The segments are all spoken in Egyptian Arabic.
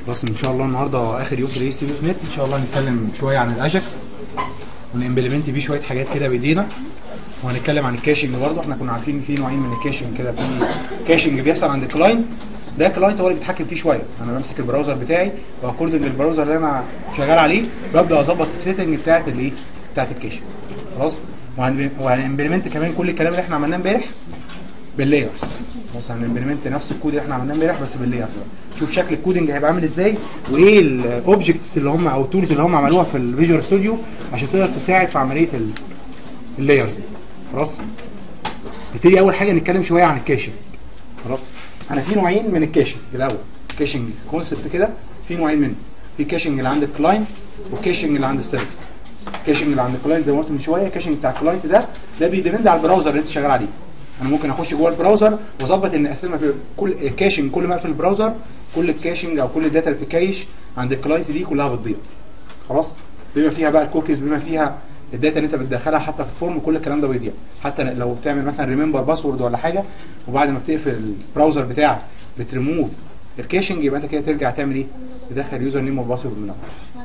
بس ان شاء الله النهارده اخر يوم في الاي سي بي نت ان شاء الله هنتكلم شويه عن الاجكس ونمبلمنت بيه شويه حاجات كده بايدينا وهنتكلم عن الكاشنج برضه احنا كنا عارفين في نوعين من الكاشنج كده في كاشنج بيحصل عند الكلاينت ده كلاينت هو اللي بيتحكم فيه شويه انا بمسك البراوزر بتاعي واكوردنج للبراوزر اللي انا شغال عليه ببدا اظبط السيتنج بتاعت الايه بتاعت الكاشنج خلاص وهنمبلمنت كمان كل الكلام اللي احنا عملناه امبارح باللايرز بص هنمبلمنت نفس الكود اللي احنا عملناه امبارح بس باللايرز شوف شكل الكودنج هيبقى عامل ازاي وايه الاوبجكتس اللي هم او التولز اللي هم عملوها في الفيجوال ستوديو عشان تقدر تساعد في عمليه اللايرز دي خلاص نبتدي اول حاجه نتكلم شويه عن الكاشنج خلاص انا في نوعين من الكاشنج الاول كاشنج كونسبت كده في نوعين منه في كاشنج اللي عند الكلاينت والكاشنج اللي عند السيرفر الكاشنج اللي عند الكلاينت زي ما قلت من شويه الكاشنج بتاع الكلاينت ده ده بيديبند على البراوزر اللي انت شغال عليه انا ممكن اخش جوه البراوزر واظبط ان اساسا كل الكاشنج كل ما اقفل البراوزر كل الكاشنج او كل الداتا اللي بتكايش عند الكلاينت دي كلها بتضيع خلاص بما فيها بقى الكوكيز بما فيها الداتا اللي انت بتدخلها حتى في الفورم كل الكلام ده بيضيع حتى لو بتعمل مثلا ريمبر باسورد ولا حاجه وبعد ما بتقفل البراوزر بتاعك بتريموف الكاشنج يبقى انت كده ترجع تعمل ايه؟ تدخل يوزر نيم وباسورد من الاول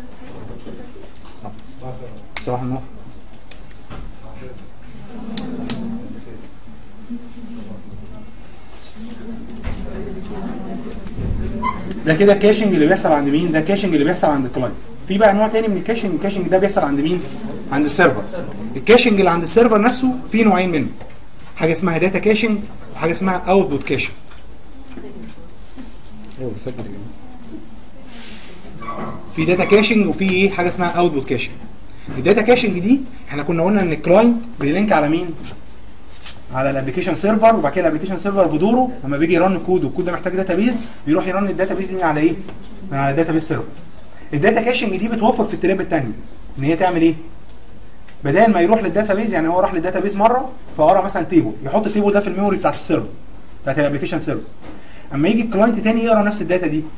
صباح النور ده كده الكاشنج اللي بيحصل عند مين؟ ده الكاشنج اللي بيحصل عند الكلاينت. في بقى نوع تاني من الكاشنج، الكاشنج ده بيحصل عند مين؟ عند السيرفر. الكاشنج اللي عند السيرفر نفسه في نوعين منه. حاجه اسمها داتا كاشنج وحاجه اسمها اوتبوت كاشنج. ايوه بسجل يا جماعه. في داتا كاشنج وفي ايه؟ حاجه اسمها اوتبوت كاشنج. الداتا كاشنج دي احنا كنا قلنا ان الكلاينت بيلينك على مين؟ على الابلكيشن سيرفر وبعد كده الابلكيشن سيرفر بدوره لما بيجي يرن كود والكود ده محتاج داتا بيز بيروح يرن الداتا بيز دي على ايه؟ من على الداتا بيز سيرفر. الداتا كاشنج دي بتوفر في التراب الثانيه ان هي تعمل ايه؟ بدل ما يروح للداتا بيز يعني هو راح للداتا بيز مره فقرا مثلا تيبل يحط التيبل ده في الميموري بتاعت السيرفر بتاعت الابلكيشن سيرفر. اما يجي الكلاينت تاني يقرا نفس الداتا دي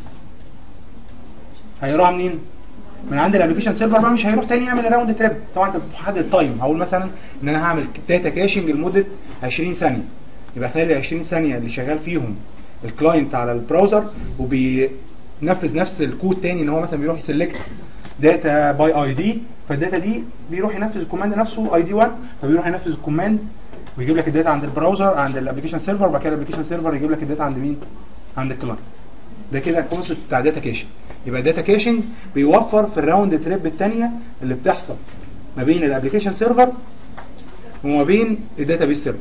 هيقراها منين؟ من عند الابلكيشن سيرفر بقى مش هيروح تاني يعمل راوند تريب طبعا انت بتحدد التايم هقول مثلا ان انا هعمل داتا كاشنج لمده 20 ثانيه يبقى خلال ال 20 ثانيه اللي شغال فيهم الكلاينت على البراوزر وبينفذ نفس الكود تاني ان هو مثلا بيروح يسلكت داتا باي اي دي فالداتا دي بيروح ينفذ الكوماند نفسه اي دي 1 فبيروح ينفذ الكوماند ويجيب لك الداتا عند البراوزر عند الابلكيشن سيرفر وبعد كده الابلكيشن سيرفر يجيب لك الداتا عند مين؟ عند الكلاينت ده كده الكونسيبت بتاع داتا كاشنج يبقى داتا كاشنج بيوفر في الراوند تريب الثانيه اللي بتحصل ما بين الابلكيشن سيرفر وما بين الداتا بيس سيرفر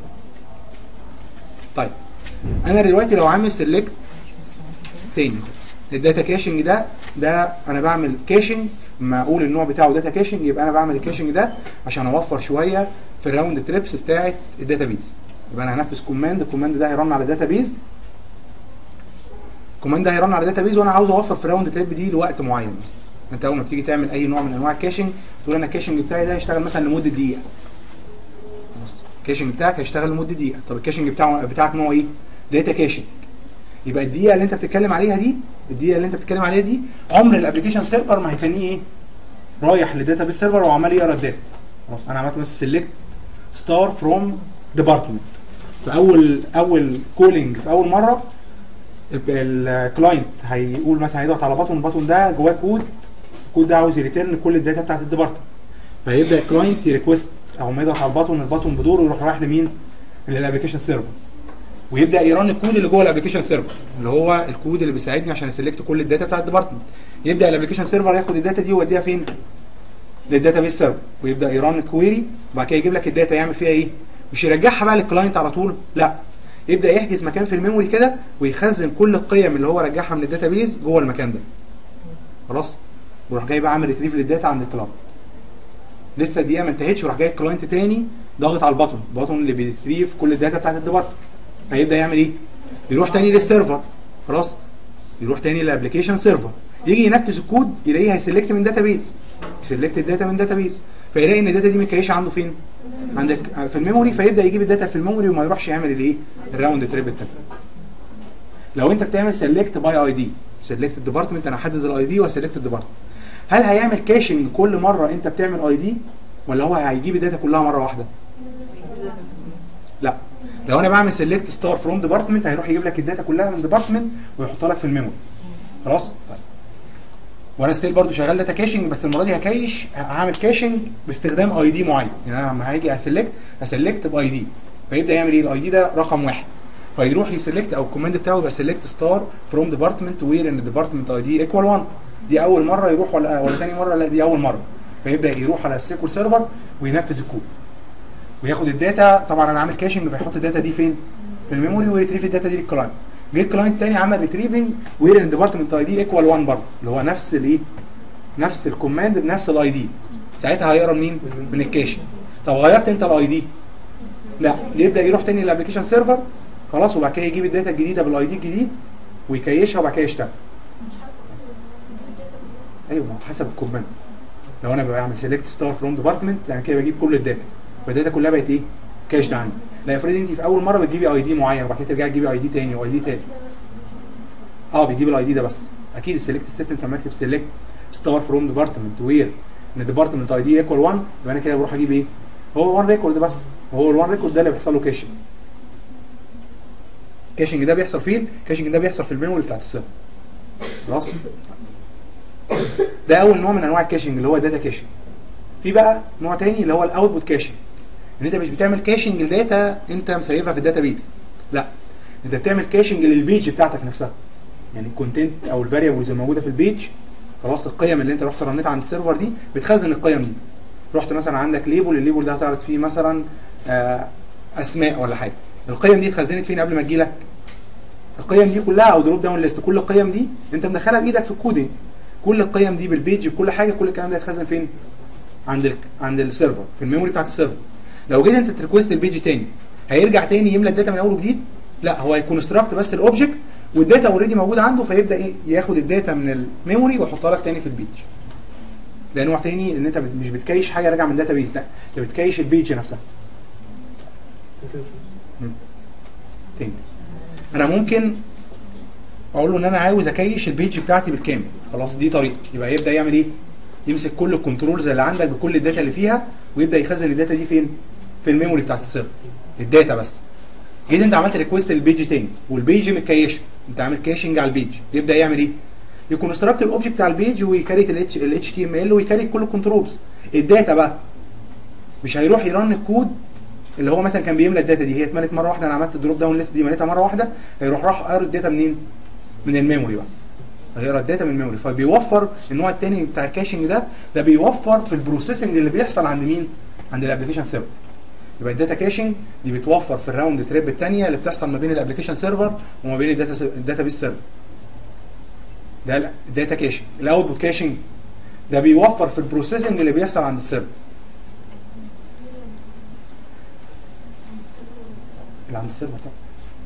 طيب انا دلوقتي لو عامل سيلكت تاني الداتا كاشنج ده ده انا بعمل كاشنج لما اقول النوع بتاعه داتا كاشنج يبقى انا بعمل الكاشنج ده عشان اوفر شويه في الراوند تريبس بتاعه الداتا بيز يبقى انا هنفذ كوماند الكوماند ده هيرن على الداتا بيز الكوماند ده هيرن على داتا بيز وانا عاوز اوفر في راوند تريب دي لوقت معين مثلا انت اول ما بتيجي تعمل اي نوع من انواع الكاشنج تقول انا الكاشنج بتاعي ده هيشتغل مثلا لمده دقيقه خلاص الكاشنج بتاعك هيشتغل لمده دقيقه طب الكاشنج بتاعه بتاعك نوعه ايه داتا كاشنج يبقى الدقيقه اللي انت بتتكلم عليها دي الدقيقه اللي انت بتتكلم عليها دي عمر الابلكيشن سيرفر ما هيتنيه ايه رايح للداتا بيس سيرفر وعمال يقرا الداتا خلاص انا عملت مثلا سيلكت ستار فروم ديبارتمنت في اول اول كولينج في اول مره الكلاينت هيقول مثلا هيضغط على بطن البطن ده جواه كود الكود ده عاوز يريتيرن كل الداتا بتاعت الديبارتمنت فهيبدا الكلاينت يريكوست او ما يضغط على البطن البطن بدوره يروح رايح لمين؟ للابلكيشن سيرفر ويبدا يرن الكود اللي جوه الابلكيشن سيرفر اللي هو الكود اللي بيساعدني عشان اسلكت كل الداتا بتاعت الديبارتمنت يبدا الابلكيشن سيرفر ياخد الداتا دي ويوديها فين؟ للداتا بيس سيرفر ويبدا يرن كويري وبعد كده يجيب لك الداتا يعمل فيها ايه؟ مش يرجعها بقى للكلاينت على طول لا يبدا يحجز مكان في الميموري كده ويخزن كل القيم اللي هو رجعها من الداتا بيز جوه المكان ده خلاص وراح جاي بقى عامل ريتريف للداتا عند الكلاينت لسه الدقيقه ما انتهتش وراح جاي الكلاينت تاني ضاغط على البطن البطن اللي بيريتريف كل الداتا بتاعت الديبارتمنت فيبدا يعمل ايه يروح تاني للسيرفر خلاص يروح تاني للابلكيشن سيرفر يجي ينفذ الكود يلاقيه هيسلكت من داتا بيز يسلكت الداتا من داتا بيز فيلاقي ان الداتا دي متكيشه عنده فين عندك في الميموري فيبدا يجيب الداتا في الميموري وما يروحش يعمل الايه الراوند تريب التاني لو انت بتعمل سيلكت باي اي دي سيلكت الديبارتمنت انا احدد الاي دي وسيلكت الديبارتمنت هل هيعمل كاشنج كل مره انت بتعمل اي دي ولا هو هيجيب الداتا كلها مره واحده لا لو انا بعمل سيلكت ستار فروم ديبارتمنت هيروح يجيب لك الداتا كلها من ديبارتمنت ويحطها لك في الميموري خلاص طيب وانا ستيل برضو شغال داتا كاشنج بس المره دي هكيش هعمل كاشنج باستخدام اي دي معين يعني انا لما هاجي اسلكت هسلكت باي دي فيبدا يعمل ايه الاي دي ده رقم واحد فيروح يسلكت او الكوماند بتاعه يبقى سيلكت ستار فروم ديبارتمنت وير ان الديبارتمنت اي دي ايكوال 1 دي اول مره يروح ولا ولا ثاني مره لا دي اول مره فيبدا يروح على السيكول سيرفر وينفذ الكود وياخد الداتا طبعا انا عامل كاشنج فيحط الداتا دي فين؟ في الميموري ويريتريف الداتا دي للكلاينت جه الكلاينت تاني عمل ريتريفنج وير ان ديبارتمنت اي دي ايكوال 1 برضه اللي هو نفس الايه؟ نفس الكوماند بنفس الاي دي ساعتها هيقرا منين؟ من الكاشن طب غيرت انت الاي دي لا يبدا يروح تاني للابلكيشن سيرفر خلاص وبعد كده يجيب الداتا الجديده بالاي دي الجديد ويكيشها وبعد كده يشتغل ايوه ما هو حسب الكوماند لو انا بعمل سيلكت ستار فروم ديبارتمنت يعني كده بجيب كل الداتا فالداتا كلها بقت ايه؟ كاشد عندي لا افرض انت في اول مره بتجيبي اي دي معين وبعد كده ترجعي تجيبي اي دي تاني واي دي تاني اه بيجيب الاي دي ده بس اكيد السيلكت ستيتمنت لما اكتب سيلكت ستار فروم ديبارتمنت وير ان ديبارتمنت اي دي ايكوال 1 يبقى انا كده بروح اجيب ايه؟ هو 1 ريكورد بس هو ال1 ريكورد ده اللي بيحصل له كاشنج كاشنج ده بيحصل فين؟ كاشنج ده بيحصل في الميموري بتاعت السيرفر خلاص ده اول نوع من انواع الكاشنج اللي هو الداتا كاشنج في بقى نوع تاني اللي هو الاوتبوت كاشنج ان انت مش بتعمل كاشنج لداتا انت مسيفها في الداتا بيز لا انت بتعمل كاشنج للبيج بتاعتك نفسها يعني الكونتنت او الفاريبلز الموجوده في البيج خلاص القيم اللي انت رحت رنيتها عند السيرفر دي بتخزن القيم دي رحت مثلا عندك ليبل الليبل ده هتعرض فيه مثلا آه اسماء ولا حاجه القيم دي اتخزنت فين قبل ما تجيلك القيم دي كلها او دروب داون ليست كل القيم دي انت مدخلها بايدك في الكودنج كل القيم دي بالبيج بكل حاجه كل الكلام ده يتخزن فين عند ال عند السيرفر في الميموري بتاعت السيرفر لو جيت انت تريكوست البيج تاني هيرجع تاني يملى الداتا من اول وجديد لا هو هيكونستراكت بس الاوبجكت والداتا اوريدي موجوده عنده فيبدا ايه ياخد الداتا من الميموري ويحطها لك تاني في البيج ده نوع تاني ان انت بت- مش بتكيش حاجه راجعه من داتا بيز لا انت بتكيش البيج نفسها تاني انا ممكن اقول له ان انا عاوز اكيش البيج بتاعتي بالكامل خلاص دي طريقه يبقى يبدا يعمل ايه يمسك كل الكنترولز اللي عندك بكل الداتا اللي فيها ويبدا يخزن الداتا دي فين في الميموري بتاعت السيرفر الداتا بس جيت انت عملت ريكويست للبيج تاني والبيج متكيشه انت عامل كاشنج على البيج يبدا يعمل ايه يكونستراكت الاوبجكت بتاع البيج ويكريت الاتش تي ام ال ويكريت كل الكنترولز الداتا بقى مش هيروح يرن الكود اللي هو مثلا كان بيملى الداتا دي هي اتملت مره واحده انا عملت الدروب داون ليست دي مليتها مره واحده هيروح راح قاري الداتا منين؟ من الميموري بقى هيقرا الداتا من الميموري فبيوفر النوع الثاني بتاع الكاشنج ده ده بيوفر في البروسيسنج اللي بيحصل عند مين؟ عند الابلكيشن سيرفر يبقى الداتا كاشنج دي بتوفر في الراوند تريب الثانيه اللي بتحصل ما بين الابلكيشن سيرفر وما بين الداتا الداتا بيس سيرفر ده الداتا كاشنج الاوتبوت كاشنج ده بيوفر في البروسيسنج اللي بيحصل عند السيرفر اللي عند السيرفر طبعا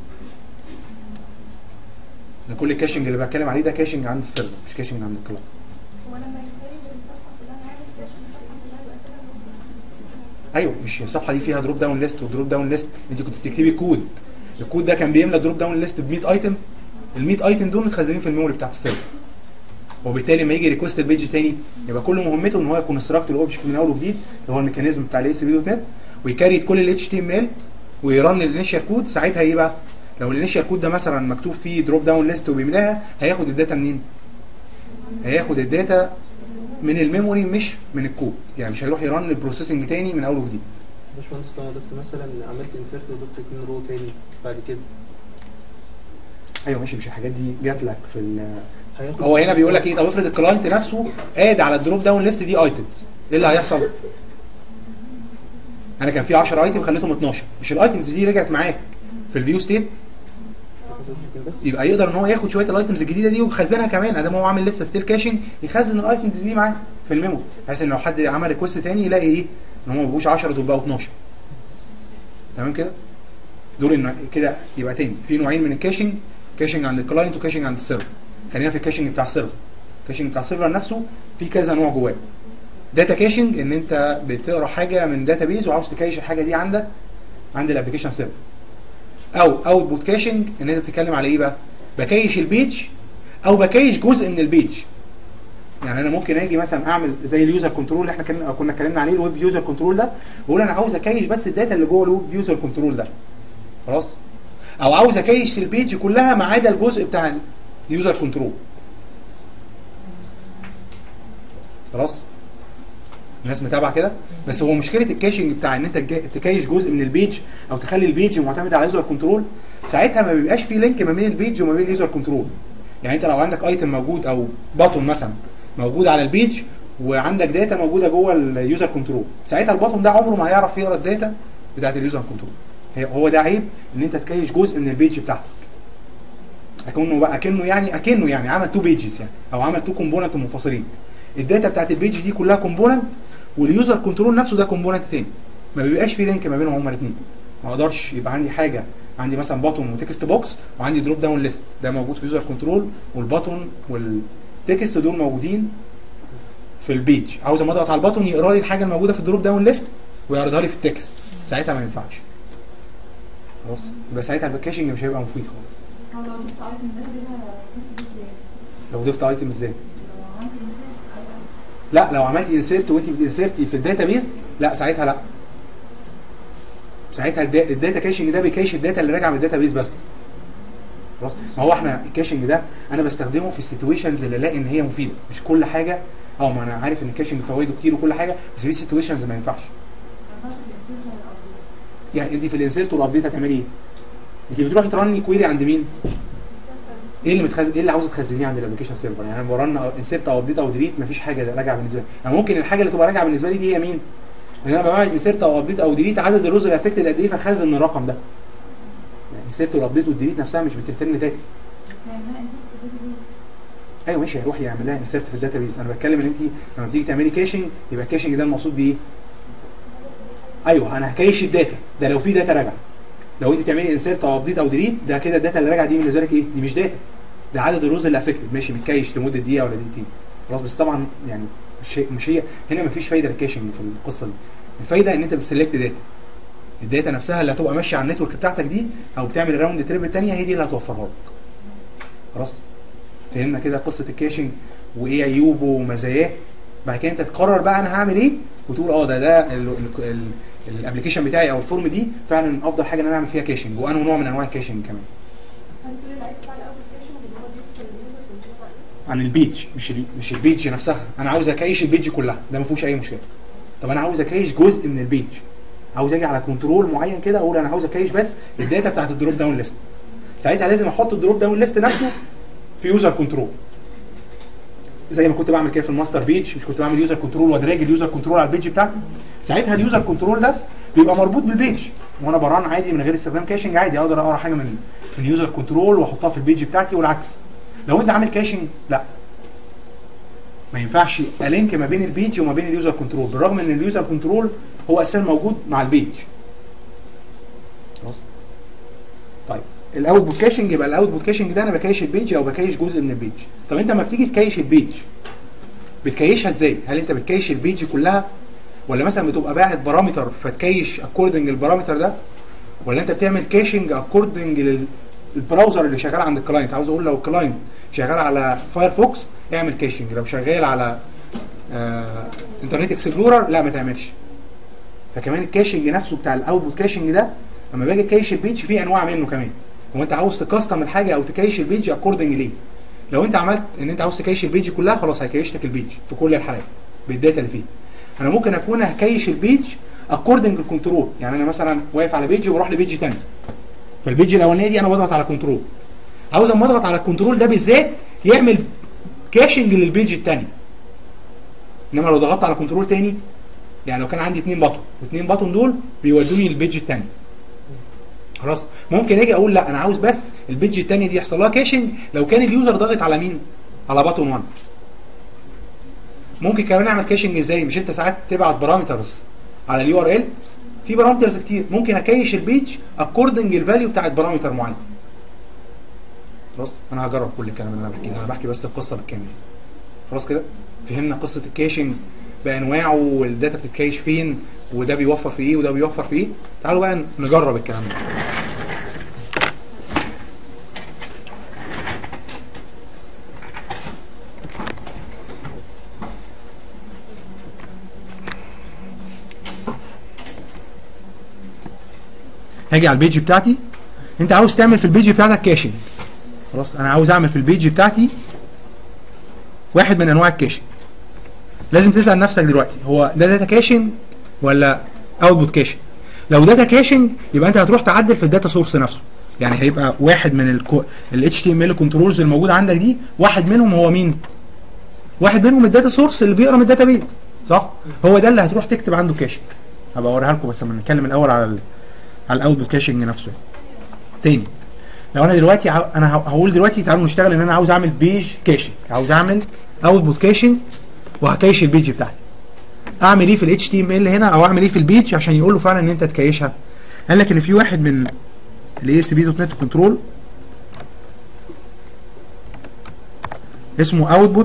ده كل الكاشنج اللي بتكلم عليه ده كاشنج عند السيرفر مش كاشنج عند الكلاينت هو لما يسيب الصفحه كلها هيعمل كاش الصفحه كلها يبقى كده ايوه مش الصفحه دي فيها دروب داون ليست ودروب داون ليست انت كنت بتكتبي كود الكود ده كان بيملى دروب داون ليست ب 100 ايتم ال 100 ايتم دول متخزنين في الميموري بتاعت السيرفر وبالتالي لما يجي ريكوست البيج تاني يبقى كل مهمته ان هو يكون استراكت الاوبجكت من اول وجديد اللي هو الميكانيزم بتاع الاي اس بي دوت نت ويكريت كل الاتش تي ام ال ويرن الانيشال كود ساعتها ايه بقى؟ لو الانيشال كود ده مثلا مكتوب فيه دروب داون ليست وبيملاها هياخد الداتا منين؟ هياخد الداتا من الميموري مش من الكود يعني مش هيروح يرن البروسيسنج تاني من اول وجديد باشمهندس لو ضفت مثلا عملت انسيرت وضفت اتنين رو تاني بعد كده ايوه ماشي مش الحاجات دي جات لك في ال- هياخد هو هنا بيقول لك ايه طب افرض الكلاينت نفسه قاد على الدروب داون ليست دي ايتمز ايه اللي هيحصل؟ انا كان في 10 ايتم خليتهم 12 مش الايتمز دي رجعت معاك في الفيو ستيت بس يبقى يقدر ان هو ياخد شويه الايتمز الجديده دي ويخزنها كمان ادام هو عامل لسه ستيل كاشنج يخزن الايتمز دي معاه في الميموري بحيث ان لو حد عمل ريكوست تاني يلاقي ايه ان هم ما بقوش 10 دول بقوا 12 تمام كده دول إن كده يبقى تاني في نوعين من الكاشنج كاشنج عند الكلاينت وكاشنج عند السيرفر خلينا في الكاشنج بتاع السيرفر الكاشنج بتاع السيرفر نفسه في كذا نوع جواه داتا كاشنج ان انت بتقرا حاجه من داتا بيز وعاوز تكيش الحاجه دي عندك عند الابلكيشن سيرفر او اوتبوت كاشنج ان انت بتتكلم على ايه بقى بكيش البيج او بكيش جزء من البيج يعني انا ممكن اجي مثلا اعمل زي اليوزر كنترول اللي احنا كنا كنا اتكلمنا عليه الويب يوزر كنترول ده واقول انا عاوز اكيش بس الداتا اللي جوه الويب يوزر كنترول ده خلاص او عاوز اكيش البيج كلها ما عدا الجزء بتاع اليوزر كنترول خلاص الناس متابعه كده بس هو مشكله الكاشنج بتاع ان انت تجا- تكايش جزء من البيج او تخلي البيج معتمد على يوزر كنترول ساعتها ما بيبقاش في لينك ما بين البيج وما بين اليوزر كنترول يعني انت لو عندك ايتم موجود او باتون مثلا موجود على البيج وعندك داتا موجوده جوه اليوزر كنترول ساعتها الباتون ده عمره ما هيعرف يقرا الداتا بتاعت اليوزر كنترول هي- هو ده عيب ان انت تكيش جزء من البيج بتاعتك اكنه بقى اكنه يعني اكنه يعني عمل تو بيجز يعني او عمل تو كومبوننت منفصلين الداتا بتاعت البيج دي كلها كومبوننت واليوزر كنترول نفسه ده كومبوننت تاني ما بيبقاش في لينك ما بينهم هما الاثنين ما اقدرش يبقى عندي حاجه عندي مثلا باتون وتكست بوكس وعندي دروب داون ليست ده موجود في يوزر كنترول والباتون والتكست دول موجودين في البيج عاوز اما اضغط على الباتون يقرا لي الحاجه الموجوده في الدروب داون ليست ويعرضها لي في التكست ساعتها ما ينفعش خلاص يبقى ساعتها الكاشنج مش هيبقى مفيد خالص هو لو ضفت ايتم ده كده بس ازاي؟ لو ضفت ايتم ازاي لو عملت انسيرت لا لو عملت انسيرت وانت بتنسرتي في الداتابيز لا ساعتها لا ساعتها الدا- الداتا كاشنج ده بيكاش الداتا اللي راجعه من الداتابيز بس خلاص ما هو احنا الكاشنج ده انا بستخدمه في السيتويشنز اللي الاقي ان هي مفيده مش كل حاجه اه ما انا عارف ان الكاشنج فوائده كتير وكل حاجه بس في سيتويشنز ما ينفعش ما ينفعش الانسيرت ولا الابديت يعني انت في الانسيرت والابديت هتعملي ايه؟ انت بتروحي ترني كويري عند مين؟ ايه اللي متخزن ايه اللي عاوزه تخزنيه عند الابلكيشن سيرفر يعني انا برن انسيرت او ابديت او ديليت مفيش حاجه راجعه بالنسبه لي يعني ممكن الحاجه اللي تبقى راجعه بالنسبه لي دي هي مين؟ ان انا بعمل انسيرت او ابديت او ديليت عدد الروز اللي افكتد قد ايه فخزن الرقم ده يعني انسيرت والابديت والديليت نفسها مش بترترن داتا بس يعملها انسيرت في الفيديو ايوه ماشي هيروح يعمل لها انسيرت في الداتابيز انا بتكلم ان انت لما بتيجي تعملي كاشنج يبقى الكاشنج ده المقصود بيه ايوه انا هكيش الداتا ده لو في داتا راجعه لو انت بتعملي انسيرت او ابديت او ديليت ده كده الداتا اللي راجعه دي بالنسبه لك ايه؟ دي مش داتا ده عدد الروز اللي افكتد ماشي متكيش لمده دقيقه ولا دقيقتين خلاص بس طبعا يعني مش هي مش هي هنا مفيش فايده للكاشنج في القصه دي الفايده ان انت بتسلكت داتا الداتا نفسها اللي هتبقى ماشيه على النتورك بتاعتك دي او بتعمل راوند تريب الثانيه هي دي اللي هتوفرها لك خلاص فهمنا كده قصه الكاشنج وايه عيوبه ومزاياه بعد كده انت تقرر بقى انا هعمل ايه وتقول اه ده ده الابلكيشن بتاعي او الفورم دي فعلا افضل حاجه ان انا اعمل فيها كاشنج وانه نوع من انواع الكاشنج كمان هل كل اللي هيدفع الابلكيشن اللي هو بيفصل اليوزر كنترول عليه؟ عن البيج مش ال- مش البيج نفسها انا عاوز اكيش البيج كلها ده ما فيهوش اي مشكله طب انا عاوز اكيش جزء من البيج عاوز اجي على كنترول معين كده اقول انا عاوز اكيش بس الداتا بتاعت الدروب داون ليست ساعتها لازم احط الدروب داون ليست نفسه في يوزر كنترول زي ما كنت بعمل كده في الماستر بيج مش كنت بعمل يوزر كنترول وادراج اليوزر كنترول على البيج بتاعتي ساعتها اليوزر كنترول ده بيبقى مربوط بالبيج وانا بران عادي من غير استخدام كاشنج عادي اقدر اقرا حاجه من من اليوزر كنترول واحطها في البيج بتاعتي والعكس لو انت عامل كاشنج لا ما ينفعش الينك ما بين البيج وما بين اليوزر كنترول بالرغم ان اليوزر كنترول هو اساسا موجود مع البيج خلاص طيب الاوتبوت كاشنج يبقى الاوتبوت كاشنج ده انا بكيش البيج او بكيش جزء من البيج طب انت لما بتيجي تكيش البيج بتكيشها ازاي هل انت بتكيش البيج كلها ولا مثلا بتبقى باعت بارامتر فتكيش اكوردنج البارامتر ده ولا انت بتعمل كاشنج اكوردنج للبراوزر اللي شغال عند الكلاينت عاوز اقول لو الكلاينت شغال على فايرفوكس اعمل كاشنج لو شغال على آه انترنت اكسبلورر لا ما تعملش فكمان الكاشنج نفسه بتاع الاوتبوت كاشنج ده لما باجي كايش البيج في انواع منه كمان هو انت عاوز تكستم الحاجه او تكايش البيج اكوردنج ليه لو انت عملت ان انت عاوز تكايش البيج كلها خلاص هيكايش لك البيج في كل الحالات بالداتا اللي فيه انا ممكن اكون هكايش البيج اكوردنج الكنترول يعني انا مثلا واقف على بيج وبروح لبيج تاني فالبيج الاولانيه دي انا بضغط على كنترول عاوز اما اضغط على الكنترول ده بالذات يعمل كاشنج للبيج الثاني انما لو ضغطت على كنترول تاني يعني لو كان عندي اثنين بطن واثنين بطن دول بيودوني للبيج الثاني خلاص ممكن اجي اقول لا انا عاوز بس البيج الثانيه دي يحصل لها كاشنج لو كان اليوزر ضاغط على مين على بطن 1 ممكن كمان اعمل كاشنج ازاي مش انت ساعات تبعت بارامترز على اليو ار ال في بارامترز كتير ممكن اكيش البيج اكوردنج الفاليو بتاعت بارامتر معين خلاص انا هجرب كل الكلام اللي انا بحكيه انا بحكي بس القصه بالكامل خلاص كده فهمنا قصه الكاشنج بانواعه والداتا بتتكيش فين وده بيوفر في ايه وده بيوفر في ايه تعالوا بقى نجرب الكلام ده هاجي على البيج بتاعتي انت عاوز تعمل في البيج بتاعتك كاشنج خلاص انا عاوز اعمل في البيج بتاعتي واحد من انواع الكاشنج لازم تسال نفسك دلوقتي هو ده داتا كاشنج ولا اوتبوت كاشنج لو داتا كاشنج يبقى انت هتروح تعدل في الداتا سورس نفسه يعني هيبقى واحد من ال HTML كنترولز الموجوده عندك دي واحد منهم هو مين واحد منهم الداتا سورس اللي بيقرا من الداتا بيز صح هو ده اللي هتروح تكتب عنده كاشنج هبقى اوريها لكم بس لما نتكلم الاول على ال على الاوتبوت كاشنج نفسه تاني لو انا دلوقتي عاو- انا ه- هقول دلوقتي تعالوا نشتغل ان انا عاوز اعمل بيج كاشنج عاوز اعمل اوتبوت كاشنج وهكيش البيج بتاعتي اعمل ايه في الاتش تي ام ال هنا او اعمل ايه في البيج عشان يقول له فعلا ان انت تكيشها قال لك ان في واحد من الاي اس بي دوت نت كنترول اسمه اوتبوت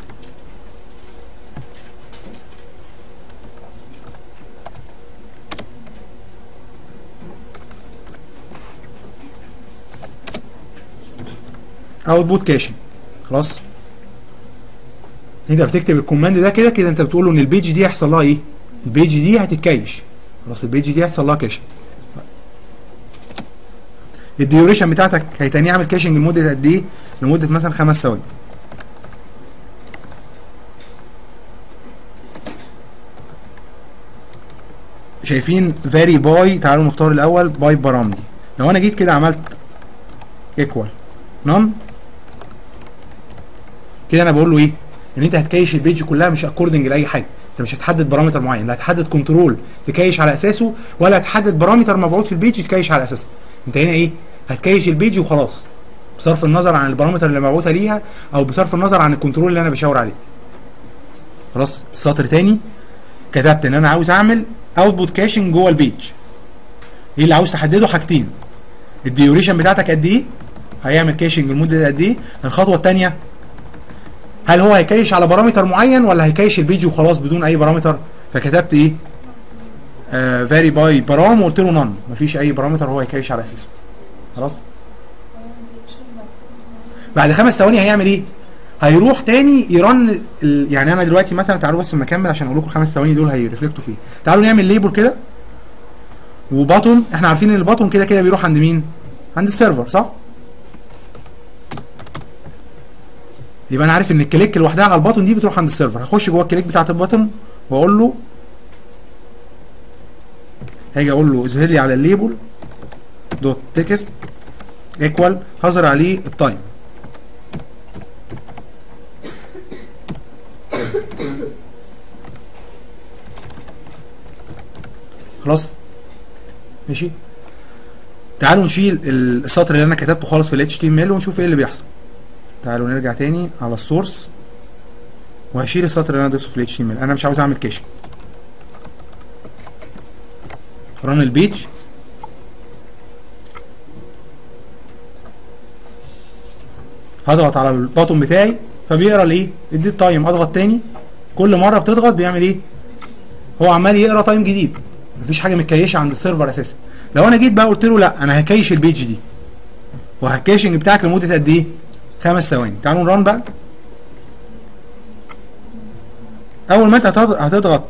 اوتبوت كاشنج خلاص انت بتكتب الكوماند ده كده كده انت بتقول له ان البيج دي هيحصل لها ايه البيج دي هتتكيش خلاص البيج دي هيحصل لها كاشنج الديوريشن بتاعتك هيتاني يعمل كاشنج لمده قد ايه لمده مثلا خمس ثواني شايفين فاري باي تعالوا نختار الاول باي برام دي لو انا جيت كده عملت ايكوال نون كده انا بقول له ايه ان انت هتكيش البيج كلها مش اكوردنج لاي حاجه انت مش هتحدد بارامتر معين لا هتحدد كنترول تكيش على اساسه ولا هتحدد بارامتر مبعوث في البيج تكيش على اساسه انت هنا ايه هتكيش البيج وخلاص بصرف النظر عن البارامتر اللي مبعوثه ليها او بصرف النظر عن الكنترول اللي انا بشاور عليه خلاص السطر تاني كتبت ان انا عاوز اعمل اوتبوت كاشنج جوه البيج ايه اللي عاوز تحدده حاجتين الديوريشن بتاعتك قد ايه هيعمل كاشنج لمده قد ايه الخطوه الثانيه هل هو هيكيش على بارامتر معين ولا هيكيش البيج وخلاص بدون اي بارامتر فكتبت ايه فاري باي برام وقلت له نون مفيش اي بارامتر هو هيكيش على اساسه خلاص بعد خمس ثواني هيعمل ايه هيروح تاني يرن ال... يعني انا دلوقتي مثلا تعالوا بس ما اكمل عشان اقول لكم الخمس ثواني دول هيرفلكتوا فيه تعالوا نعمل ليبل كده وباتون احنا عارفين ان الباتون كده كده بيروح عند مين عند السيرفر صح يبقى انا عارف ان الكليك لوحدها على الباتون دي بتروح عند السيرفر هخش جوه الكليك بتاعت الباتون واقول له هاجي اقول له اظهر لي على الليبل دوت تكست ايكوال هظهر عليه التايم خلاص ماشي تعالوا نشيل السطر اللي انا كتبته خالص في ال HTML ونشوف ايه اللي بيحصل تعالوا نرجع تاني على السورس وهشيل السطر اللي انا ضفته في ال HTML انا مش عاوز اعمل كاشن ران البيج هضغط على الباتون بتاعي فبيقرا الايه اديت تايم اضغط تاني كل مره بتضغط بيعمل ايه هو عمال يقرا تايم جديد مفيش حاجه متكيشه عند السيرفر اساسا لو انا جيت بقى قلت له لا انا هكيش البيج دي وهكيشنج بتاعك لمده قد ايه خمس ثواني تعالوا نران بقى اول ما انت هتض- هتضغط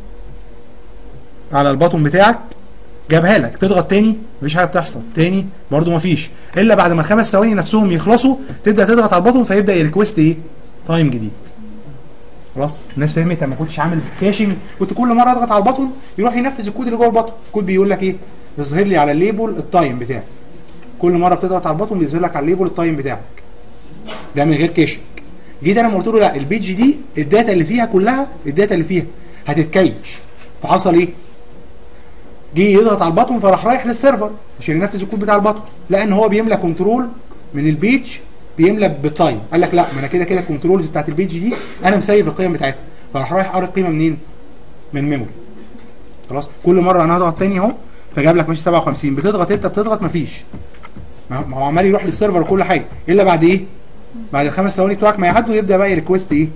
على الباتون بتاعك جابها لك تضغط تاني مفيش حاجه بتحصل تاني برضو مفيش الا بعد ما الخمس ثواني نفسهم يخلصوا تبدا تضغط على الباتون فيبدا يريكوست ايه تايم جديد خلاص الناس فهمت انا ما كنتش عامل كاشنج كنت كل مره اضغط على الباتون يروح ينفذ الكود اللي جوه الباتون الكود بيقول لك ايه يظهر لي على الليبل التايم بتاعك كل مره بتضغط على الباتون بيظهر لك على الليبل التايم بتاعك ده من غير كاشنج جيت انا قلت له لا البيج دي الداتا اللي فيها كلها الداتا اللي فيها هتتكيش فحصل ايه جه يضغط على الباتون فراح رايح للسيرفر عشان ينفذ الكود بتاع الباتون لقى ان هو بيملى كنترول من البيج بيملى بالتايم قال لك لا ما انا كده كده الكنترولز بتاعت البيج دي انا مسيف القيم بتاعتها فراح رايح قاري القيمه منين؟ من ميموري خلاص كل مره انا هضغط تاني اهو فجاب لك ماشي 57 بتضغط انت بتضغط مفيش ما ما هو عمال يروح للسيرفر وكل حاجه الا بعد ايه؟ بعد الخمس ثواني بتوعك ما يعدوا يبدا بقى يريكوست ايه؟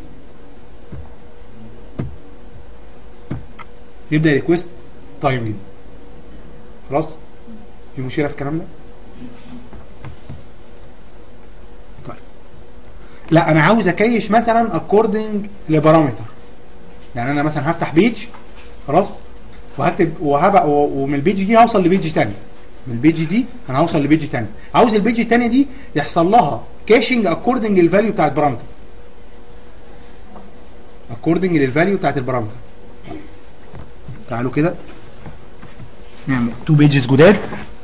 يبدا يريكوست تايم جديد خلاص في مشكله في الكلام ده طيب لا انا عاوز اكيش مثلا اكوردنج لبارامتر يعني انا مثلا هفتح بيج خلاص وهكتب وهبقى ومن البيج دي هوصل لبيج تاني من البيج دي انا هوصل لبيج تاني عاوز البيج التانية دي يحصل لها كاشنج اكوردنج للفاليو بتاع البارامتر اكوردنج للفاليو بتاعت البارامتر تعالوا كده نعمل تو بيجز جداد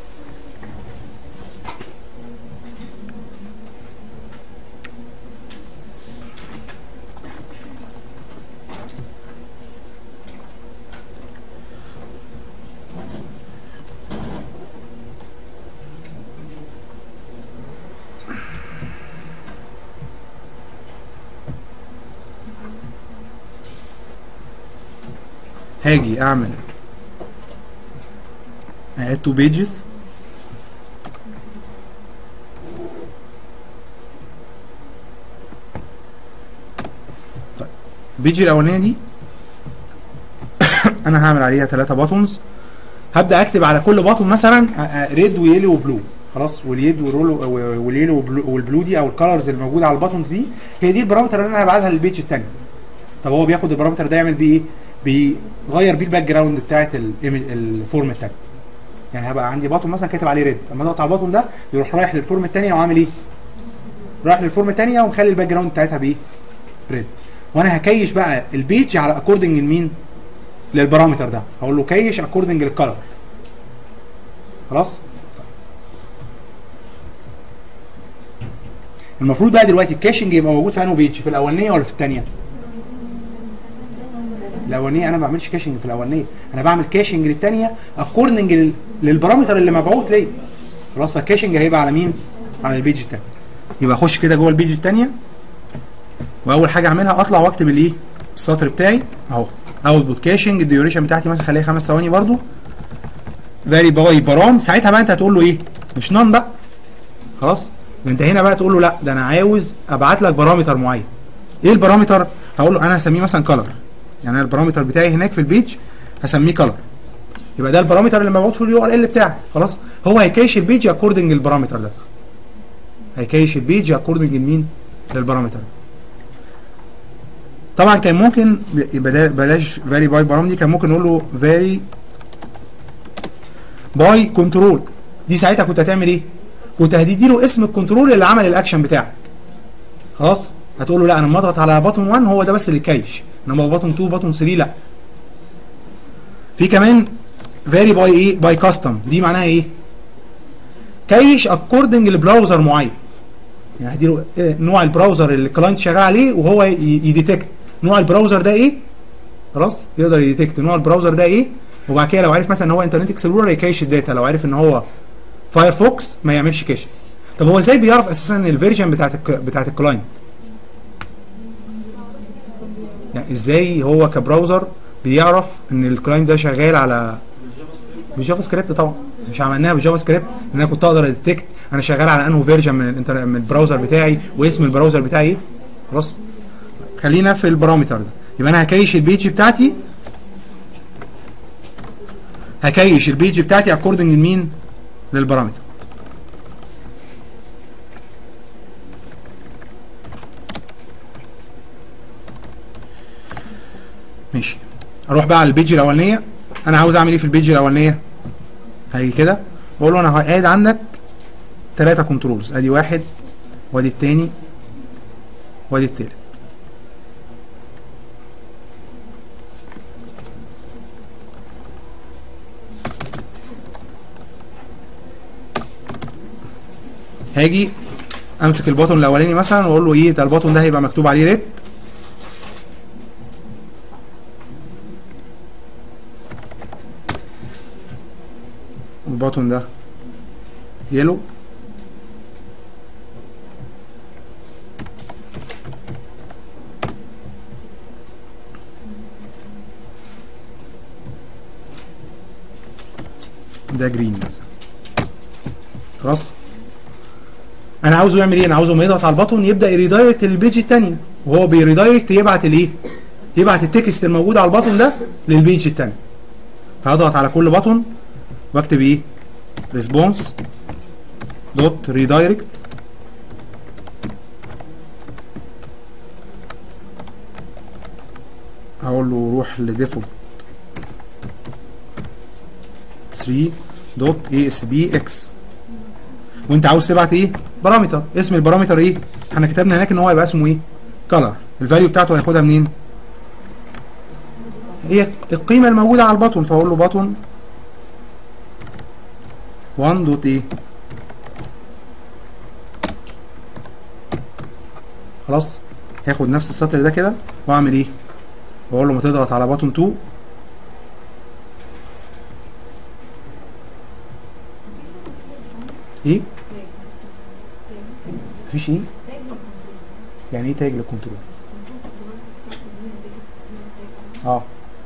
هاجي اعمل add two pages طيب البيج الاولانيه دي انا هعمل عليها ثلاثة باتونز هبدا اكتب على كل باتون مثلا ريد ويلو وبلو خلاص واليد والرولو واليلو وبلو- والبلو دي او الكالرز اللي موجوده على الباتونز دي هي دي البارامتر اللي انا هبعتها للبيج الثانيه طب هو بياخد البارامتر ده يعمل بيه ايه؟ بيغير بيه الباك جراوند بتاعت الإيمج- الفورم الثاني يعني هبقى عندي باتون مثلا كاتب عليه ريد لما اضغط على الباتون ده يروح رايح للفورم الثانيه وعامل ايه؟ رايح للفورم الثانيه ومخلي الباك جراوند بتاعتها بايه؟ ريد وانا هكيش بقى البيج على اكوردنج لمين؟ للبارامتر ده هقول له كيش اكوردنج للكلر خلاص؟ المفروض بقى دلوقتي الكاشنج يبقى موجود في انهي بيج في الاولانيه ولا في الثانيه؟ الاولانيه انا ما بعملش كاشنج في الاولانيه انا بعمل كاشنج للثانيه اكوردنج لل- للبارامتر اللي مبعوت ليا خلاص فالكاشنج هيبقى على مين؟ على البيج الثانيه يبقى اخش كده جوه البيج الثانيه واول حاجه اعملها اطلع واكتب الايه؟ السطر بتاعي اهو اوتبوت كاشنج الديوريشن بتاعتي مثلا خليها خمس ثواني برضو فاري باي برام ساعتها بقى انت هتقول له ايه؟ مش نون بقى خلاص ده انت هنا بقى تقول له لا ده انا عاوز ابعت لك بارامتر معين ايه البارامتر؟ هقول له انا هسميه مثلا كلر يعني انا البارامتر بتاعي هناك في البيج هسميه كلر يبقى ده البارامتر اللي مبعوت في اليو ار ال بتاعي خلاص هو هيكيش البيج اكوردنج للبارامتر ده هيكيش البيج اكوردنج لمين للبارامتر طبعا كان ممكن يبقى ده بلاش فاري باي بارام دي كان ممكن نقول له فاري باي كنترول دي ساعتها كنت هتعمل ايه كنت هتدي له اسم الكنترول اللي عمل الاكشن بتاعك خلاص هتقول له لا انا لما اضغط على باتون 1 هو ده بس اللي كايش انما باتون 2 باتون 3 لا في كمان فاري باي ايه باي كاستم دي معناها ايه كايش اكوردنج لبراوزر معين يعني هديله إيه نوع البراوزر اللي الكلاينت شغال عليه وهو ي- يديتكت نوع البراوزر ده ايه خلاص يقدر يديتكت نوع البراوزر ده ايه وبعد كده لو عرف مثلا ان هو انترنت اكسبلورر يكايش الداتا لو عرف ان هو فايرفوكس ما يعملش كاش طب هو ازاي بيعرف اساسا الفيرجن بتاعت الك... بتاعت الكلاينت يعني ازاي هو كبراوزر بيعرف ان الكلاينت ده شغال على بالجافا سكريبت طبعا مش عملناها بالجافا سكريبت ان انا كنت اقدر اديتكت انا شغال على انه فيرجن من الانتر من البراوزر بتاعي واسم البراوزر بتاعي ايه خلاص خلينا في البارامتر ده يبقى انا هكيش البيج بتاعتي هكيش البيج بتاعتي اكوردنج لمين للبارامتر ماشي اروح بقى على البيج الاولانيه انا عاوز اعمل ايه في البيج الاولانيه هاجي كده واقول له انا هقعد عندك ثلاثه كنترولز ادي واحد وادي التاني وادي التالت هاجي امسك البطن الاولاني مثلا واقول له ايه ده البطن ده هيبقى مكتوب عليه ريد البطن ده يلو ده جرين مثلا خلاص انا عاوزه يعمل ايه انا عاوزه لما يضغط على البطن يبدا يريدايركت للبيج الثانيه وهو بيريدايركت يبعت الايه يبعت التكست الموجود على البطن ده للبيج الثانيه فهضغط على كل بطن واكتب ايه ريسبونس دوت ريدايركت هقول له روح لديفولت 3 دوت اي اس بي اكس وانت عاوز تبعت ايه بارامتر اسم البارامتر ايه احنا كتبنا هناك ان هو هيبقى اسمه ايه كلر الفاليو بتاعته هياخدها منين هي القيمه الموجوده على البطن فاقول له بطن 1 دوت ايه خلاص هاخد نفس السطر ده كده واعمل ايه واقول له ما تضغط على بطن 2 ايه مفيش ايه يعني ايه تاج للكنترول اه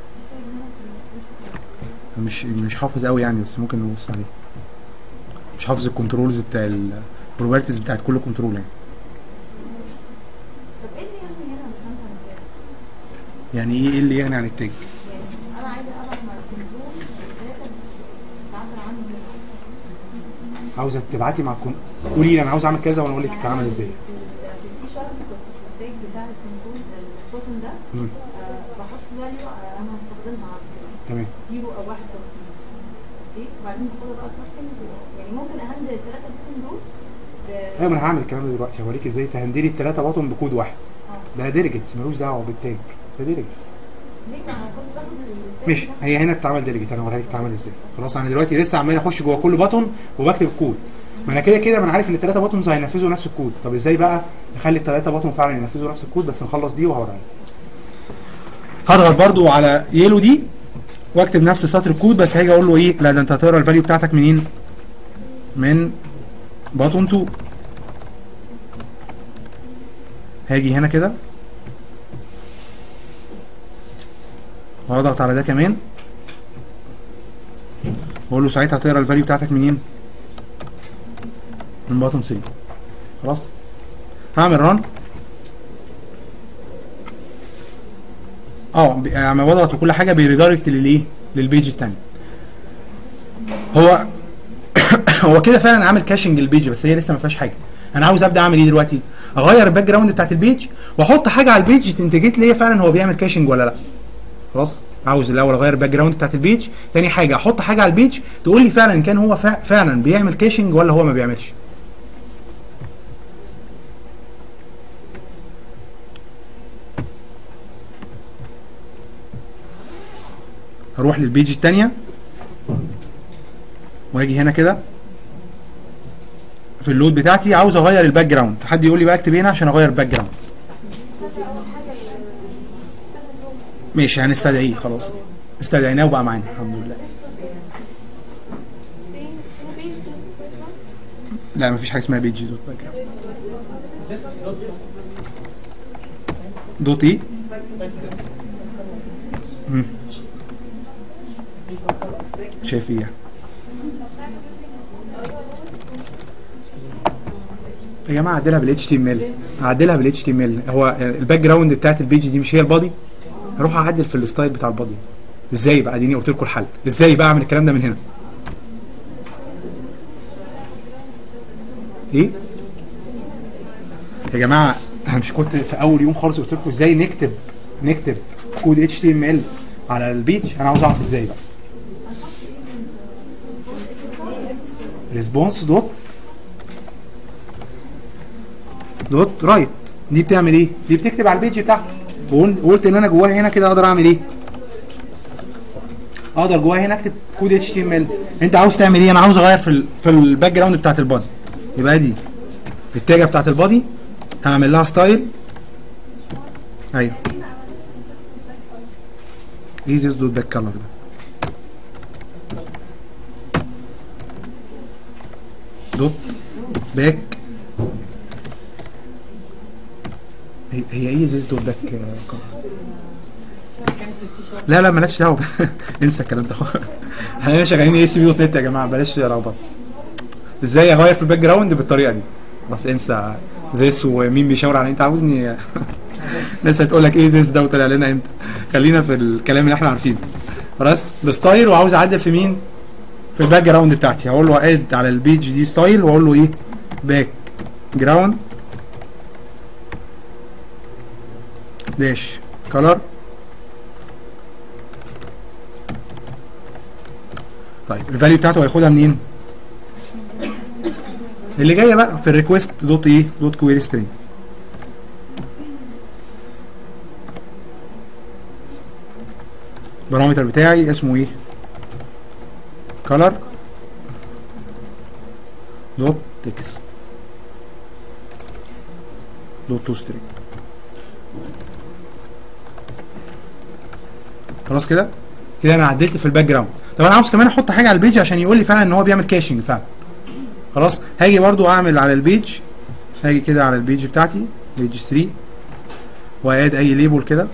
مش مش حافظ قوي يعني بس ممكن نبص عليه مش حافظ الكنترولز بتاع البروبرتيز بتاعت كل كنترول يعني طب ايه اللي يعني هنا مش همشي عن كده؟ يعني ايه إيه اللي يغني عن التاج يعني انا عايزه ابعت مع الكنترول الداتا تعبر عنه هنا عاوزه تبعتي مع الكن قولي لي انا عاوز اعمل كذا وانا اقول لك تتعمل ازاي في السي شارب كنت في التاج بتاع الكنترول البوتن ده مم. آه، بحط فاليو انا هستخدمها على فكره تمام زيرو او واحد او اثنين اوكي وبعدين باخدها بقى كاستنج يعني ممكن اهندل الثلاثه بوتن دول ب- ايوه ما انا هعمل الكلام ده دلوقتي هوريك ازاي تهندلي الثلاثه بطن بكود واحد اه ده ديليجيتس ملوش دعوه بالتاج ده ديليجيت ليه ما انا كنت باخد التاج ماشي ده. هي هنا بتتعمل ديليجيت انا هوريها لك بتتعمل ازاي خلاص انا دلوقتي لسه عمال اخش جوه كل بطن وبكتب الكود ما انا كده كده ما انا عارف ان الثلاثه بطنز هينفذوا نفس الكود طب ازاي بقى نخلي الثلاثه بطن فعلا ينفذوا نفس الكود بس نخلص دي وهوريها لك. هضغط برضو على يلو دي واكتب نفس سطر الكود بس هاجي اقول له ايه لا ده انت هتقرا الفاليو بتاعتك منين من بطن 2 هاجي هنا كده وهضغط على ده كمان واقول له ساعتها هتقرا الفاليو بتاعتك منين من بطن 3 خلاص هعمل ران اه ب- لما بضغط وكل حاجه بيريدايركت للايه للبيج الثانيه هو هو كده فعلا عامل كاشنج للبيج بس هي لسه ما فيهاش حاجه انا عاوز ابدا اعمل ايه دلوقتي اغير الباك جراوند بتاعت البيج واحط حاجه على البيج تنتجت لي فعلا هو بيعمل كاشنج ولا لا خلاص عاوز الاول اغير الباك جراوند بتاعت البيج تاني حاجه احط حاجه على البيج تقول لي فعلا ان كان هو فع- فعلا بيعمل كاشنج ولا هو ما بيعملش هروح للبيج التانية واجي هنا كده في اللود بتاعتي عاوز اغير الباك جراوند حد يقول لي بقى اكتب هنا عشان اغير الباك جراوند ماشي هنستدعيه خلاص استدعيناه وبقى معانا الحمد لله لا مفيش حاجه اسمها بيج دوت باك جراوند دوت ايه مم. شايف ايه يعني؟ يا جماعه عدلها بال HTML هعدلها بال HTML هو الباك جراوند بتاعت البيج دي مش هي البادي هروح اعدل في الستايل بتاع البادي ازاي بقى اديني قلت لكم الحل ازاي بقى اعمل الكلام ده من هنا ايه يا جماعه انا مش كنت في اول يوم خالص قلت لكم ازاي نكتب نكتب كود HTML على البيج انا عاوز اعرف ازاي بقى ريسبونس دوت دوت رايت دي بتعمل ايه؟ دي بتكتب على البيج بتاعها وقل- وقلت ان انا جواها هنا كده اقدر اعمل ايه؟ اقدر جواها هنا اكتب كود اتش تي ام ال انت عاوز تعمل ايه؟ انا عاوز اغير في ال في الباك جراوند بتاعت البادي يبقى دي التاجه بتاعت البادي هعمل لها ستايل ايوه ايه ذيس دوت باك كلر ده دوت باك هي هي ايه ذيس دوت باك كلر لا لا مالكش دعوه انسى الكلام ده احنا شغالين اي سي بي دوت نت يا جماعه بلاش رغبه ازاي اغير في الباك جراوند بالطريقه دي بس انسى زيس ومين بيشاور على انت عاوزني الناس هتقول لك ايه زيس ده وطلع لنا امتى خلينا في الكلام اللي احنا عارفينه خلاص بستايل وعاوز اعدل في مين في الباك جراوند بتاعتي هقول له اد على البيج دي ستايل واقول له ايه باك جراوند داش كلر طيب الفاليو بتاعته هياخدها منين؟ اللي جايه بقى في الريكوست دوت ايه؟ دوت كويري سترينج البارامتر بتاعي اسمه ايه color دوت تكست دوت تو سترينج خلاص كده كده انا عدلت في الباك جراوند طب انا عاوز كمان احط حاجه على البيج عشان يقول لي فعلا ان هو بيعمل كاشنج فعلا خلاص هاجي برضو اعمل على البيج هاجي كده على البيج بتاعتي بيج 3 واد اي ليبل كده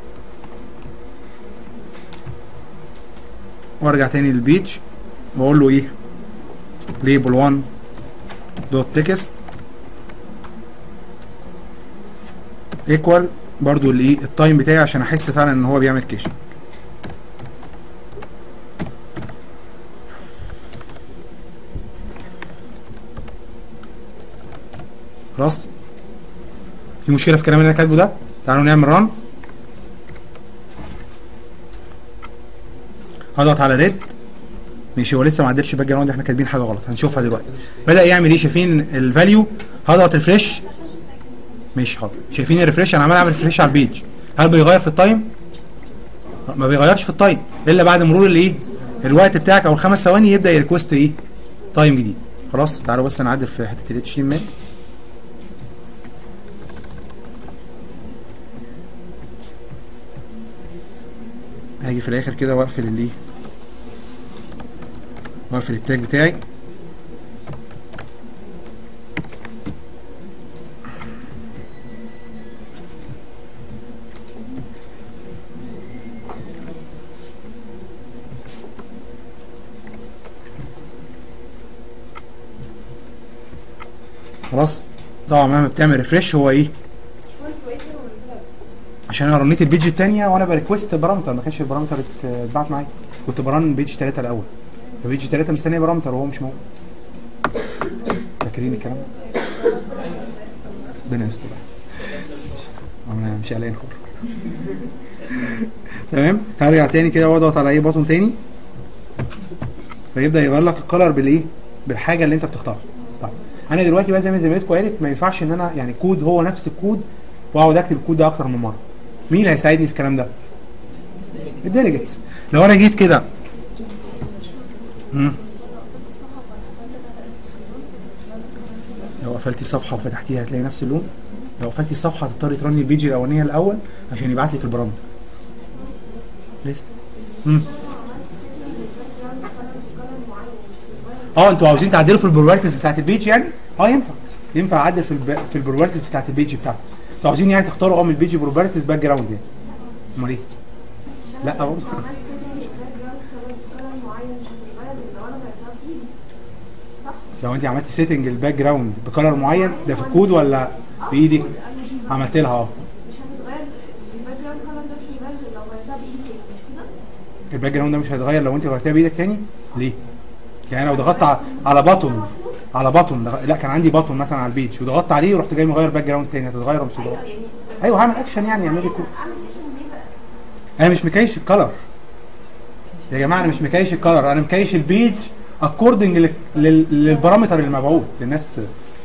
وارجع تاني للبيج واقول له ايه ليبل 1 دوت تكست ايكوال برضو الايه التايم بتاعي عشان احس فعلا ان هو بيعمل كاشن خلاص في مشكله في الكلام اللي انا كاتبه ده تعالوا نعمل ران هضغط على ريد ماشي هو لسه ما عدلش باك جراوند احنا كاتبين حاجه غلط هنشوفها دلوقتي بدا يعمل ايه شايفين الفاليو هضغط ريفريش ماشي حاضر شايفين الريفريش انا عمال اعمل ريفريش على البيج هل بيغير في التايم ما بيغيرش في التايم الا بعد مرور الايه الوقت بتاعك او الخمس ثواني يبدا يريكوست ايه تايم جديد خلاص تعالوا بس نعدل في حته الاتش تي ام ال هاجي في الاخر كده واقفل الايه واقفل التاج بتاعي خلاص طبعا مهما بتعمل ريفريش هو ايه عشان انا رنيت البيج الثانيه وانا بريكوست بارامتر ما كانش البارامتر ات- اتبعت معايا كنت برن بيج 3 الاول فبيج 3 مستنيه بارامتر وهو مش موجود فاكرين الكلام ده؟ ربنا يستر انا مش قلقان خالص تمام هرجع تاني كده واضغط على اي بطن تاني فيبدا يغير لك الكلر بالايه بالحاجه اللي انت بتختارها طيب انا دلوقتي بقى زي ما زميلتكم قالت ما ينفعش ان انا يعني كود هو نفس الكود واقعد اكتب الكود ده اكتر من مره مين اللي هيساعدني في الكلام ده الديليجيتس لو انا جيت كده مم. لو قفلتي الصفحه وفتحتيها هتلاقي نفس اللون لو قفلتي الصفحه هتضطري ترني البيج الاولانيه الاول عشان يبعت لك البارامتر لسه مم. اه انتوا عاوزين تعدلوا في البروبرتيز بتاعت البيج يعني اه ينفع ينفع اعدل في الب... في البروبرتيز بتاعت البيج بتاعتك انتوا عاوزين يعني تختاروا اه من البيج بروبرتيز باك جراوند يعني امال ايه لا برضه لو انت عملتي سيتنج الباك جراوند بكلر معين ده في الكود ولا بايدك عملت لها اه مش هتتغير الباك جراوند كلر ده مش هيتغير لو غيرتها بايدي مش كده؟ الباك جراوند ده مش هيتغير لو انت غيرتها بايدك تاني ليه يعني لو ضغطت ع- على بطن على بطن لا كان عندي بطن مثلا على البيج وضغطت عليه ورحت جاي مغير باك جراوند تاني هتتغير ولا مش هتتغير يعني ايوه هعمل اكشن يعني يعمل لي كود اعمل ايش ليه بقى؟ انا مش مكيش الكلر يا جماعه انا مش مكيش الكلر انا مكيش البيج اكوردنج للبارامتر اللي مبعوث للناس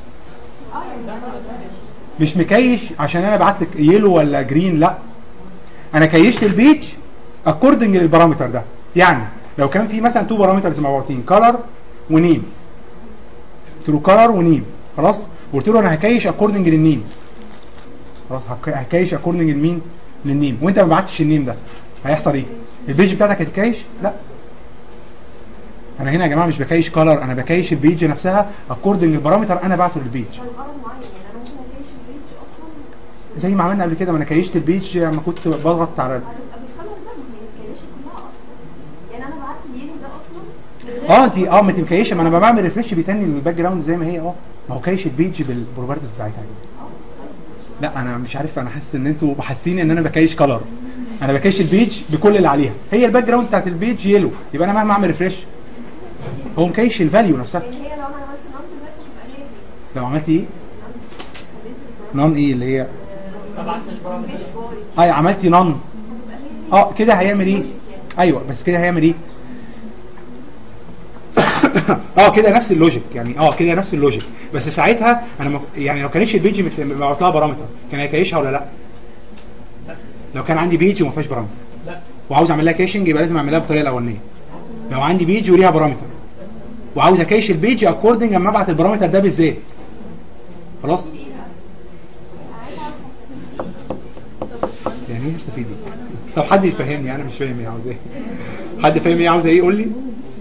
مش مكيش عشان انا بعت لك يلو ولا جرين لا انا كيشت البيج اكوردنج للبارامتر ده يعني لو كان في مثلا تو بارامترز مبعوثين كلر ونيم قلت له كلر ونيم خلاص قلت له انا هكيش اكوردنج للنيم خلاص هك- هكيش اكوردنج لمين للنيم وانت ما بعتش النيم ده هيحصل ايه البيج بتاعتك هتكيش لا انا هنا يا جماعه مش بكيش كلر انا بكيش البيج نفسها اكوردنج البارامتر انا بعته للبيج عشان غرض معين يعني انا ممكن اكيش البيج اصلا زي ما عملنا قبل كده ما انا كيشت البيج لما كنت بضغط على هتبقى بالكلر ده ما هي الكيشه كلها اصلا يعني انا بعت اليلو ده اصلا من غير اه انت اه ما انت مكيشه ما انا بعمل ريفرش بيتني الباك جراوند زي ما هي اه ما هو كيش البيج بالبروبرتيز بتاعتها لا انا مش عارف انا حاسس ان انتوا حاسين ان انا بكيش كلر انا بكيش البيج بكل اللي عليها هي الباك جراوند بتاعت البيج يلو يبقى انا مهما اعمل ريفرش هو مكيش الفاليو نفسها يعني هي لو انا عملت نون دلوقتي هتبقى ليه لو عملت ايه نون ايه اللي هي مش باي اه عملتي نون اه كده هيعمل ايه ايوه بس كده هيعمل ايه اه كده نفس اللوجيك يعني اه كده نفس اللوجيك بس ساعتها انا مك... يعني لو كانش البيج مت- مبعوت لها بارامتر كان هيكيشها ولا لا لو كان عندي بيج وما فيهاش بارامتر وعاوز اعمل لها كاشنج يبقى لازم اعملها بالطريقه الاولانيه لو عندي بيج وليها بارامتر وعاوز اكاش البيج اكوردنج اما ابعت البارامتر ده بالذات خلاص يعني ايه استفيد ايه طب حد يفهمني انا مش فاهم ايه عاوز ايه حد فاهم ايه عاوز ايه يقول لي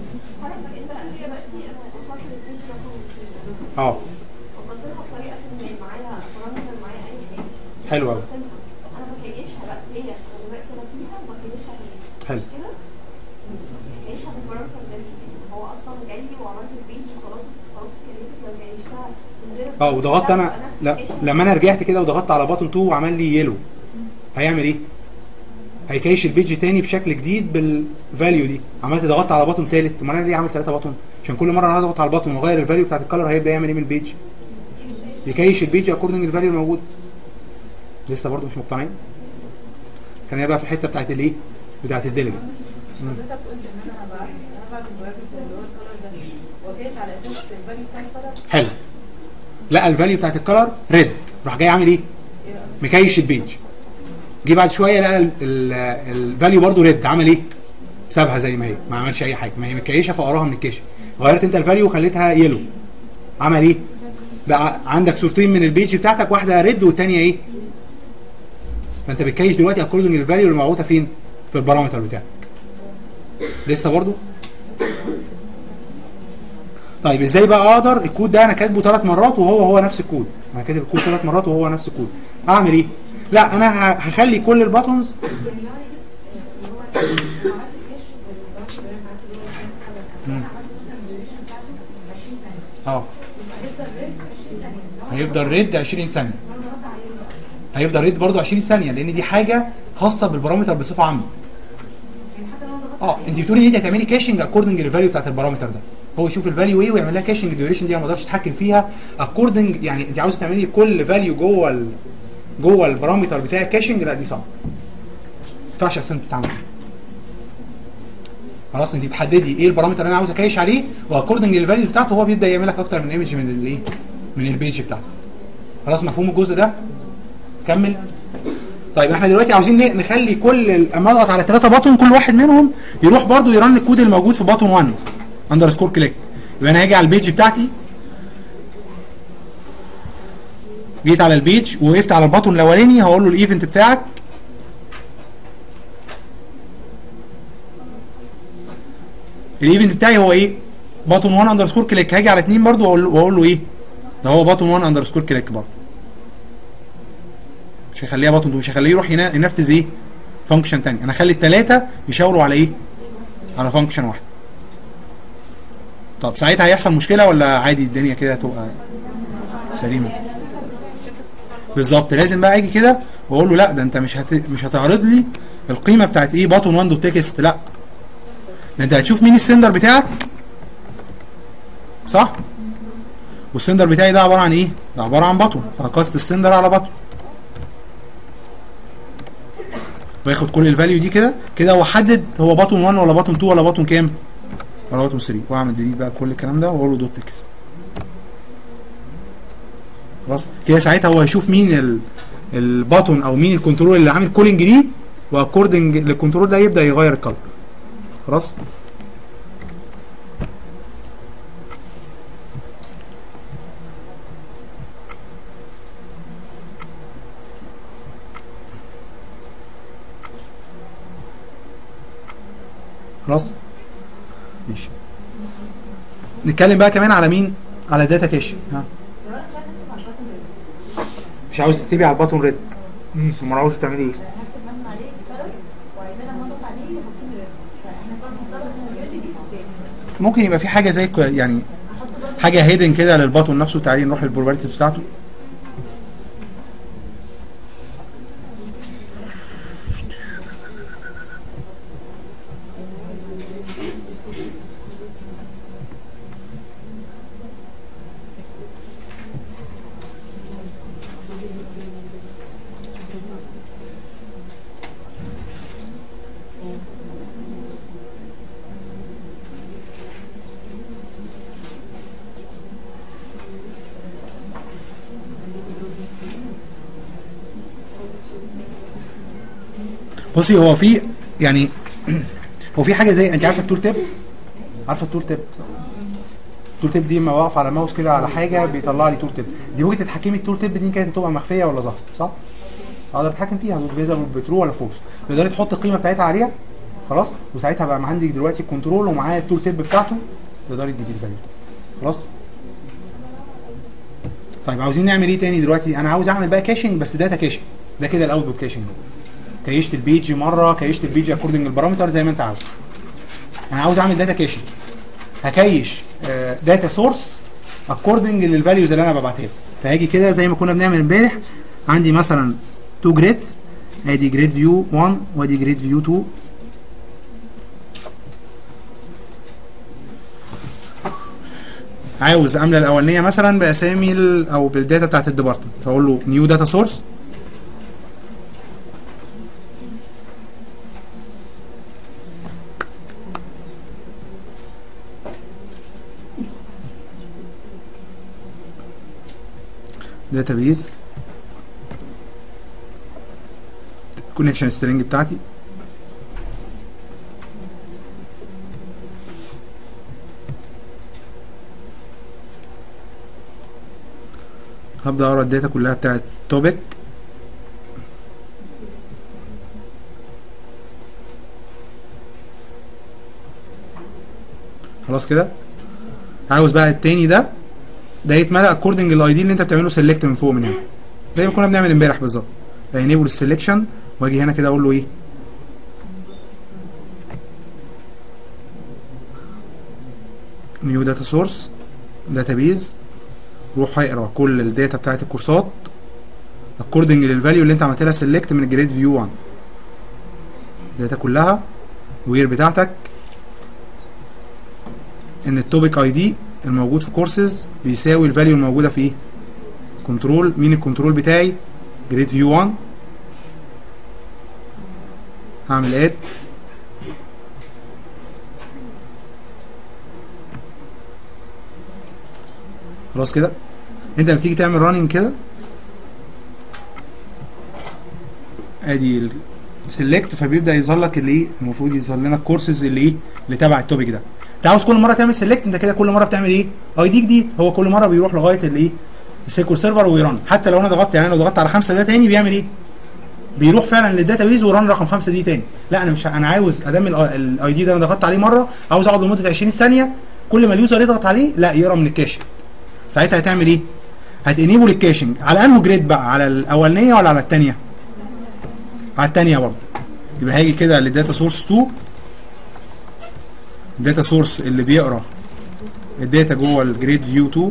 اه وصلت لها بطريقه ما معايا بارامتر معايا اي حاجه حلو قوي انا بكيشها بقى هي دلوقتي انا فيها بكيشها هي حلو كده بكيشها بالبارامتر ده هو اصلا جاي لي وعملت البيج وخلاص خلاص كلمتك لو كيشتها من غير اه وضغطت انا بقى نفس لا الكيشن. لما انا رجعت كده وضغطت على باتون 2 وعمل لي يلو هيعمل ايه؟ هيكيش البيج تاني بشكل جديد بالفاليو دي عملت ضغطت على باتون ثالث ما انا ليه عامل ثلاثه باتون عشان كل مره انا اضغط على الباتون واغير الفاليو بتاعت الكلر هيبدا يعمل ايه من البيج يكيش البيج اكوردنج الفاليو الموجود لسه برضه مش مقتنعين كان هي بقى في الحته بتاعت الايه بتاعت الديليجنت حضرتك قلت ان انا هبعت هبعت البيانات اللي هو الكلر ده وكاش على اساس الفاليو بتاع الكلر حلو لقى الفاليو بتاعت الكلر ريد راح جاي عامل ايه مكيش البيج جه بعد شويه لقى الفاليو برضو ريد عمل ايه سابها زي ما هي ما عملش اي حاجه ما هي مكيشه فقراها من الكيشه غيرت انت الفاليو وخليتها يلو عمل ايه بقى عندك صورتين من البيج بتاعتك واحده ريد والثانيه ايه فانت بتكيش دلوقتي اكوردنج الفاليو اللي مربوطه فين في البارامتر بتاعك لسه برضو طيب ازاي بقى اقدر الكود ده انا كاتبه ثلاث مرات وهو هو نفس الكود انا كاتب الكود ثلاث مرات وهو نفس الكود اعمل ايه لا انا ه- هخلي كل الباتونز اه هيفضل ريد 20 ثانيه هيفضل ريد برضه 20 ثانيه لان دي حاجه خاصه بالبارامتر بصفه عامه اه انت بتقولي ان انت هتعملي كاشنج اكوردنج للفاليو بتاعت البارامتر ده هو يشوف الفاليو ايه ويعمل لها كاشنج الديوريشن دي انا ما اقدرش اتحكم فيها اكوردنج يعني انت عاوزه تعملي كل فاليو جوه ال جوه البارامتر بتاع الكاشنج لا دي صعبه ما ينفعش اصلا تتعمل خلاص انت تحددي ايه البارامتر اللي انا عاوز اكايش عليه واكوردنج للفاليو بتاعته هو بيبدا يعمل لك اكتر من ايمج من الايه من البيج بتاعته خلاص مفهوم الجزء ده كمل طيب احنا دلوقتي عاوزين ن- نخلي كل ال- اما اضغط على ثلاثه باتون كل واحد منهم يروح برضو يرن الكود الموجود في باتون 1 اندرسكور كليك يبقى انا هاجي على البيج بتاعتي جيت على البيج ووقفت على الباتون الاولاني هقول له الايفنت بتاعك الايفنت بتاعي هو ايه باتون 1 اندرسكور كليك هاجي على اثنين برضو واقول واقول له ايه ده هو باتون 1 اندرسكور كليك برضو مش هيخليها باتون 2 مش هيخليه يروح ينا- ينفذ ايه فانكشن تاني انا اخلي الثلاثه يشاوروا على ايه على فانكشن واحد طب ساعتها هيحصل مشكله ولا عادي الدنيا كده هتبقى سليمه بالظبط لازم بقى اجي كده واقول له لا ده انت مش هت... مش هتعرض لي القيمه بتاعت ايه باتون 1 دوت تكست لا ده انت هتشوف مين السندر بتاعك صح والسندر بتاعي ده عباره عن ايه ده عباره عن باتون فهكاست السندر على باتون وياخد كل الفاليو دي كده كده هو حدد هو باتون 1 ولا باتون 2 ولا باتون كام ولا باتون 3 واعمل ديليت بقى كل الكلام ده واقول له دوت تكست خلاص كده ساعتها هو هيشوف مين ال الباتون او مين الكنترول اللي عامل كولينج دي واكوردنج للكنترول ده يبدا يغير الكلر خلاص خلاص ماشي نتكلم بقى كمان على مين على داتا كاش ها لو انا مش عايزه اكتب على الباتن ريد مش عاوز تكتبي على الباتون ريد امم امال عاوز تعملي ايه هكتب مثلا عليه كلر وعايزاه لما اضغط عليه يحط لي ريد فاحنا كنا بنختار مثلا ريد دي في التاني ممكن يبقى في حاجه زي كو- يعني احط برضه حاجه هيدن كده للباتون نفسه تعالي نروح للبروبرتيز بتاعته بصي هو في يعني هو في حاجه زي انت عارفه التول تيب عارفه التول تيب صح؟ التول تيب دي لما واقف على ماوس كده على حاجه بيطلع لي تول تيب دي وجهه تتحكمي التول تيب دي كانت هتبقى مخفيه ولا ظاهره صح اقدر اتحكم فيها فيزر بترو ولا فولس تقدري تحط القيمه بتاعتها عليها خلاص وساعتها بقى عندي دلوقتي الكنترول ومعايا التول تيب بتاعته تقدري تجيبي الفاليو خلاص طيب عاوزين نعمل ايه تاني دلوقتي انا عاوز اعمل بقى كاشنج بس داتا كاشنج ده كده الاوتبوت كاشنج كيشت البيج مره كيشت البيج اكوردنج البارامتر زي ما انت عاوز انا عاوز اعمل داتا كاشنج هكيش داتا سورس اكوردنج للفاليوز اللي انا ببعتها له فهاجي كده زي ما كنا بنعمل امبارح عندي مثلا تو جريدز ادي جريد فيو 1 وادي جريد فيو 2 عاوز املى الاولانيه مثلا باسامي ال- او بالداتا بتاعت الديبارتمنت فاقول له نيو داتا سورس داتابيز كونكشن سترينج بتاعتي هبدا اقرا الداتا كلها بتاعت توبيك خلاص كده عاوز بقى التاني ده ده يتملى اكوردنج الاي دي اللي انت بتعمله سيلكت من فوق من هنا زي ما كنا بنعمل امبارح بالظبط فانيبل السلكشن واجي هنا كده اقول له ايه نيو داتا سورس داتابيز روح هيقرا كل الداتا بتاعت الكورسات اكوردنج للفاليو اللي انت عملت لها سيلكت من الجريد فيو 1 الداتا كلها وير بتاعتك ان التوبيك اي دي الموجود في كورسز بيساوي الفاليو الموجوده في ايه كنترول مين الكنترول بتاعي جريد فيو 1 هعمل اد خلاص كده انت لما تيجي تعمل راننج كده ادي سيلكت فبيبدا يظهر لك اللي ايه المفروض يظهر لنا الكورسز اللي ايه اللي تبع التوبيك ده انت عاوز كل مره تعمل سيلكت انت كده كل مره بتعمل ايه اي دي جديد هو كل مره بيروح لغايه الايه السيكول سيرفر ويرن حتى لو انا ضغطت يعني لو ضغطت على خمسه ده تاني بيعمل ايه بيروح فعلا للداتابيز وران رقم خمسه دي تاني لا انا مش انا عاوز ادام الاي دي ده انا ضغطت عليه مره عاوز اقعد لمده 20 ثانيه كل ما اليوزر يضغط عليه لا يقرا من الكاشنج ساعتها هتعمل ايه هتنيبل الكاشنج على انه جريد بقى على الاولانيه ولا على الثانيه على الثانيه برضه يبقى هاجي كده للداتا سورس 2 الداتا سورس اللي بيقرا الداتا جوه الجريد فيو 2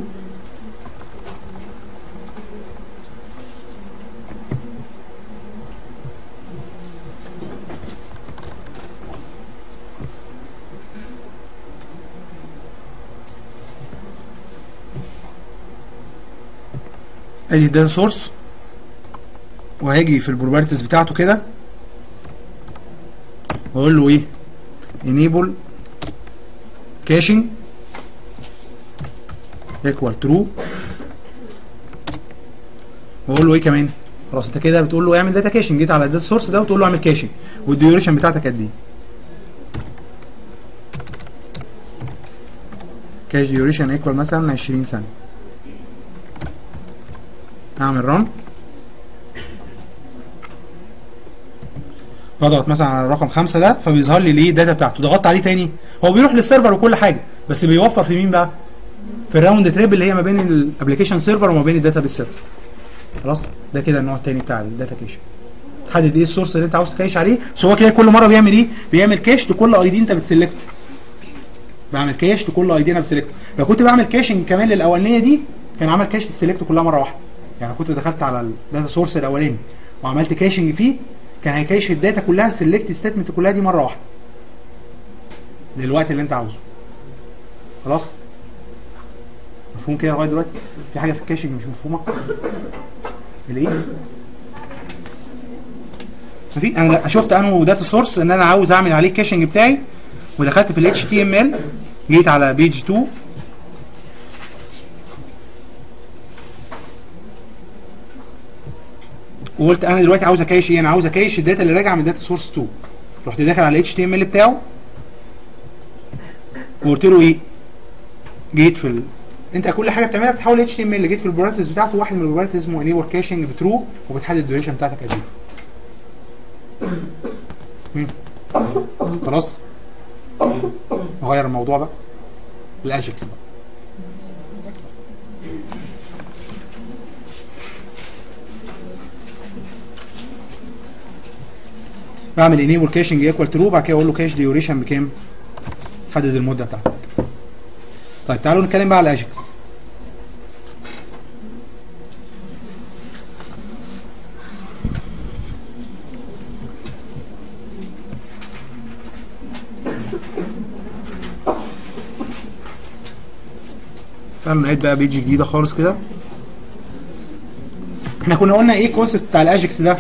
ادي الداتا سورس وهاجي في البروبرتيز بتاعته كده واقول له ايه enable caching equal true واقول له ايه كمان خلاص انت كده بتقول له اعمل داتا كاشنج جيت على الداتا سورس ده وتقول له اعمل كاشنج والديوريشن بتاعتك قد ايه كاش ديوريشن ايكوال مثلا 20 ثانيه اعمل رن بضغط مثلا على الرقم خمسة ده فبيظهر لي ليه الداتا بتاعته ضغطت عليه تاني هو بيروح للسيرفر وكل حاجه بس بيوفر في مين بقى في الراوند تريب اللي هي ما بين الابلكيشن سيرفر وما بين الداتا بالسيرفر خلاص ده كده النوع التاني بتاع الداتا كيش تحدد ايه السورس اللي انت عاوز تكاش عليه بس هو كده كل مره بيعمل ايه بيعمل كاش لكل اي دي انت بتسلكته بعمل كاش لكل اي دي انا بسلكته لو كنت بعمل كاشنج كمان للاولانيه دي كان عمل كاش للسلكت كلها مره واحده يعني كنت دخلت على الداتا سورس الاولاني وعملت كاشنج فيه كان هيكاش الداتا كلها السلكت ستيتمنت كلها دي مره واحده للوقت اللي انت عاوزه خلاص مفهوم كده لغايه دلوقتي في حاجه في الكاشنج مش مفهومه الايه مفي انا شفت انه داتا سورس ان انا عاوز اعمل عليه الكاشنج بتاعي ودخلت في الاتش تي ام ال جيت على بيج 2 وقلت انا دلوقتي عاوز اكايش ايه انا عاوز اكايش الداتا اللي راجعه من داتا سورس 2 رحت داخل على الاتش تي ام ال بتاعه وقلت له ايه جيت في ال... انت كل حاجه بتعملها بتحول اتش تي ام ال جيت في البروبرتيز بتاعته واحد من البروبرتيز اسمه انيبل كاشنج بترو وبتحدد الديوريشن بتاعتك قد ايه مم. خلاص نغير الموضوع بقى الاجكس بقى بعمل انيبل كاشنج ايكوال ترو بعد كده اقول له كاش ديوريشن بكام حدد المده بتاعتك طيب تعالوا نتكلم بقى على الاجكس تعالوا نعيد بقى بيج جديده خالص كده احنا كنا قلنا ايه الكونسيبت بتاع الاجكس ده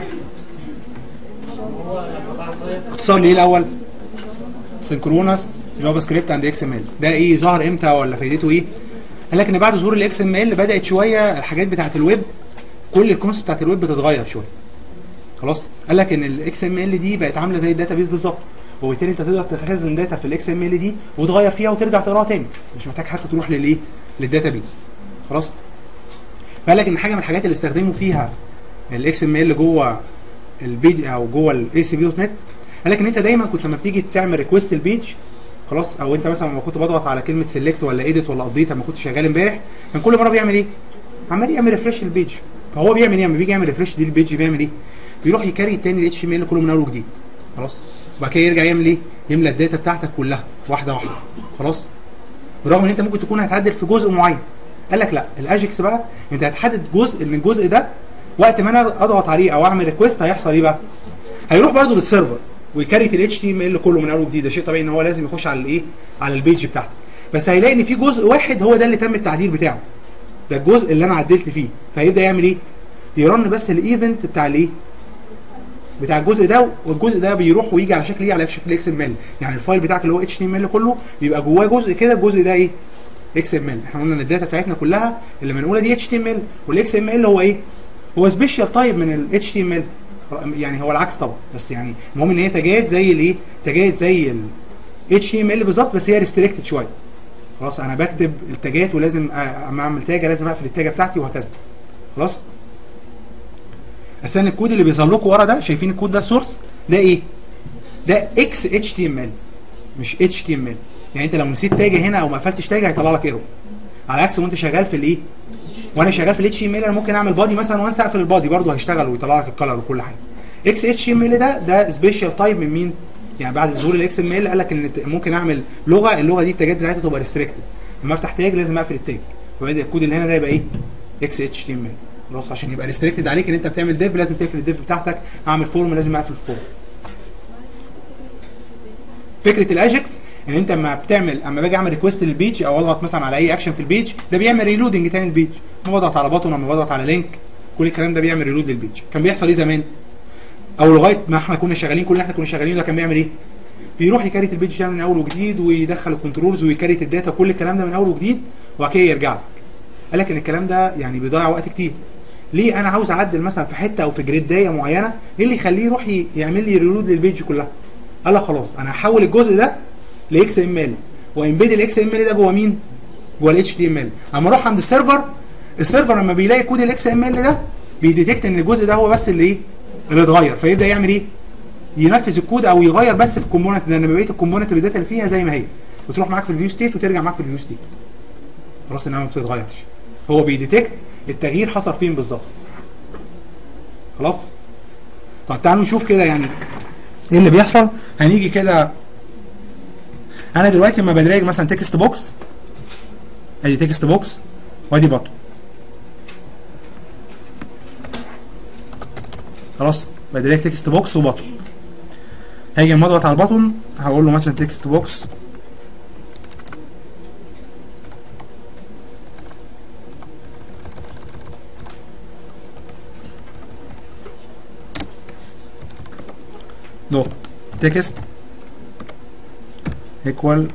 اختصار ليه الاول سنكرونس جافا سكريبت اند اكس ام ال ده ايه ظهر امتى ولا فايدته ايه قال لك ان بعد ظهور الاكس ام ال بدات شويه الحاجات بتاعت الويب كل الكونسيبت بتاعت الويب بتتغير شويه خلاص قال لك ان الاكس ام ال دي بقت عامله زي الداتابيس بالظبط وبالتالي انت تقدر تخزن داتا في الاكس ام ال دي وتغير فيها وترجع تقراها تاني مش محتاج حتى تروح للايه للداتابيس خلاص فقال لك ان حاجه من الحاجات اللي استخدموا فيها الاكس ام ال جوه البيج او جوه الاي سي بي دوت نت قال لك ان انت دايما كنت لما بتيجي تعمل ريكوست البيج خلاص او انت مثلا لما كنت بضغط على كلمه سيلكت ولا ايديت ولا ابديت لما كنت شغال امبارح كان كل مره بيعمل ايه؟ عمال يعمل ريفرش للبيج فهو بيعمل ايه لما بيجي يعمل ريفرش دي البيج بيعمل ايه؟ بيروح يكري تاني الاتش ام ال كله من اول وجديد خلاص وبعد كده يرجع يعمل ايه؟ يملى الداتا بتاعتك كلها واحده واحده خلاص برغم ان انت ممكن تكون هتعدل في جزء معين قال لك لا الاجكس بقى انت هتحدد جزء ان الجزء ده وقت ما انا اضغط عليه او اعمل ريكوست هيحصل ايه بقى؟ هيروح برده للسيرفر ويكريت الاتش تي ام ال كله من اول وجديد ده شيء طبيعي ان هو لازم يخش على الايه؟ على البيج بتاعتك بس هيلاقي ان في جزء واحد هو ده اللي تم التعديل بتاعه ده الجزء اللي انا عدلت فيه فهيبدا يعمل ايه؟ يرن بس الايفنت بتاع الايه؟ بتاع الجزء ده والجزء ده بيروح ويجي على شكل ايه؟ على شكل اكس ام ال يعني الفايل بتاعك اللي هو اتش تي ام ال كله بيبقى جواه جزء كده الجزء ده ايه؟ اكس ام ال احنا قلنا ان الداتا بتاعتنا كلها اللي منقوله دي اتش تي ام ال والاكس ام ال هو ايه؟ هو سبيشال تايب من الاتش تي ام ال يعني هو العكس طبعا بس يعني المهم ان هي تاجات زي الايه؟ تاجات زي ال اتش تي ام ال بالظبط بس هي ريستريكتد شويه خلاص انا بكتب التاجات ولازم اما اعمل تاجه لازم اقفل التاجه بتاعتي وهكذا خلاص عشان الكود اللي بيظهر لكم ورا ده شايفين الكود ده السورس ده ايه؟ ده اكس اتش تي ام ال مش اتش تي ام ال يعني انت لو نسيت تاجه هنا او ما قفلتش تاجه هيطلع لك ايرور على عكس وانت شغال في الايه؟ وانا شغال في الاتش ام ال انا ممكن اعمل بادي مثلا وانسى اقفل البادي برضه هيشتغل ويطلع لك الكلر وكل حاجه اكس اتش ام ال ده ده سبيشال تايب من مين؟ يعني بعد ظهور الاكس ام ال قال لك ان ممكن اعمل لغه اللغه دي التاجات بتاعتها تبقى ريستريكتد لما افتح تاج لازم اقفل التاج فبدا الكود اللي هنا ده يبقى ايه؟ اكس اتش تي ام ال خلاص عشان يبقى ريستريكتد عليك ان انت بتعمل ديف لازم تقفل الديف بتاعتك اعمل فورم لازم اقفل الفورم فكره الاجكس ان انت اما بتعمل اما باجي اعمل ريكوست للبيج او اضغط مثلا على اي اكشن في البيج ده بيعمل ريلودنج تاني للبيج اما بضغط على بطن اما بضغط على لينك كل الكلام ده بيعمل ريلود للبيج كان بيحصل ايه زمان او لغايه ما احنا كنا شغالين كل اللي احنا كنا شغالين ده كان بيعمل ايه بيروح يكريت البيج ده من اول وجديد ويدخل الكنترولز ويكريت الداتا كل الكلام ده من اول وجديد وبعد كده يرجع لك قال لك ان الكلام ده يعني بيضيع وقت كتير ليه انا عاوز اعدل مثلا في حته او في جريدايه معينه ايه اللي يخليه يروح يعمل لي ريلود للبيج كلها قال لك خلاص انا هحول الجزء ده لاكس ام ال وامبيد الاكس ام ال ده جوه مين جوه الاتش تي ام ال اما اروح عند السيرفر السيرفر لما بيلاقي كود الاكس ام ال ده بيديتكت ان الجزء ده هو بس اللي ايه اللي اتغير فيبدا يعمل ايه ينفذ الكود او يغير بس في الكومبوننت لان بقيه الكومبوننت الداتا اللي فيها زي ما هي بتروح معاك في الفيو ستيت وترجع معاك في الفيو ستيت خلاص انها ما بتتغيرش هو بيديتكت التغيير حصل فين بالظبط خلاص طب تعالوا نشوف كده يعني ايه اللي بيحصل هنيجي كده انا دلوقتي لما بدراج مثلا تكست بوكس ادي تكست بوكس وادي بطن خلاص بدراج تكست بوكس وبطن هاجي لما اضغط على البطن هقول له مثلا تكست بوكس دوت تكست ايكوال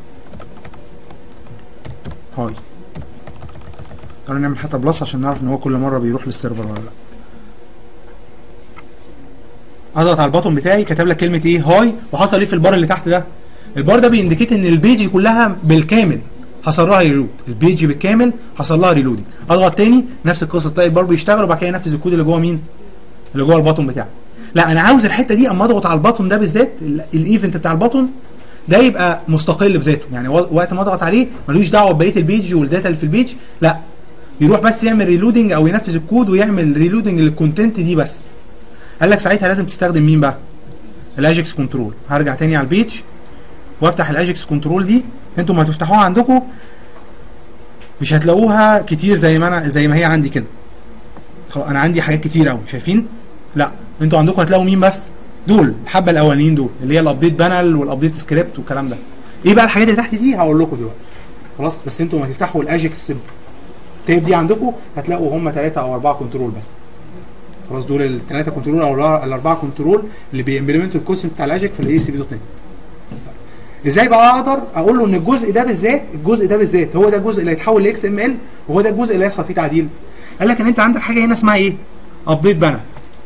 هاي تعالوا نعمل حتى بلس عشان نعرف ان هو كل مره بيروح للسيرفر ولا لا اضغط على البطن بتاعي كتب لك كلمه ايه هاي وحصل ايه في البار اللي تحت ده البار ده بينديكيت ان البيج كلها بالكامل حصل لها ريلود البيج بالكامل حصل لها ريلودنج اضغط تاني نفس القصه تلاقي البار بيشتغل وبعد كده ينفذ الكود اللي جوه مين اللي جوه البطن بتاعي لا انا عاوز الحته دي اما اضغط على البطن ده بالذات ال- الايفنت بتاع البطن ده يبقى مستقل بذاته يعني و- وقت ما اضغط عليه ملوش دعوه ببقيه البيج والداتا اللي في البيج لا يروح بس يعمل ريلودنج او ينفذ الكود ويعمل ريلودنج للكونتنت دي بس قال لك ساعتها لازم تستخدم مين بقى الاجكس كنترول هرجع تاني على البيج وافتح الاجكس كنترول دي انتوا ما تفتحوها عندكم مش هتلاقوها كتير زي ما انا زي ما هي عندي كده خلاص انا عندي حاجات كتير قوي شايفين لا انتوا عندكم هتلاقوا مين بس دول الحبه الاولانيين دول اللي هي الابديت بانل والابديت سكريبت والكلام ده ايه بقى الحاجات اللي تحت دي هقول لكم دلوقتي خلاص بس انتوا ما تفتحوا الاجكس تيب دي عندكم هتلاقوا هم ثلاثه او اربعه كنترول بس خلاص دول الثلاثه كنترول او الأر- الاربعه كنترول اللي بيمبلمنتوا الكونسيبت بتاع الاجك في الاي سي بي دوت نت ازاي بقى اقدر اقول له ان الجزء ده بالذات الجزء ده بالذات هو ده الجزء اللي هيتحول لاكس ام ال وهو ده الجزء اللي هيحصل فيه تعديل قال لك ان انت عندك حاجه هنا اسمها ايه ابديت بانل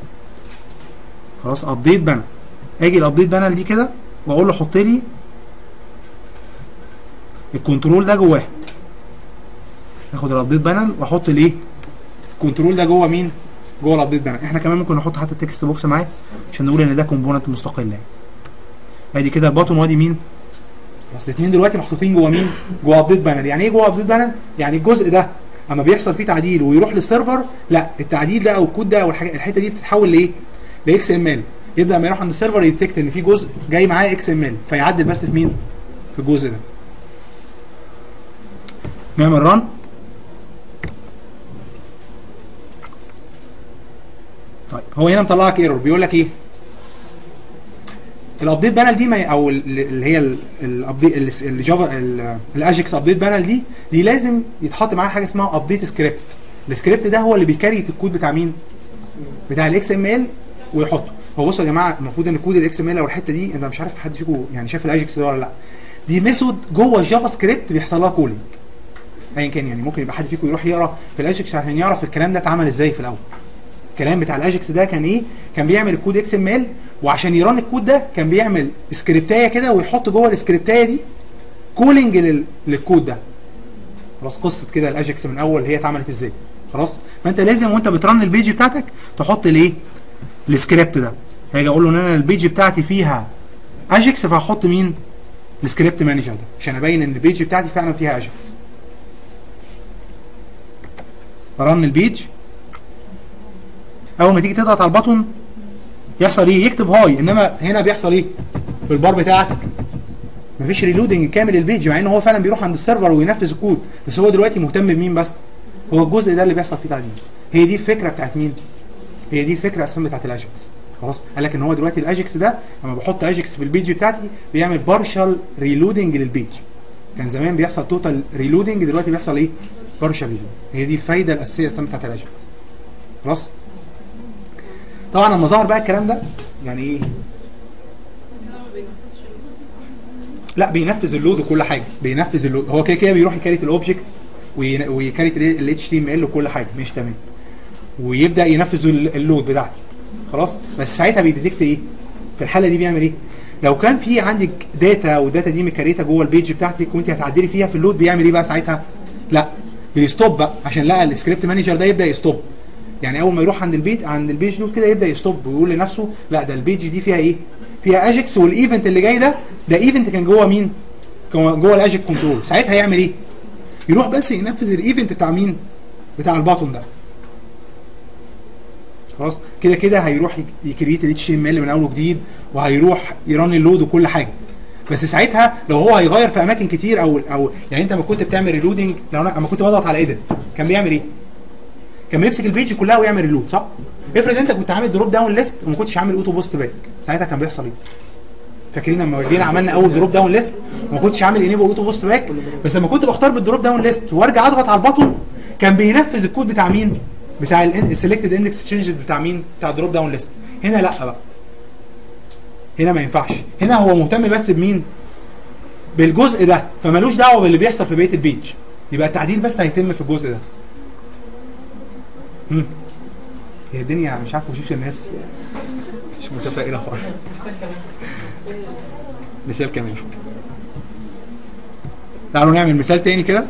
خلاص ابديت بانل اجي الابديت بانل دي كده واقول له حط لي الكنترول ده جواه اخد الابديت بانل واحط الايه الكنترول ده جوه مين جوه الابديت بانل احنا كمان ممكن نحط حتى التكست بوكس معاه عشان نقول ان ده كومبوننت مستقل يعني ادي كده البطن وادي مين بس الاثنين دلوقتي محطوطين جوه مين جوه ابديت بانل يعني ايه جوه ابديت بانل يعني الجزء ده اما بيحصل فيه تعديل ويروح للسيرفر لا التعديل ده او الكود ده او الحاجه الحته دي بتتحول لايه لاكس ام ال يبدا لما يروح عند السيرفر يديتكت ان في جزء جاي معاه اكس ام ال فيعدل بس في مين في الجزء ده نعمل ران طيب هو هنا مطلعك ايرور بيقول لك ايه الابديت بانل دي ما ي- او ال- اللي هي ال- الابديت ال- الجافا ال- الاجكس ابديت بانل دي دي لازم يتحط معاها حاجه اسمها ابديت سكريبت السكريبت ده هو اللي بيكريت الكود بتاع مين بتاع الاكس ام ال ويحطه هو بصوا يا جماعه المفروض ان كود الاكس ام ال او الحته دي انا مش عارف حد فيكم يعني شاف الاجكس ده ولا لا دي ميثود جوه الجافا سكريبت بيحصل لها كولينج ايا كان يعني ممكن يبقى حد فيكم يروح يقرا في الاجكس عشان يعرف الكلام ده اتعمل ازاي في الاول الكلام بتاع الاجكس ده كان ايه كان بيعمل الكود اكس ام ال وعشان يران الكود ده كان بيعمل سكريبتايه كده ويحط جوه السكريبتايه دي كولينج لل... للكود ده خلاص قصه كده الاجكس من اول هي اتعملت ازاي خلاص فانت لازم وانت بترن البيج بتاعتك تحط الايه السكريبت ده هاجي اقول له ان انا البيج بتاعتي فيها اجكس فهحط مين السكريبت مانجر ده عشان ابين ان البيج بتاعتي فعلا فيها اجكس رن البيج اول ما تيجي تضغط على البطن يحصل ايه يكتب هاي انما هنا بيحصل ايه في البار بتاعك مفيش ريلودنج كامل البيج مع ان هو فعلا بيروح عند السيرفر وينفذ الكود بس هو دلوقتي مهتم بمين بس هو الجزء ده اللي بيحصل فيه تعديل هي دي الفكره بتاعت مين هي دي الفكره اصلا بتاعت الاجكس خلاص قال لك ان هو دلوقتي الاجكس ده لما بحط اجكس في البيج بتاعتي بيعمل بارشال ريلودنج للبيج كان زمان بيحصل توتال ريلودنج دلوقتي بيحصل ايه بارشال ريلودنج هي دي الفايده الاساسيه اصلا بتاعت الاجكس خلاص طبعا لما ظهر بقى الكلام ده يعني ايه لا بينفذ اللود وكل حاجه بينفذ اللود هو كده كده بيروح يكريت الاوبجكت وين- ويكريت ال اتش تي ام ال وكل حاجه مش تمام ويبدا ينفذ ال- اللود بتاعتي خلاص بس ساعتها بيديتكت ايه في الحاله دي بيعمل ايه لو كان في عندك داتا والداتا دي مكريته جوه البيج بتاعتك وانت هتعدلي فيها في اللود بيعمل ايه بقى ساعتها لا بيستوب بقى عشان لقى السكريبت مانجر ده يبدا يستوب يعني اول ما يروح عند البيت عند البيج دول كده يبدا يستوب ويقول لنفسه لا ده البيج دي فيها ايه فيها اجكس والايفنت اللي جاي ده ده ايفنت كان جوه مين كان جوه الاجك كنترول ساعتها يعمل ايه يروح بس ينفذ الايفنت بتاع مين بتاع الباطن ده خلاص كده كده هيروح يكريت الاتش ام ال من اول وجديد وهيروح يرن اللود وكل حاجه بس ساعتها لو هو هيغير في اماكن كتير او او يعني انت لما كنت بتعمل ريلودنج لو انا لما كنت بضغط على ايدن كان بيعمل ايه؟ كان بيمسك البيج كلها ويعمل ريلود صح؟ افرض انت كنت عامل دروب داون ليست وما كنتش عامل اوتو بوست باك ساعتها كان بيحصل ايه؟ فاكرين لما جينا عملنا اول دروب داون ليست وما كنتش عامل انيبل اوتو بوست باك بس لما كنت بختار بالدروب داون ليست وارجع اضغط على البطن كان بينفذ الكود بتاع مين؟ بتاع السلكتد اندكس تشينج بتاع مين؟ بتاع الدروب داون ليست هنا لا بقى هنا ما ينفعش هنا هو مهتم بس بمين؟ بالجزء ده فمالوش دعوه باللي بيحصل في بقيه البيج يبقى التعديل بس هيتم في الجزء ده مم. هي الدنيا مش عارف وشوش الناس مش متفائله خالص مثال كمان تعالوا نعمل مثال تاني كده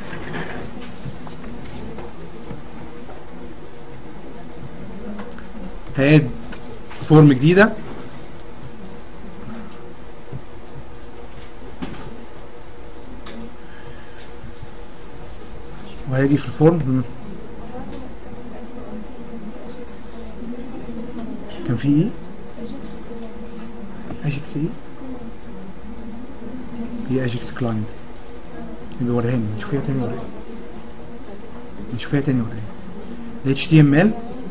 هاد فورم جديده وهاجي في الفورم مم. كان في ايه؟ اجكس ايه؟ هي اجكس كلاين يبقى وريهاني نشوفيها تاني وريهاني نشوفيها تاني وريهاني ال HTML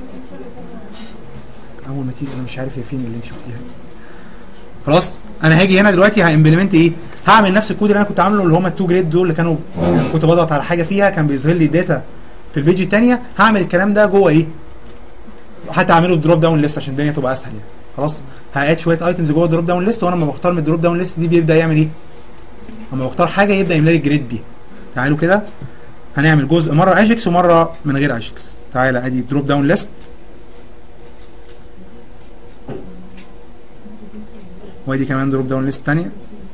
اول ما تيجي انا مش عارف هي فين اللي انت شفتيها خلاص انا هاجي هنا دلوقتي هامبلمنت ايه هعمل نفس الكود اللي انا كنت عامله اللي هم التو جريد دول اللي كانوا كنت بضغط على حاجه فيها كان بيظهر لي داتا في البيج الثانيه هعمل الكلام ده جوه ايه حتى اعمله دروب داون ليست عشان الدنيا تبقى اسهل يعني خلاص هقعد شويه ايتمز جوه الدروب داون ليست وانا لما بختار من الدروب داون ليست دي بيبدا يعمل ايه لما بختار حاجه يبدا يملى لي الجريد بيها تعالوا كده هنعمل جزء مره اجكس ومره من غير اجكس تعالى ادي دروب داون ليست وادي كمان دروب داون ليست ثانيه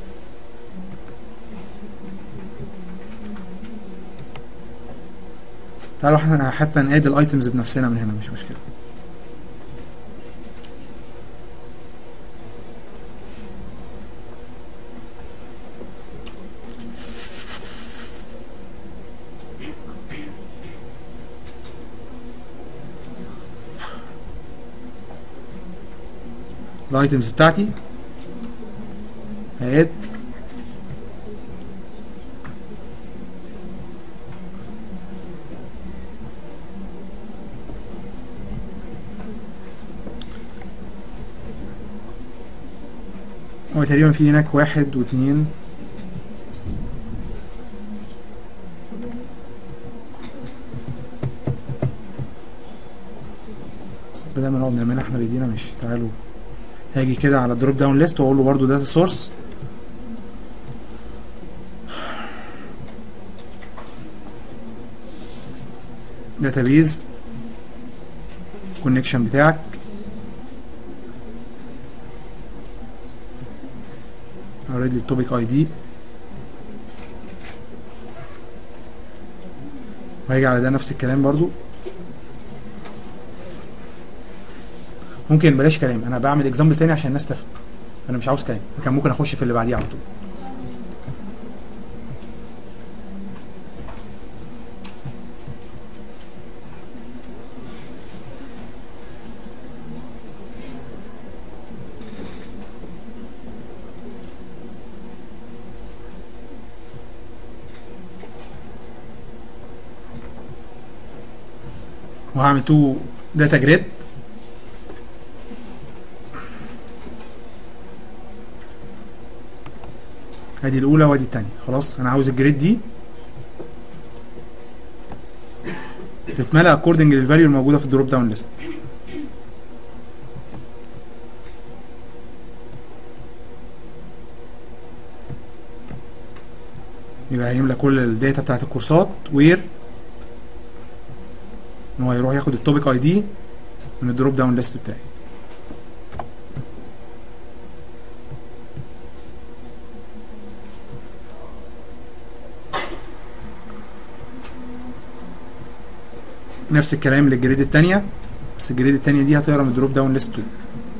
تعالوا احنا حتى نقاد الايتمز بنفسنا من هنا مش مشكله الايتمز بتاعتي هات هو تقريبا في هناك واحد واثنين بدل ما نقعد نعملها احنا بايدينا مش تعالوا هاجي كده على الدروب داون ليست واقول له برده داتا سورس داتابيز كونكشن بتاعك اوريدي التوبيك اي دي وهيجي على ده نفس الكلام برضو ممكن بلاش كلام انا بعمل اكزامبل تاني عشان الناس تفهم انا مش عاوز كلام كان ممكن اخش في اللي بعديه على طول وهعمل تو داتا جريد ادي الاولى وادي الثانيه خلاص انا عاوز الجريد دي تتملى اكوردنج للفاليو الموجوده في الدروب داون ليست يبقى هيملى كل الداتا بتاعت الكورسات وير ان هو يروح ياخد التوبيك اي دي من الدروب داون ليست بتاعي نفس الكلام للجريد التانية بس الجريد التانية دي هتقرا من الدروب داون ليست 2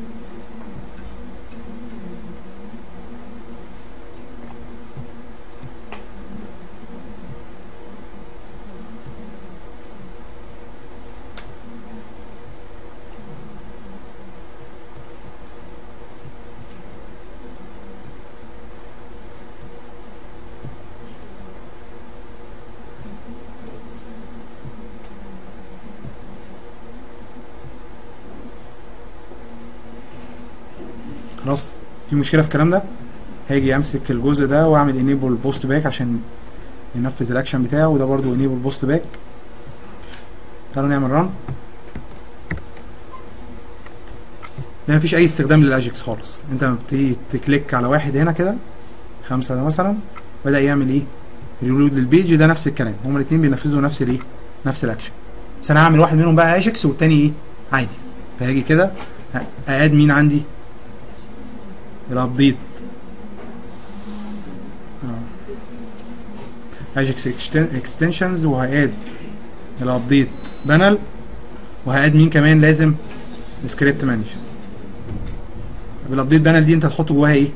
خلاص في مشكله في الكلام ده هاجي امسك الجزء ده واعمل انيبل بوست باك عشان ينفذ الاكشن بتاعه وده برضو انيبل بوست باك تعالوا نعمل ران ده مفيش اي استخدام للاجكس خالص انت لما بتيجي تكليك على واحد هنا كده خمسة ده مثلا بدا يعمل ايه ريلود للبيج ده نفس الكلام هما الاثنين بينفذوا نفس الايه نفس الاكشن بس انا هعمل واحد منهم بقى اجكس والتاني ايه عادي فهاجي كده اقاد مين عندي الابديت اجكس اكستنشنز وهقاد الابديت بانل وهقاد مين كمان لازم السكريبت مانجر طب الابديت بانل دي انت هتحط جواها ايه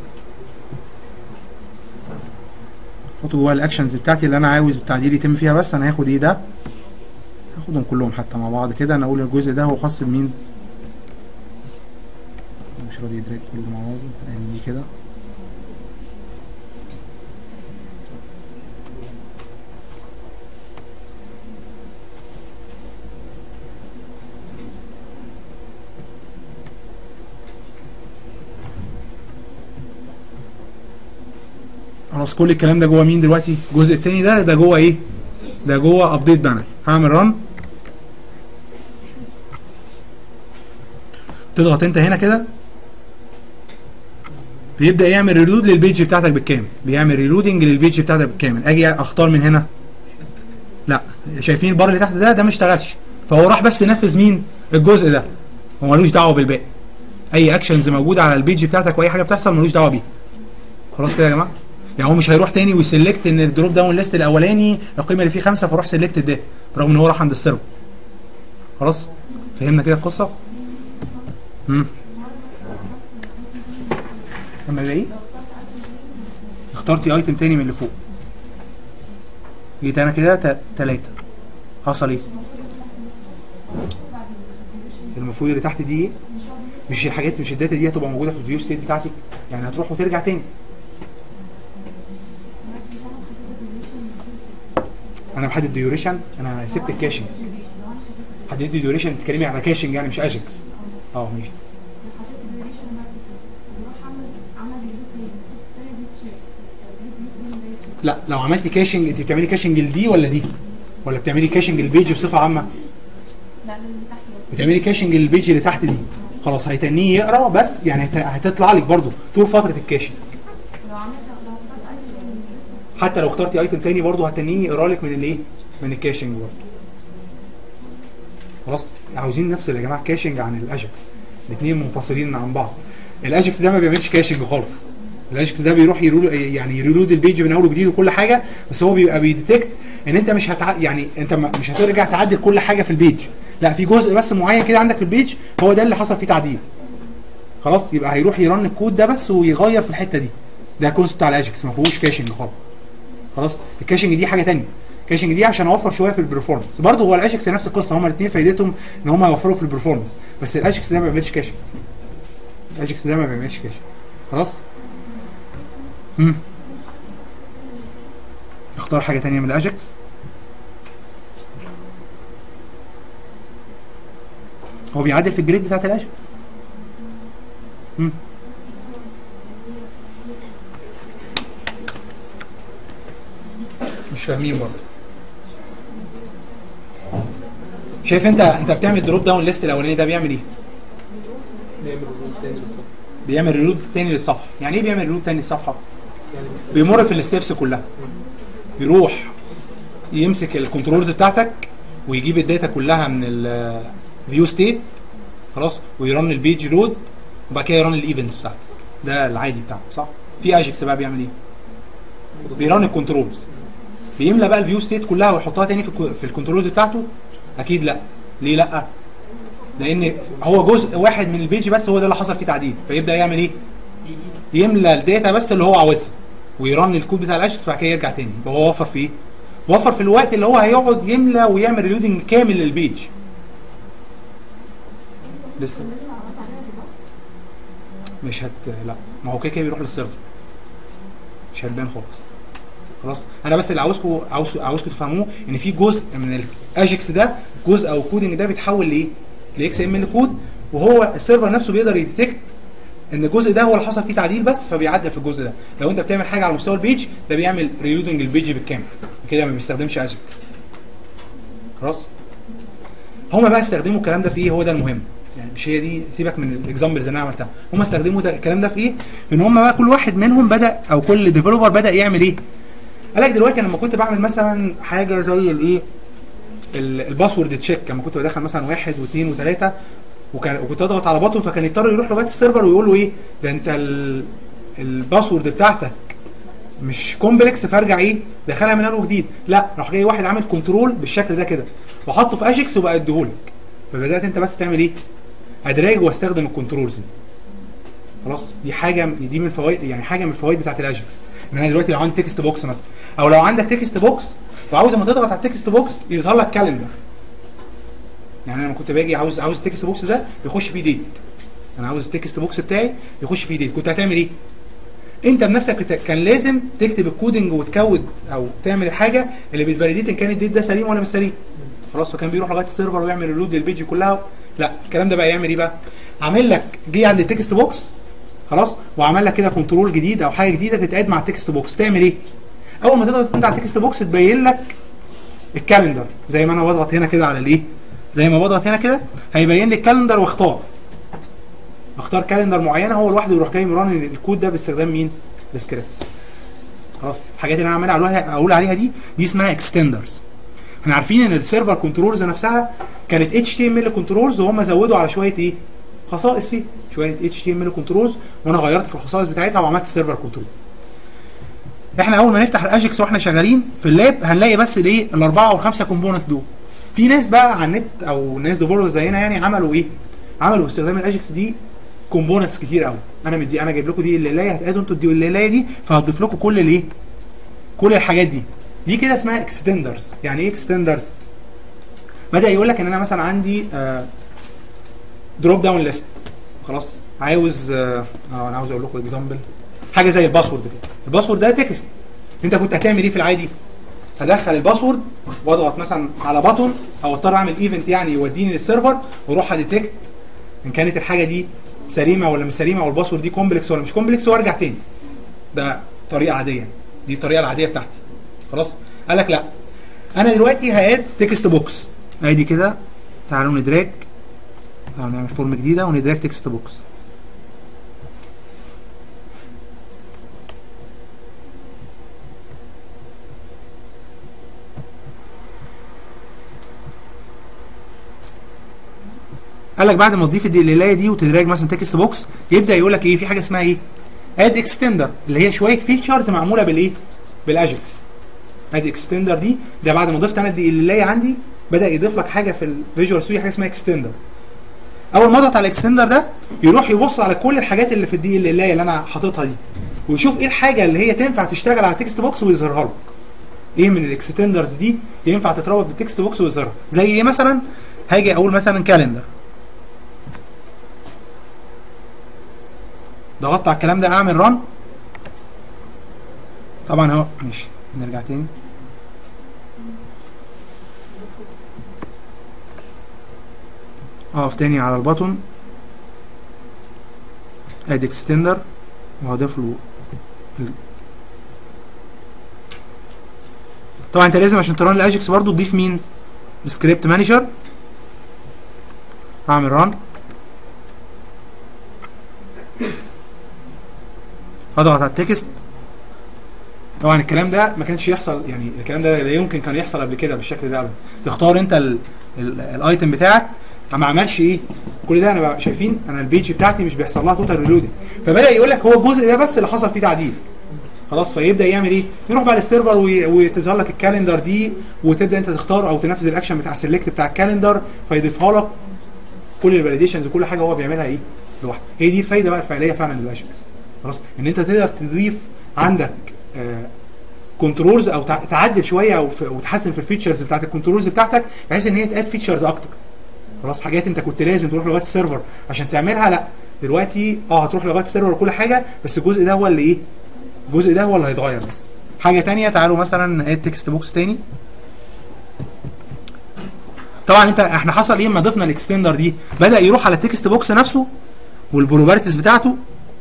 احط جواها الاكشنز بتاعتي اللي انا عاوز التعديل يتم فيها بس انا هاخد ايه ده هاخدهم كلهم حتى مع بعض كده انا اقول الجزء ده هو خاص بمين مش راضي يدرك كله مع بعضه ادي دي كده خلاص كل الكلام ده جوه مين دلوقتي الجزء التاني ده ده جوه ايه ده جوه ابديت بانر هعمل ران تضغط انت هنا كده بيبدا يعمل ريلود للبيج بتاعتك بالكامل بيعمل ريلودنج للبيج بتاعتك بالكامل اجي اختار من هنا لا شايفين البار اللي تحت ده ده ما اشتغلش فهو راح بس ينفذ مين الجزء ده هو ملوش دعوه بالباقي اي اكشنز موجوده على البيج بتاعتك واي حاجه بتحصل ملوش دعوه بيها خلاص كده يا جماعه يعني هو مش هيروح تاني ويسلكت ان الدروب داون ليست الاولاني القيمه اللي فيه خمسه فروح سلكت ده رغم ان هو راح عند السيرفر خلاص فهمنا كده القصه امم لما يبقى ايه اخترتي ايتم تاني من اللي فوق جيت انا كده تا- تلاته حصل ايه المفروض اللي تحت دي ايه مش الحاجات مش الداتا دي هتبقى موجوده في الفيو ستيت بتاعتي يعني هتروح وترجع تاني انا محدد ديوريشن انا سبت الكاشنج حددت ديوريشن بتتكلمي على كاشنج يعني مش اجكس اه ماشي حسيت الديوريشن ماتت بيروح عمل عمل ريبوت ليه الثانيه دي تشيك الريبوت دي تشيك لا لو عملتي كاشنج انت بتعملي كاشنج لدي ولا دي ولا بتعملي كاشنج للبيج بصفه عامه لا اللي تحت بس بتعملي كاشنج للبيج اللي تحت دي خلاص هيتنيه يقرا بس يعني هت- هتطلع لك برضو طول فتره الكاشنج لو عملت لو اخترت اي حتى لو اخترتي ايتم تاني برضو هتنيه يقرا لك من الايه من الكاشنج برضو خلاص عاوزين نفصل يا جماعه كاشنج عن الاجكس الاثنين منفصلين عن بعض الاجكس ده ما بيعملش كاشنج خالص الاجكس ده بيروح يرول يعني يريلود البيج من اول وجديد وكل حاجه بس هو بيبقى بيديتكت ان انت مش هتع... يعني انت ما- مش هترجع تعدل كل حاجه في البيج لا في جزء بس معين كده عندك في البيج هو ده اللي حصل فيه تعديل خلاص يبقى هيروح يرن الكود ده بس ويغير في الحته دي ده الكونسيبت بتاع الاجكس ما فيهوش كاشنج خالص خلاص الكاشنج دي حاجه تانية الكاشنج دي عشان اوفر شويه في البرفورمانس برضه هو الاجكس نفس القصه هما الاثنين فايدتهم ان هما يوفروا في البرفورمانس بس الاجكس ده ما بيعملش كاشنج الاجكس ده ما بيعملش كاشنج خلاص امم اختار حاجه تانية من الاجكس هو بيعدل في الجريد بتاعت الاجكس امم مش فاهمين برضه شايف انت انت بتعمل دروب داون ليست الاولاني ده بيعمل ايه؟ نعمل ريبوت تاني للصفحه بيعمل ريلود تاني للصفحه يعني ايه بيعمل ريلود تاني للصفحه؟ يعني بس- بيمر في الستبس كلها يروح يمسك الكنترولز بتاعتك ويجيب الداتا كلها من الفيو ستيت خلاص ويرن البيج رود وبعد كده يرن الايفنتس بتاعتك ده العادي بتاعه صح؟ في اجكس بقى بيعمل ايه؟ بيرن الكنترولز بيملى بقى الفيو ستيت كلها ويحطها تاني في الكو- في الكنترولز بتاعته اكيد لا ليه لا؟ لان هو جزء واحد من البيج بس هو ده اللي حصل فيه تعديل فيبدا يعمل ايه؟ يملى الداتا بس اللي هو عاوزها ويرن الكود بتاع الاشكس بعد كده يرجع تاني يبقى هو وفر في ايه؟ وفر في الوقت اللي هو هيقعد يملى ويعمل ريلودنج كامل للبيج لسه مش هت لا ما هو كده كده بيروح للسيرفر مش هتبان خالص خلاص انا بس اللي عاوزكم عاوز عاوزكم تفهموه ان في جزء من الاجكس ده جزء او الكودنج ده بيتحول لايه؟ لاكس ام ال كود وهو السيرفر نفسه بيقدر يديتكت ان الجزء ده هو اللي حصل فيه تعديل بس فبيعدل في الجزء ده لو انت بتعمل حاجه على مستوى البيج ده بيعمل ريلودنج البيج بالكامل كده ما بيستخدمش اجكس خلاص هما بقى استخدموا الكلام ده في ايه هو ده المهم يعني مش هي دي سيبك من الاكزامبلز اللي انا عملتها هما استخدموا ده الكلام ده في ايه ان هما بقى كل واحد منهم بدا او كل ديفلوبر بدا يعمل ايه قال لك دلوقتي أنا لما كنت بعمل مثلا حاجه زي الايه ال- الباسورد تشيك لما كنت بدخل مثلا واحد واثنين وثلاثه وكان وكنت اضغط على بطن فكان يضطر يروح لغايه السيرفر ويقول له ايه ده انت ال... الباسورد بتاعتك مش كومبلكس فارجع ايه دخلها من اول وجديد لا راح جاي واحد عامل كنترول بالشكل ده كده وحطه في اجكس وبقى اديهولك فبدات انت بس تعمل ايه ادراج واستخدم الكنترولز دي خلاص دي حاجه دي من الفوائد يعني حاجه من الفوائد بتاعت الاجكس ان انا دلوقتي لو عندي تكست بوكس مثلا او لو عندك تكست بوكس وعاوز لما تضغط على التكست بوكس يظهر لك كالندر يعني انا لما كنت باجي عاوز عاوز التكست بوكس ده يخش فيه ديت انا عاوز التكست بوكس بتاعي يخش فيه ديت كنت هتعمل ايه انت بنفسك كت- كان لازم تكتب الكودنج وتكود او تعمل الحاجه اللي بتفاليديت ان كان الديت ده سليم ولا مش سليم خلاص فكان بيروح لغايه السيرفر ويعمل ريلود للبيج كلها لا الكلام ده بقى يعمل ايه بقى عامل لك جه عند التكست بوكس خلاص وعمل لك كده كنترول جديد او حاجه جديده تتقاد مع التكست بوكس تعمل ايه اول ما تضغط انت على التكست بوكس تبين لك الكالندر زي ما انا بضغط هنا كده على الايه زي ما بضغط هنا كده هيبين لي الكالندر واختار اختار كالندر معينه هو لوحده يروح جاي مران الكود ده باستخدام مين السكريبت خلاص الحاجات اللي انا عمال اقولها اقول عليها دي دي اسمها اكستندرز احنا عارفين ان السيرفر كنترولز نفسها كانت اتش تي ام ال كنترولز وهم زودوا على شويه ايه خصائص فيه شويه اتش تي ام ال كنترولز وانا غيرت في الخصائص بتاعتها وعملت سيرفر كنترول احنا اول ما نفتح الاجكس واحنا شغالين في اللاب هنلاقي بس الايه الاربعه والخمسه كومبوننت دول في ناس بقى على النت او ناس ديفلوبرز زينا يعني عملوا ايه عملوا استخدام الاجكس دي كومبوننتس كتير قوي انا مدي انا جايب لكم دي الليلايه هتقعدوا انتوا تديوا الليلايه دي فهضيف لكم كل الايه كل الحاجات دي دي كده اسمها اكستندرز يعني ايه اكستندرز بدا يقول لك ان انا مثلا عندي دروب داون ليست خلاص عاوز اه آه، انا عاوز اقول لكم اكزامبل حاجه زي الباسورد كده الباسورد ده تكست انت كنت هتعمل ايه في العادي هدخل الباسورد واضغط مثلا على بطن او اضطر اعمل ايفنت يعني يوديني للسيرفر واروح اديتكت ان كانت الحاجه دي سليمه ولا مش سليمه او الباسورد دي كومبلكس ولا مش كومبلكس وارجع تاني ده طريقه عاديه دي الطريقه العاديه بتاعتي خلاص قال لك لا انا دلوقتي هاد تكست بوكس ادي كده تعالوا ندراج تعالوا نعمل فورم جديده وندراج تكست بوكس قال لك بعد ما تضيف الدلايه دي وتدراج مثلا تكست بوكس يبدا يقول لك ايه في حاجه اسمها ايه اد اكستندر اللي هي شويه فيتشرز معموله بالايه بالاجكس اد اكستندر دي ده بعد ما ضفت انا الدلايه عندي بدا يضيف لك حاجه في الفيجوال ستوديو حاجه اسمها اكستندر اول ما اضغط على الاكستندر ده يروح يبص على كل الحاجات اللي في الدي اللي اللي انا حاططها دي ويشوف ايه الحاجه اللي هي تنفع تشتغل على تكست بوكس ويظهرها لك ايه من الاكستندرز دي ينفع تتربط بالتكست بوكس ويظهرها زي ايه مثلا هاجي اقول مثلا كالندر ضغطت على الكلام ده اعمل رن طبعا اهو ماشي نرجع تاني اقف تاني على البطن اد اكستندر وهضيف له ال- طبعا انت لازم عشان تران الاجكس برضو تضيف مين السكريبت مانجر اعمل ران هضغط على التكست طبعا الكلام ده ما كانش يحصل يعني الكلام ده لا يمكن كان يحصل قبل كده بالشكل ده ابدا تختار انت ال- ال- الايتم بتاعك ما عملش ايه كل ده انا بقى شايفين انا البيج بتاعتي مش بيحصل لها توتال ريلودنج فبدا يقول لك هو الجزء ده بس اللي حصل فيه تعديل خلاص فيبدا يعمل ايه يروح بقى للسيرفر وي- وتظهر لك الكالندر دي وتبدا انت تختار او تنفذ الاكشن بتاع السلكت بتاع الكالندر فيضيفها لك كل الفاليديشنز وكل حاجه هو بيعملها ايه لوحده هي دي الفايده بقى الفعليه فعلا للاجكس خلاص ان انت تقدر تضيف عندك كنترولز او تع- تعدل شويه او في- وتحسن في الفيتشرز بتاعت الكنترولز بتاعتك بحيث ان هي تاد فيتشرز اكتر خلاص حاجات انت كنت لازم تروح لغايه السيرفر عشان تعملها لا دلوقتي اه هتروح لغايه السيرفر وكل حاجه بس الجزء ده هو اللي ايه الجزء ده هو اللي هيتغير بس حاجه تانية تعالوا مثلا اد تكست بوكس تاني طبعا انت احنا حصل ايه لما ضفنا الاكستندر دي بدا يروح على التكست بوكس نفسه والبروبرتيز بتاعته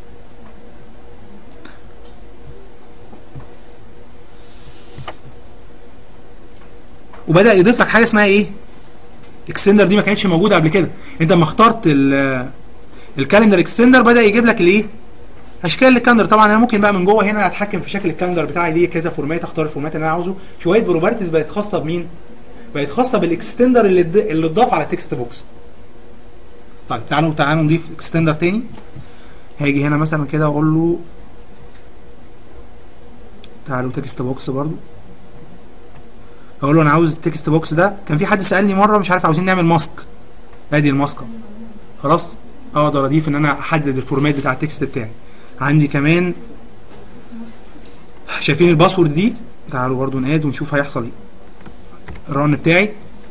وبدا يضيف لك حاجه اسمها ايه اكستندر دي ما كانتش موجوده قبل كده انت لما اخترت ال- الكالندر اكستندر بدا يجيب لك الايه اشكال الكالندر طبعا انا ممكن بقى من جوه هنا اتحكم في شكل الكالندر بتاعي ليه كذا فورمات اختار الفورمات اللي انا عاوزه شويه بروبرتيز بقت خاصه بمين بقت خاصه بالاكستندر اللي اد- اللي اتضاف على التكست بوكس طيب تعالوا تعالوا نضيف اكستندر تاني هاجي هنا مثلا كده اقول له تعالوا تكست بوكس برضو اقول له انا عاوز التكست بوكس ده كان في حد سالني مره مش عارف عاوزين نعمل ماسك ادي الماسكه خلاص اقدر اضيف ان انا احدد الفورمات بتاع التكست بتاعي عندي كمان شايفين الباسورد دي تعالوا برضو نقاد ونشوف هيحصل ايه الرن بتاعي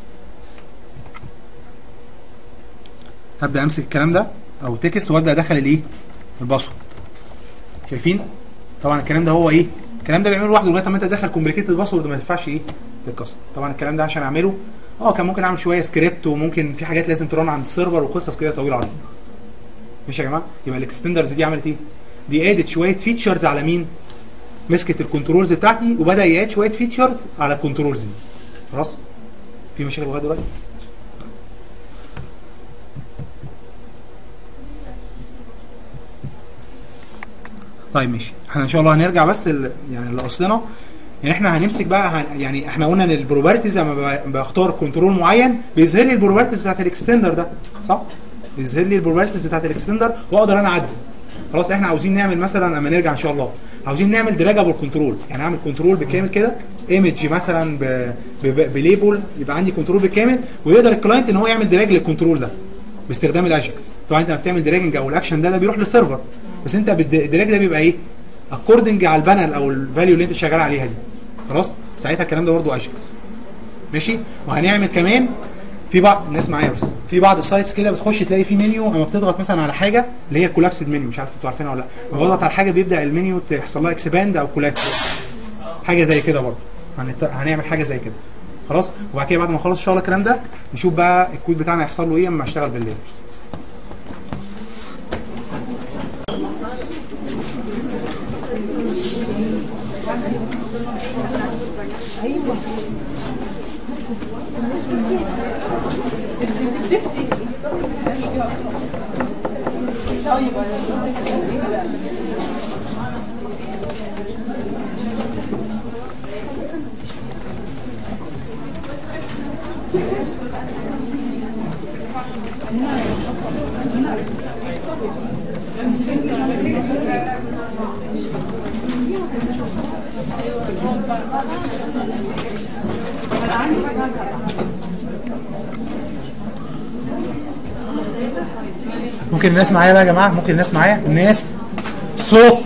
هبدا امسك الكلام ده او تكست وابدا ادخل الايه الباسورد شايفين طبعا الكلام ده هو ايه الكلام ده بيعمله لوحده لغايه ما انت تدخل كومبليكيتد باسورد ما ينفعش ايه تتكسر طبعا الكلام ده عشان اعمله اه كان ممكن اعمل شويه سكريبت وممكن في حاجات لازم ترن عند السيرفر وقصص كده طويله عليه ماشي يا جماعه يبقى الاكستندرز دي عملت ايه دي ادت شويه فيتشرز على مين مسكت الكنترولز بتاعتي وبدا ياد شويه فيتشرز على الكنترولز دي خلاص في مشاكل لغايه دلوقتي طيب ماشي احنا ان شاء الله هنرجع بس ال... يعني لاصلنا يعني احنا هنمسك بقى هن... يعني احنا قلنا ان البروبرتيز لما ب- بختار كنترول معين بيظهر لي البروبرتيز بتاعت الاكستندر ده صح؟ بيظهر لي البروبرتيز بتاعت الاكستندر واقدر انا اعدل خلاص احنا عاوزين نعمل مثلا لما نرجع ان شاء الله عاوزين نعمل دراجابل كنترول يعني اعمل كنترول بالكامل كده ايمج مثلا ب... ب... بليبل يبقى عندي كنترول بالكامل ويقدر الكلاينت ان هو يعمل دراج للكنترول ده باستخدام الاجكس طبعا انت لما بتعمل دراجنج او الاكشن ده ده بيروح للسيرفر بس انت بالد- الدراج ده بيبقى ايه اكوردنج على البانل او الفاليو اللي انت شغال عليها دي خلاص ساعتها الكلام ده برضه اجكس ماشي وهنعمل كمان في بعض الناس معايا بس في بعض السايتس كده بتخش تلاقي في منيو اما بتضغط مثلا على حاجه اللي هي كولابسد منيو مش عارف انتوا عارفينها ولا لا لما بضغط على حاجه بيبدا المنيو تحصل لها اكسباند او كولابس حاجه زي كده برضه هنت... هنعمل حاجه زي كده خلاص وبعد كده بعد ما نخلص ان شاء الله الكلام ده نشوف بقى الكود بتاعنا هيحصل له ايه اما اشتغل بالليرز ممكن الناس معايا بقى يا جماعه ممكن الناس معايا الناس صوت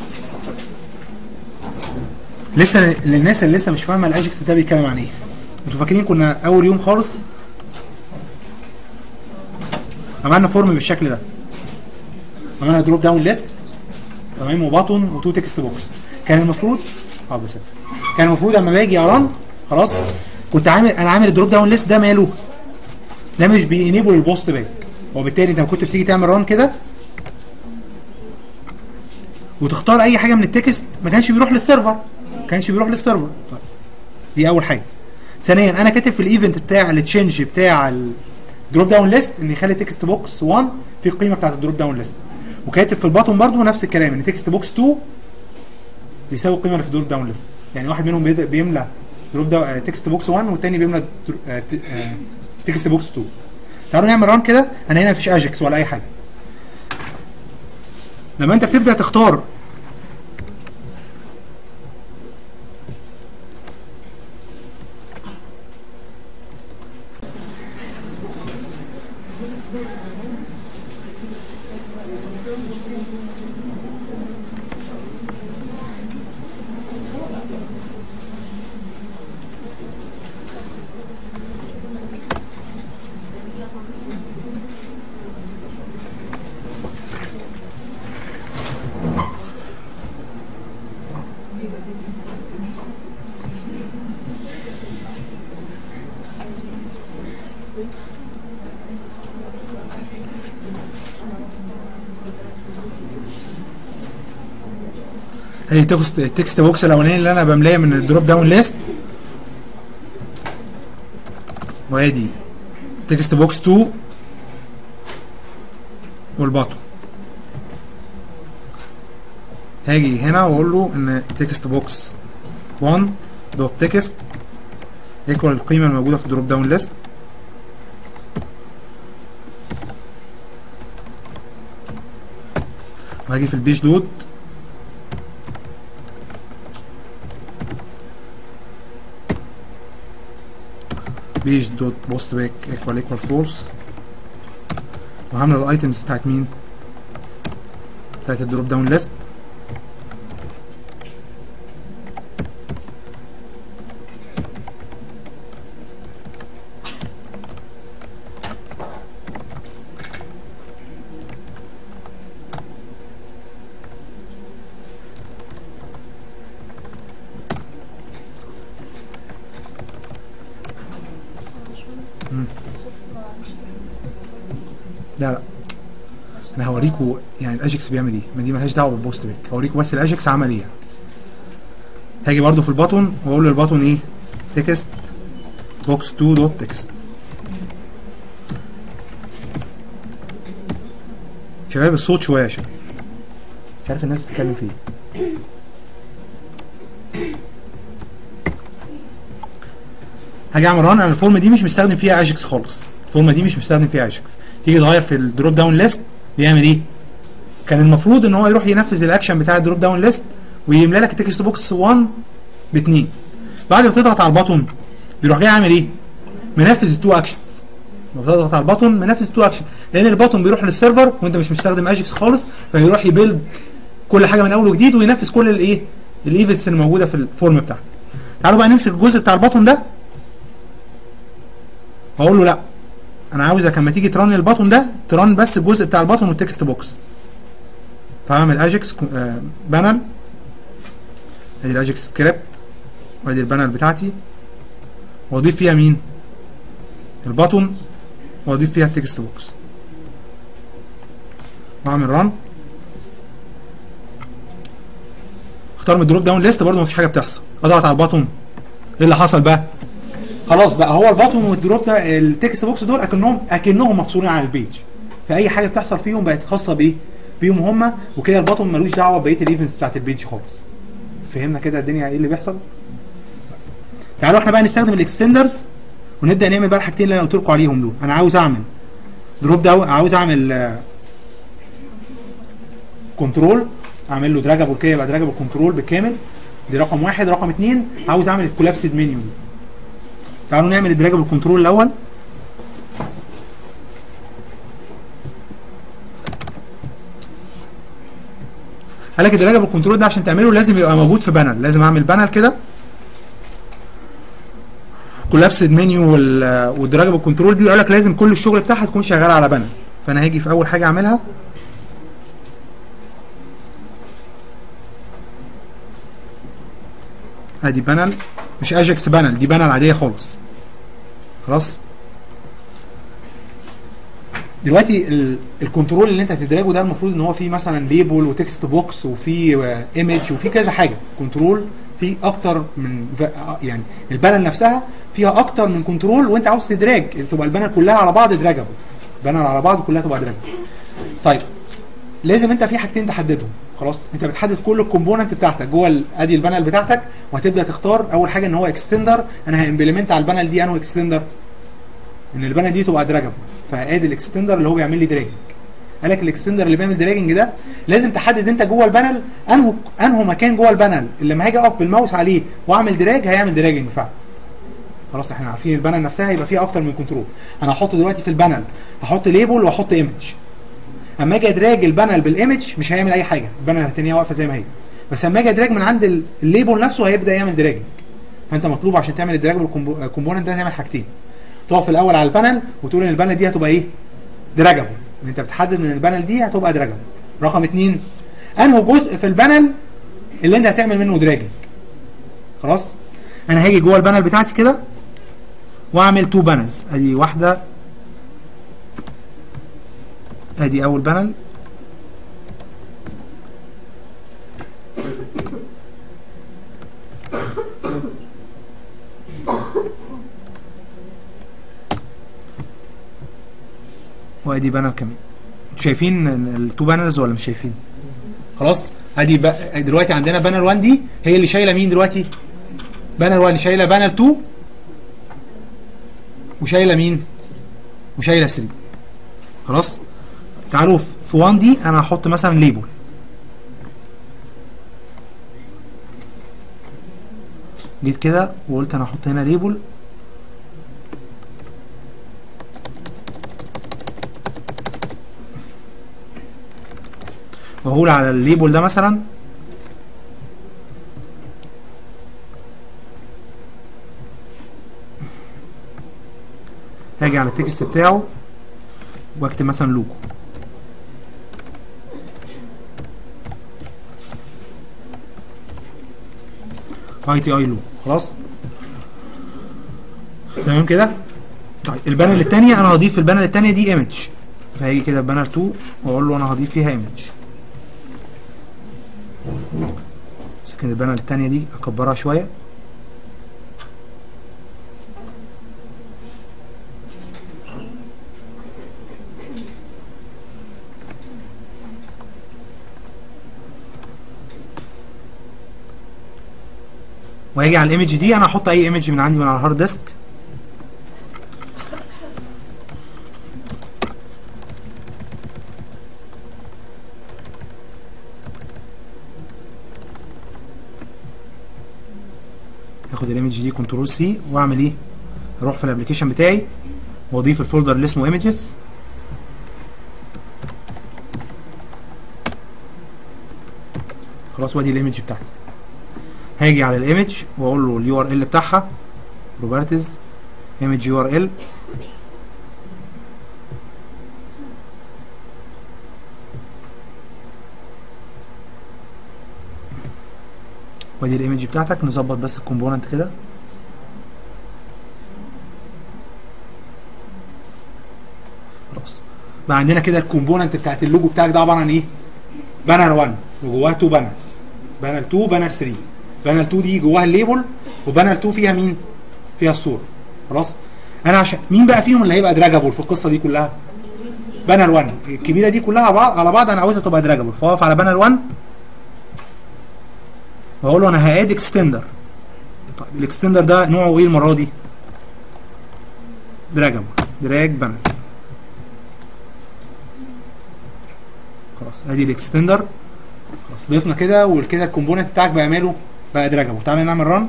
لسه للناس اللي لسه مش فاهمه الاجكس ده بيتكلم عن ايه انتوا فاكرين كنا اول يوم خالص عملنا فورم بالشكل ده عملنا دروب داون ليست تمام وباتون وتو تكست بوكس كان المفروض اه بس كان المفروض اما باجي ارن خلاص كنت عامل انا عامل الدروب داون ليست ده ماله ده مش بينيبل البوست باك وبالتالي انت كنت بتيجي تعمل ران كده وتختار اي حاجه من التكست ما كانش بيروح للسيرفر ما كانش بيروح للسيرفر طيب. دي اول حاجه ثانيا انا كاتب في الايفنت بتاع التشينج بتاع الدروب داون ليست ان يخلي تكست بوكس 1 في القيمه بتاعت الدروب داون ليست وكاتب في الباطن برضو نفس الكلام ان تكست بوكس 2 بيساوي القيمه اللي في الدروب داون ليست يعني واحد منهم بيد- بيملى دروب داون تكست بوكس 1 والتاني بيملى درو- آه، ت- آه، تكست بوكس 2 تعالوا نعمل ران كده انا هنا مفيش اجكس ولا اي حاجه لما انت بتبدا تختار ادي التكست التكست بوكس الاولاني اللي انا بملاه من الدروب داون ليست وادي تكست بوكس 2 والباطن هاجي هنا واقول له ان تكست بوكس 1 دوت تكست ايكوال القيمه الموجوده في الدروب داون ليست وهاجي في البيج لود بيج دوت بوست باك ايكوال ايكوال فولس وهعمل الايتمز بتاعت مين؟ بتاعت الدروب داون ليست لا لا انا هوريكم يعني الاجكس بيعمل ايه ما دي ملهاش دعوه بالبوست باك هوريكم بس الاجكس عمل ايه يعني. هاجي برضو في البطن واقول للبطن ايه تكست بوكس 2 دوت تكست شباب الصوت شويه يا شباب مش عارف الناس بتتكلم في ايه هاجي اعمل ران انا الفورمه دي مش مستخدم فيها اجكس خالص الفورمه دي مش مستخدم فيها اجكس تيجي تغير في الدروب داون ليست بيعمل ايه كان المفروض ان هو يروح ينفذ الاكشن بتاع الدروب داون ليست ويملى لك التكست بوكس 1 ب 2 بعد ما تضغط على البطن بيروح جاي عامل ايه منفذ التو اكشنز لما تضغط على البطن منفذ التو اكشن لان البطن بيروح للسيرفر وانت مش مستخدم اجكس خالص فيروح يبيلد كل حاجه من اول وجديد وينفذ كل الايه الايفنتس اللي موجوده في الفورم بتاعك تعالوا بقى نمسك الجزء بتاع البطن ده واقول له لا انا عاوزك لما تيجي ترن البطن ده ترن بس الجزء بتاع البطن والتكست بوكس فاعمل اجكس بانل ادي الاجكس سكريبت وادي البانل بتاعتي واضيف فيها مين البطن واضيف فيها التكست بوكس واعمل رن اختار من الدروب داون ليست برضه مفيش حاجه بتحصل اضغط على البطن ايه اللي حصل بقى خلاص بقى هو البطن والدروب ده التكست بوكس دول اكنهم اكنهم مفصولين عن البيج فاي حاجه بتحصل فيهم بقت خاصه بايه بيهم هم وكده البطن ملوش دعوه ببقيه الايفنتس بتاعت البيج خالص فهمنا كده الدنيا ايه اللي بيحصل تعالوا احنا بقى نستخدم الاكستندرز ونبدا نعمل بقى الحاجتين اللي انا قلت لكم عليهم دول انا عاوز اعمل دروب داون عاوز اعمل كنترول اعمل له دراجابل كده يبقى دراجابل كنترول بالكامل دي رقم واحد رقم اثنين عاوز اعمل الكولابسد منيو دي تعالوا نعمل الدراجابل كنترول الاول قال لك الدراجابل كنترول ده عشان تعمله لازم يبقى موجود في بانل لازم اعمل بانل كده كولابسد منيو والدراجابل كنترول دي قال لك لازم كل الشغل بتاعها تكون شغاله على بانل فانا هاجي في اول حاجه اعملها ادي بانل مش اجكس بانل دي بانل عاديه خالص خلاص دلوقتي ال- الكنترول اللي انت هتدرجه ده المفروض ان هو فيه مثلا ليبل وتكست بوكس وفيه ايمج وفيه كذا حاجه كنترول فيه اكتر من ف- يعني البانل نفسها فيها اكتر من كنترول وانت عاوز تدراج تبقى البانل كلها على بعض دراجابل بانل على بعض كلها تبقى دراجابل طيب لازم انت في حاجتين تحددهم خلاص انت بتحدد كل الكومبوننت بتاعتك جوه ال- ادي البانل بتاعتك وهتبدا تختار اول حاجه ان هو اكستندر انا هامبلمنت على البانل دي انه اكستندر ان البانل دي تبقى دراجابل فادي الاكستندر اللي هو بيعمل لي دراجنج قال لك الاكستندر اللي بيعمل دراجنج ده لازم تحدد انت جوه البانل انه انه مكان جوه البانل اللي لما هاجي اقف بالماوس عليه واعمل دراج هيعمل دراجنج فعلا خلاص احنا عارفين البانل نفسها هيبقى فيها اكتر من كنترول انا هحط دلوقتي في البانل هحط ليبل واحط ايمج اما اجي ادراج البانل بالايمج مش هيعمل اي حاجه البانل هتنيه واقفه زي ما هي بس اما اجي ادراج من عند ال- الليبل نفسه هيبدا يعمل دراجنج فانت مطلوب عشان تعمل الدراج بالكومبوننت ده تعمل حاجتين تقف الاول على البانل وتقول ان البانل دي هتبقى ايه دراجابل ان انت بتحدد ان البانل دي هتبقى دراجابل رقم اتنين انه جزء في البانل اللي انت هتعمل منه دراجنج خلاص انا هاجي جوه البانل بتاعتي كده واعمل تو بانلز ادي واحده ادي اول بانل وادي بانل كمان شايفين التو بانلز ولا مش شايفين خلاص ادي بقى دلوقتي عندنا بانل 1 دي هي اللي شايله مين دلوقتي بانل 1 شايله بانل 2 وشايله مين وشايله 3 خلاص تعالوا في 1 دي انا هحط مثلا ليبل جيت كده وقلت انا هحط هنا ليبل وهقول على الليبل ده مثلا هاجي على التكست بتاعه واكتب مثلا لوجو اي تي اي لو خلاص تمام كده طيب البانل الثانيه انا هضيف البانل الثانيه دي ايمج فهيجي كده بانل 2 واقول له انا هضيف فيها ايمج سكن البانل الثانيه دي اكبرها شويه وهاجي على الايمج دي انا هحط اي ايمج من عندي من على الهارد ديسك هاخد الايمج دي كنترول سي واعمل ايه اروح في الابلكيشن بتاعي واضيف الفولدر اللي اسمه ايمجز خلاص وادي الايمج بتاعتي هاجي على الايمج واقول له اليو ار ال بتاعها بروبرتيز ايمج يو ار ال وادي الايمج بتاعتك نظبط بس الكومبوننت كده خلاص بقى عندنا كده الكومبوننت بتاعت اللوجو بتاعك ده عباره عن ايه؟ بانر 1 وجواها 2 بانرز بانر 2 بانر 3 بانر 2 دي جواها الليبل وبانر 2 فيها مين؟ فيها الصوره خلاص انا عشان مين بقى فيهم اللي هيبقى دراجابل في القصه دي كلها؟ بانر 1 الكبيره دي كلها على بعض على بعض انا عاوزها تبقى دراجابل فاقف على بانر 1 واقول له انا هاد اكستندر طيب الاكستندر ده نوعه ايه المره دي؟ دراجابل دراج بانر خلاص ادي الاكستندر خلاص ضفنا كده وكده الكومبوننت بتاعك بقى ماله بقى دراجابل تعالى نعمل ران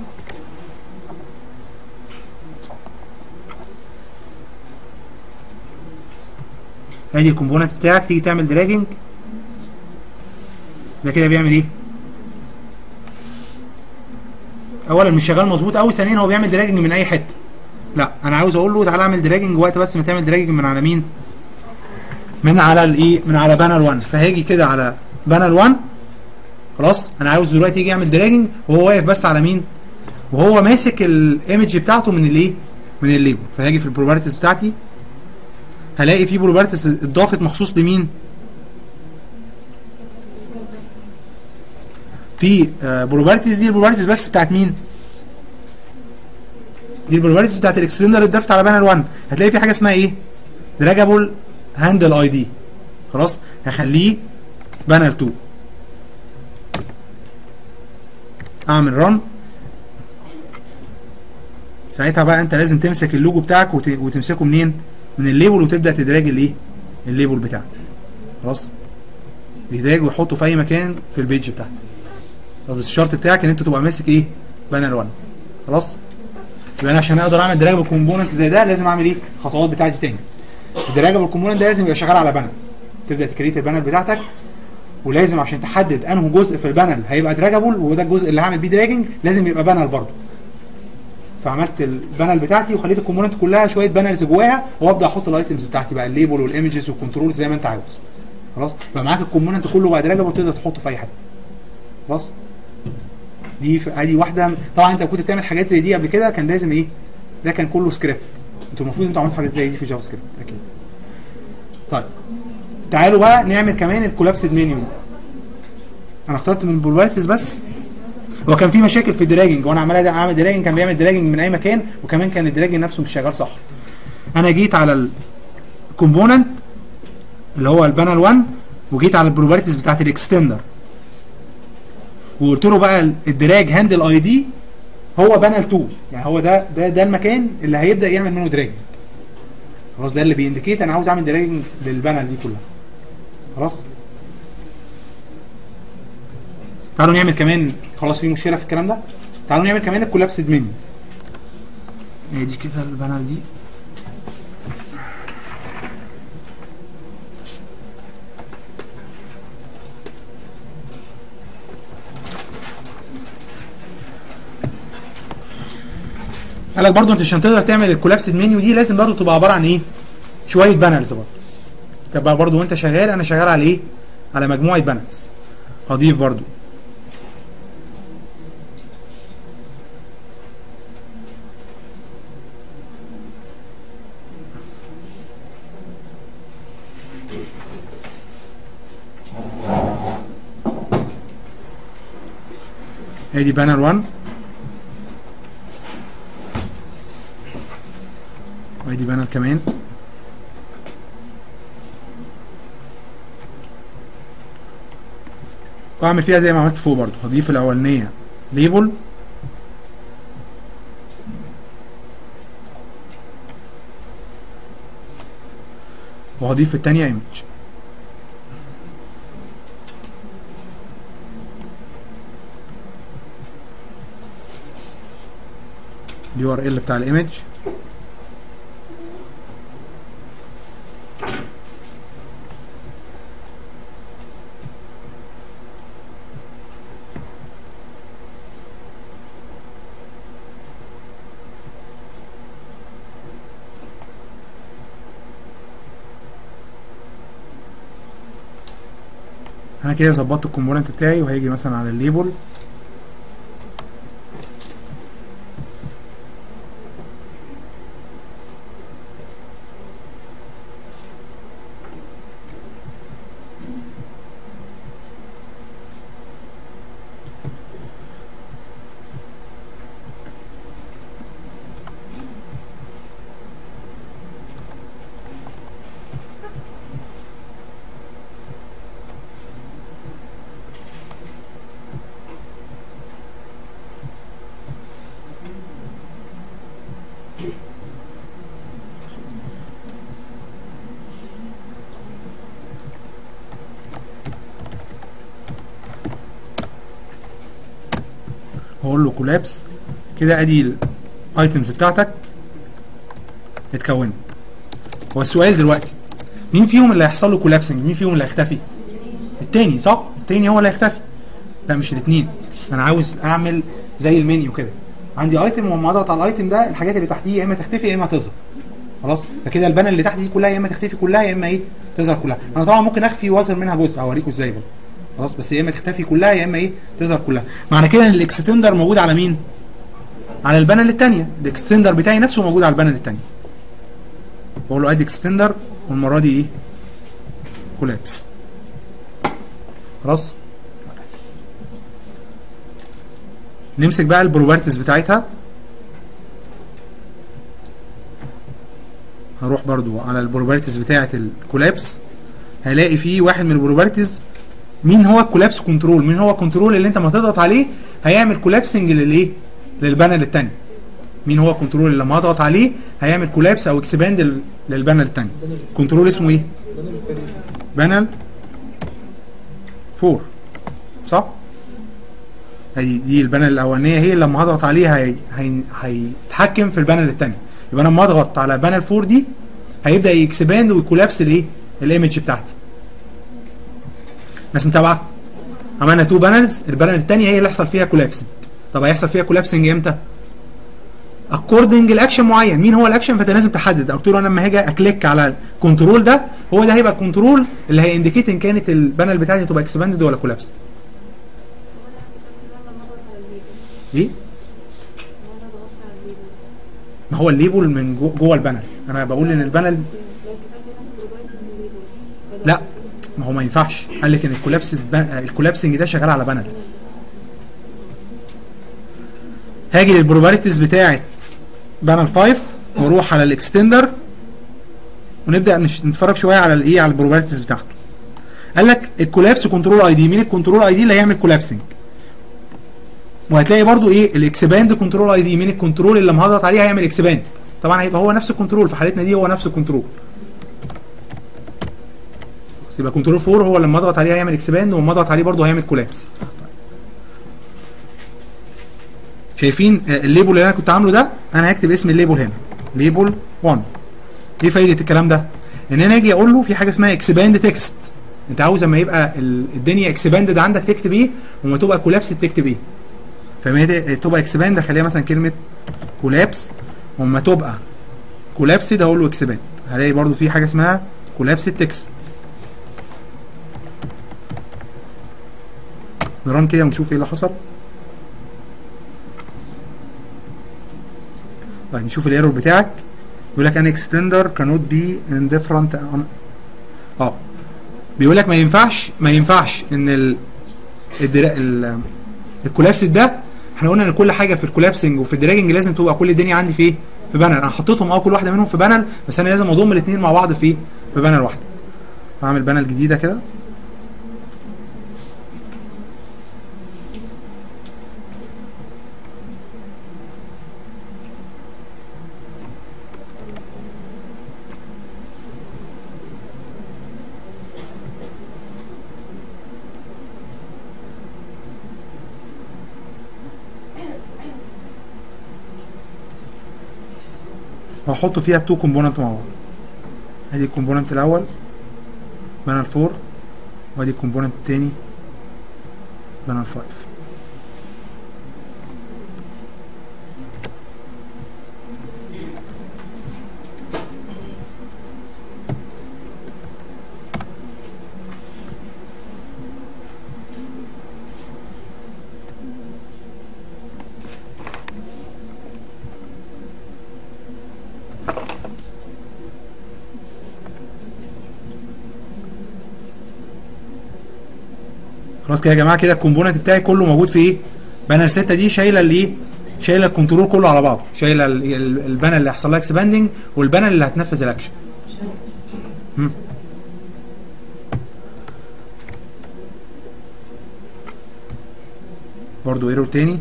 ادي الكومبوننت بتاعك تيجي تعمل دراجنج ده كده بيعمل ايه اولا مش شغال مظبوط قوي ثانيا هو بيعمل دراجنج من اي حته لا انا عاوز اقول له تعالى اعمل دراجنج وقت بس ما تعمل دراجنج من على مين من على الايه من على بانر 1 فهاجي كده على بانر 1 خلاص انا عاوز دلوقتي يجي يعمل دراجنج وهو واقف بس على مين وهو ماسك الايمج بتاعته من الايه من الليبل فهاجي في البروبرتيز بتاعتي هلاقي في بروبرتيز اتضافت مخصوص لمين في بروبرتيز دي البروبرتيز بس بتاعت مين دي البروبرتيز بتاعت الاكستندر اللي اتضافت على بانر 1 هتلاقي في حاجه اسمها ايه دراجابل هاندل اي دي خلاص هخليه بانر 2 اعمل ران ساعتها بقى انت لازم تمسك اللوجو بتاعك وت... وتمسكه منين من الليبل وتبدا تدراج الايه الليبل بتاعك خلاص يدراج ويحطه في اي مكان في البيج بتاعك طب بس الشرط بتاعك ان انت تبقى ماسك ايه بانر 1 خلاص يبقى انا عشان اقدر اعمل دراج كومبوننت زي ده لازم اعمل ايه الخطوات بتاعتي تاني الدراجبل كومبوننت ده لازم يبقى شغال على بانل تبدا تكريت البانل بتاعتك ولازم عشان تحدد انه جزء في البانل هيبقى دراجبل وده الجزء اللي هعمل بيه دراجنج لازم يبقى بانل برضه فعملت البانل بتاعتي وخليت الكومبوننت كلها شويه بانلز جواها وابدا احط الايتمز بتاعتي بقى الليبل والايمجز والكنترول زي ما انت عاوز خلاص يبقى معاك الكومبوننت كله بقى دراجبل تقدر تحطه في اي حته خلاص دي في ادي واحده طبعا انت كنت بتعمل حاجات زي دي قبل كده كان لازم ايه ده كان كله سكريبت انتوا المفروض انتوا عملتوا حاجات زي دي في جافا سكريبت اكيد طيب تعالوا بقى نعمل كمان الكولابسد منيو انا اخترت من البروبرتيز بس هو كان في مشاكل في الدراجنج وانا عمال اعمل دراجنج كان بيعمل دراجنج من اي مكان وكمان كان الدراجنج نفسه مش شغال صح انا جيت على الكومبوننت اللي هو البانل 1 وجيت على البروبرتيز بتاعت الاكستندر وقلت له بقى الدراج هاندل اي دي هو بانل 2 يعني هو ده ده ده المكان اللي هيبدا يعمل منه دراجنج خلاص ده اللي بينديكيت انا عاوز اعمل دراجنج للبانل دي كلها خلاص تعالوا نعمل كمان خلاص في مشكله في الكلام ده تعالوا نعمل كمان الكولابسد منيو هي دي كده البانر دي قال لك برضه انت عشان تقدر تعمل الكولابسد منيو دي لازم برضه تبقى عباره عن ايه؟ شويه بانرز برضه تبقى برضه وانت شغال انا شغال على ايه؟ على مجموعه بانرز هضيف برضه ادي بانر 1 وادي بانر كمان واعمل فيها زي ما عملت فوق برضو هضيف الاولانيه ليبل وهضيف التانية ايمج اليو ار ال بتاع الايمج انا كده ظبطت الكومبوننت بتاعي وهيجي مثلا على الليبل هقول له كولابس كده ادي الايتمز بتاعتك اتكونت هو السؤال دلوقتي مين فيهم اللي هيحصل له كولابسنج مين فيهم اللي هيختفي التاني صح التاني هو اللي هيختفي لا مش الاثنين انا عاوز اعمل زي المنيو كده عندي ايتم وما اضغط على الايتم ده الحاجات اللي تحتيه يا اما تختفي يا اما تظهر خلاص فكده البانل اللي تحت دي كلها يا اما تختفي كلها يا اما ايه تظهر كلها انا طبعا ممكن اخفي واظهر منها جزء هوريكم ازاي برضه خلاص بس يا اما تختفي كلها يا اما ايه تظهر كلها معنى كده ان الاكستندر موجود على مين على البانل الثانيه الاكستندر بتاعي نفسه موجود على البانل الثانيه بقول له ادي اكستندر والمره دي ايه كولابس خلاص نمسك بقى البروبرتيز بتاعتها هروح برضو على البروبرتيز بتاعه الكولابس هلاقي فيه واحد من البروبرتيز مين هو الكولابس كنترول مين هو الكنترول اللي انت ما تضغط عليه هيعمل كولابسنج للايه للبانل الثاني مين هو الكنترول اللي لما اضغط عليه هيعمل كولابس او اكسباند للبانل الثاني كنترول اسمه ايه بانل 4 صح هي دي البانل الاولانيه هي اللي لما هضغط عليها هي- هي- هيتحكم في البانل الثاني يبقى انا لما اضغط على بانل 4 دي هيبدا يكسباند ويكولابس الايه الايمج بتاعتي ناس متابعه عملنا تو بانلز البانل الثانيه هي اللي يحصل فيها كولابسنج طب هيحصل فيها كولابسنج امتى اكوردنج لاكشن معين مين هو الاكشن فانت لازم تحدد قلت له انا لما هاجي اكليك على الكنترول ده هو ده هيبقى الكنترول اللي هينديكيت ان كانت البانل بتاعتي تبقى اكسباندد ولا كولابس ايه ما هو الليبل من جو- جوه البانل انا بقول ان البانل لا ما هو ما ينفعش قال لك ان الكولابس الكولابسنج ده شغال على بانلز هاجي للبروبرتيز بتاعه بانل 5 واروح على الاكستندر ونبدا نش- نتفرج شويه على الايه على البروبرتيز بتاعته قال لك الكولابس كنترول اي دي مين الكنترول اي دي اللي هيعمل كولابسنج وهتلاقي برضو ايه الاكسباند كنترول اي دي مين الكنترول اللي لما هضغط عليه هيعمل اكسباند طبعا هيبقى هو نفس الكنترول في حالتنا دي هو نفس الكنترول بس يبقى كنترول 4 هو لما اضغط عليه هيعمل اكسباند ولما اضغط عليه برضو هيعمل كولابس شايفين آه، الليبل اللي انا كنت عامله ده انا هكتب اسم الليبل هنا ليبل 1 ايه فايده الكلام ده ان انا اجي اقول له في حاجه اسمها اكسباند تكست انت عاوز اما يبقى ال- الدنيا اكسباندد عندك تكتب ايه وما تبقى كولابس تكتب ايه فما هي تبقى اكسباند اخليها مثلا كلمه كولابس وما تبقى كولابسد هقول له اكسباند هلاقي برضو في حاجه اسمها كولابس تكست نران كده ونشوف ايه اللي حصل طيب نشوف الايرور بتاعك بيقول لك ان اكستندر كانوت بي ان ديفرنت اه بيقول لك ما ينفعش ما ينفعش ان ال الدرا... ال الكولابس ده احنا قلنا ان كل حاجه في الكولابسنج وفي الدراجنج لازم تبقى كل الدنيا عندي في ايه؟ في بانل انا حطيتهم اه كل واحده منهم في بانل بس انا لازم اضم الاثنين مع بعض في ايه؟ في بانل واحده هعمل بانل جديده كده وهحط فيها التو كومبوننت مع بعض ادي الكومبوننت الاول بانل 4 وادي الكومبوننت التاني بانل 5 خلاص كده يا جماعه كده الكومبوننت بتاعي كله موجود في ايه؟ بانل 6 دي شايله الايه؟ شايله الكنترول كله على بعضه شايله ال- ال- البانل اللي هيحصل لها اكسباندنج والبانل اللي هتنفذ الاكشن مم. برضو ايرور تاني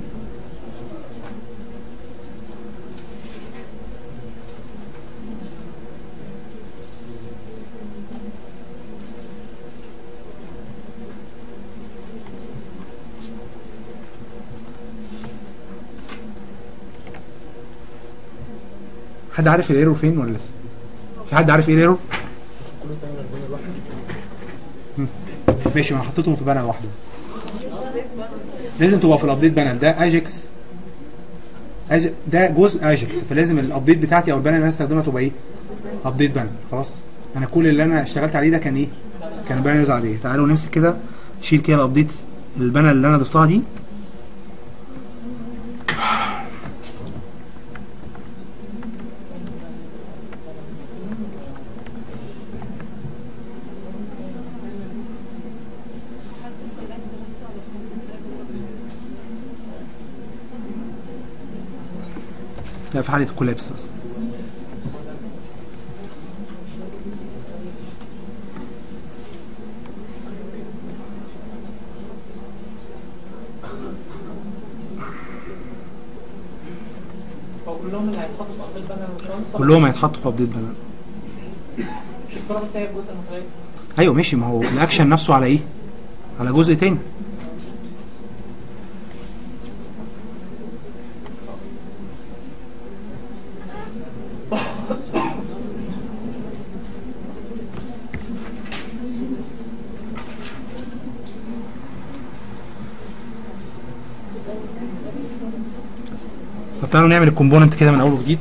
حد عارف الايرور فين ولا لسه؟ في حد عارف ايه الايرور؟ كله تعمل بين الواحد ماشي ما انا حطيتهم في بانل واحده لازم تبقى في الابديت بانل ده اجكس أج... ده جزء اجكس فلازم الابديت بتاعتي او البانل اللي انا استخدمها تبقى ايه؟ ابديت بانل خلاص انا كل اللي انا اشتغلت عليه ده كان ايه؟ كان بانلز عاديه تعالوا نمسك كده شيل كده الابديتس البانل اللي انا ضفتها دي لا في حاله الكولابس بس هو كلهم اللي هيتحطوا في ارض البانل والشمس كلهم هيتحطوا في ابديت بانل مش الصوره بس هي الجزء المختلف ايوه ماشي ما هو الاكشن نفسه على ايه؟ على جزء تاني طب تعالوا نعمل الكومبوننت كده من اول وجديد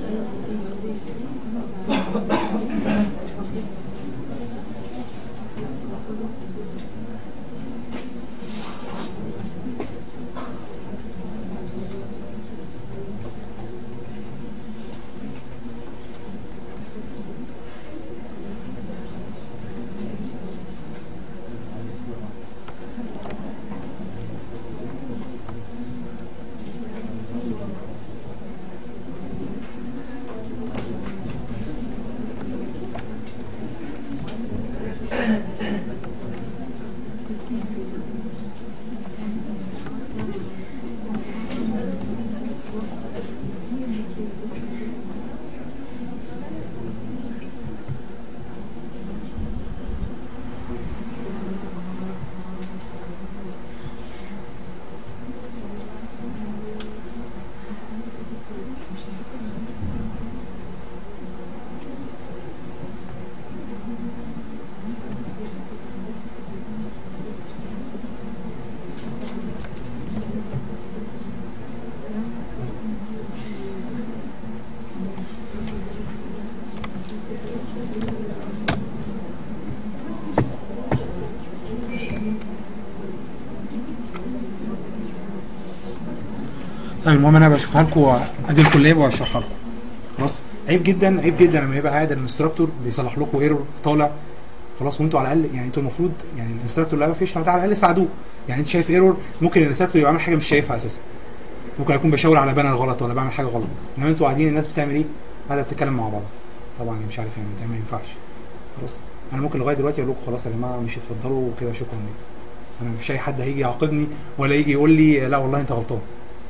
طيب المهم انا بشوفها لكم ادي الكليه واشرحها لكم خلاص عيب جدا عيب جدا لما يبقى قاعد الانستراكتور بيصلح لكم ايرور طالع خلاص وانتوا على الاقل يعني انتوا المفروض يعني الانستراكتور اللي واقف يشرح ده على الاقل ساعدوه يعني انت شايف ايرور ممكن الانستراكتور يبقى عامل حاجه مش شايفها اساسا ممكن اكون بشاور على بانر غلط ولا بعمل حاجه غلط انما انتوا قاعدين الناس بتعمل ايه؟ قاعده بتتكلم مع بعض طبعا أنا مش عارف يعني ده ما ينفعش خلاص انا ممكن لغايه دلوقتي اقول لكم خلاص يا جماعه مش اتفضلوا وكده شكرا لكم انا مفيش اي حد هيجي يعاقبني ولا يجي يقول لي لا والله انت غلطان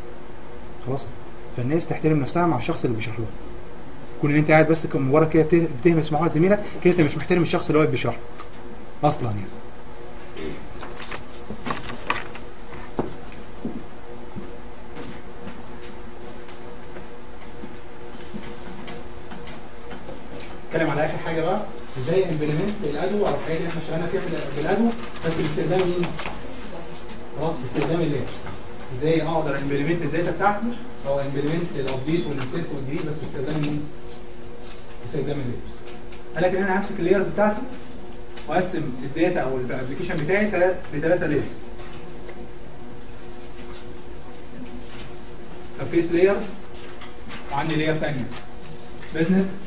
خلاص فالناس تحترم نفسها مع الشخص اللي بيشرح لها كون ان انت قاعد بس كم- مجرد كده بت- بتهمس مع واحد زميلك كده انت مش محترم الشخص اللي واقف بيشرح لك اصلا يعني اتكلم على اخر حاجه بقى ازاي امبلمنت الادو او الحاجات اللي احنا اشتغلنا فيها بال- بالادو بس باستخدام مين؟ خلاص باستخدام الليرز ازاي اقدر امبلمنت الداتا بتاعتي او امبلمنت الابديت والانسيرت والجديد بس باستخدام مين؟ باستخدام الليرز قال لك ان انا همسك اللايرز بتاعتي واقسم الداتا او الابلكيشن بتاعي تلات- لثلاثه لايرز انترفيس لاير وعندي لاير ثانيه بزنس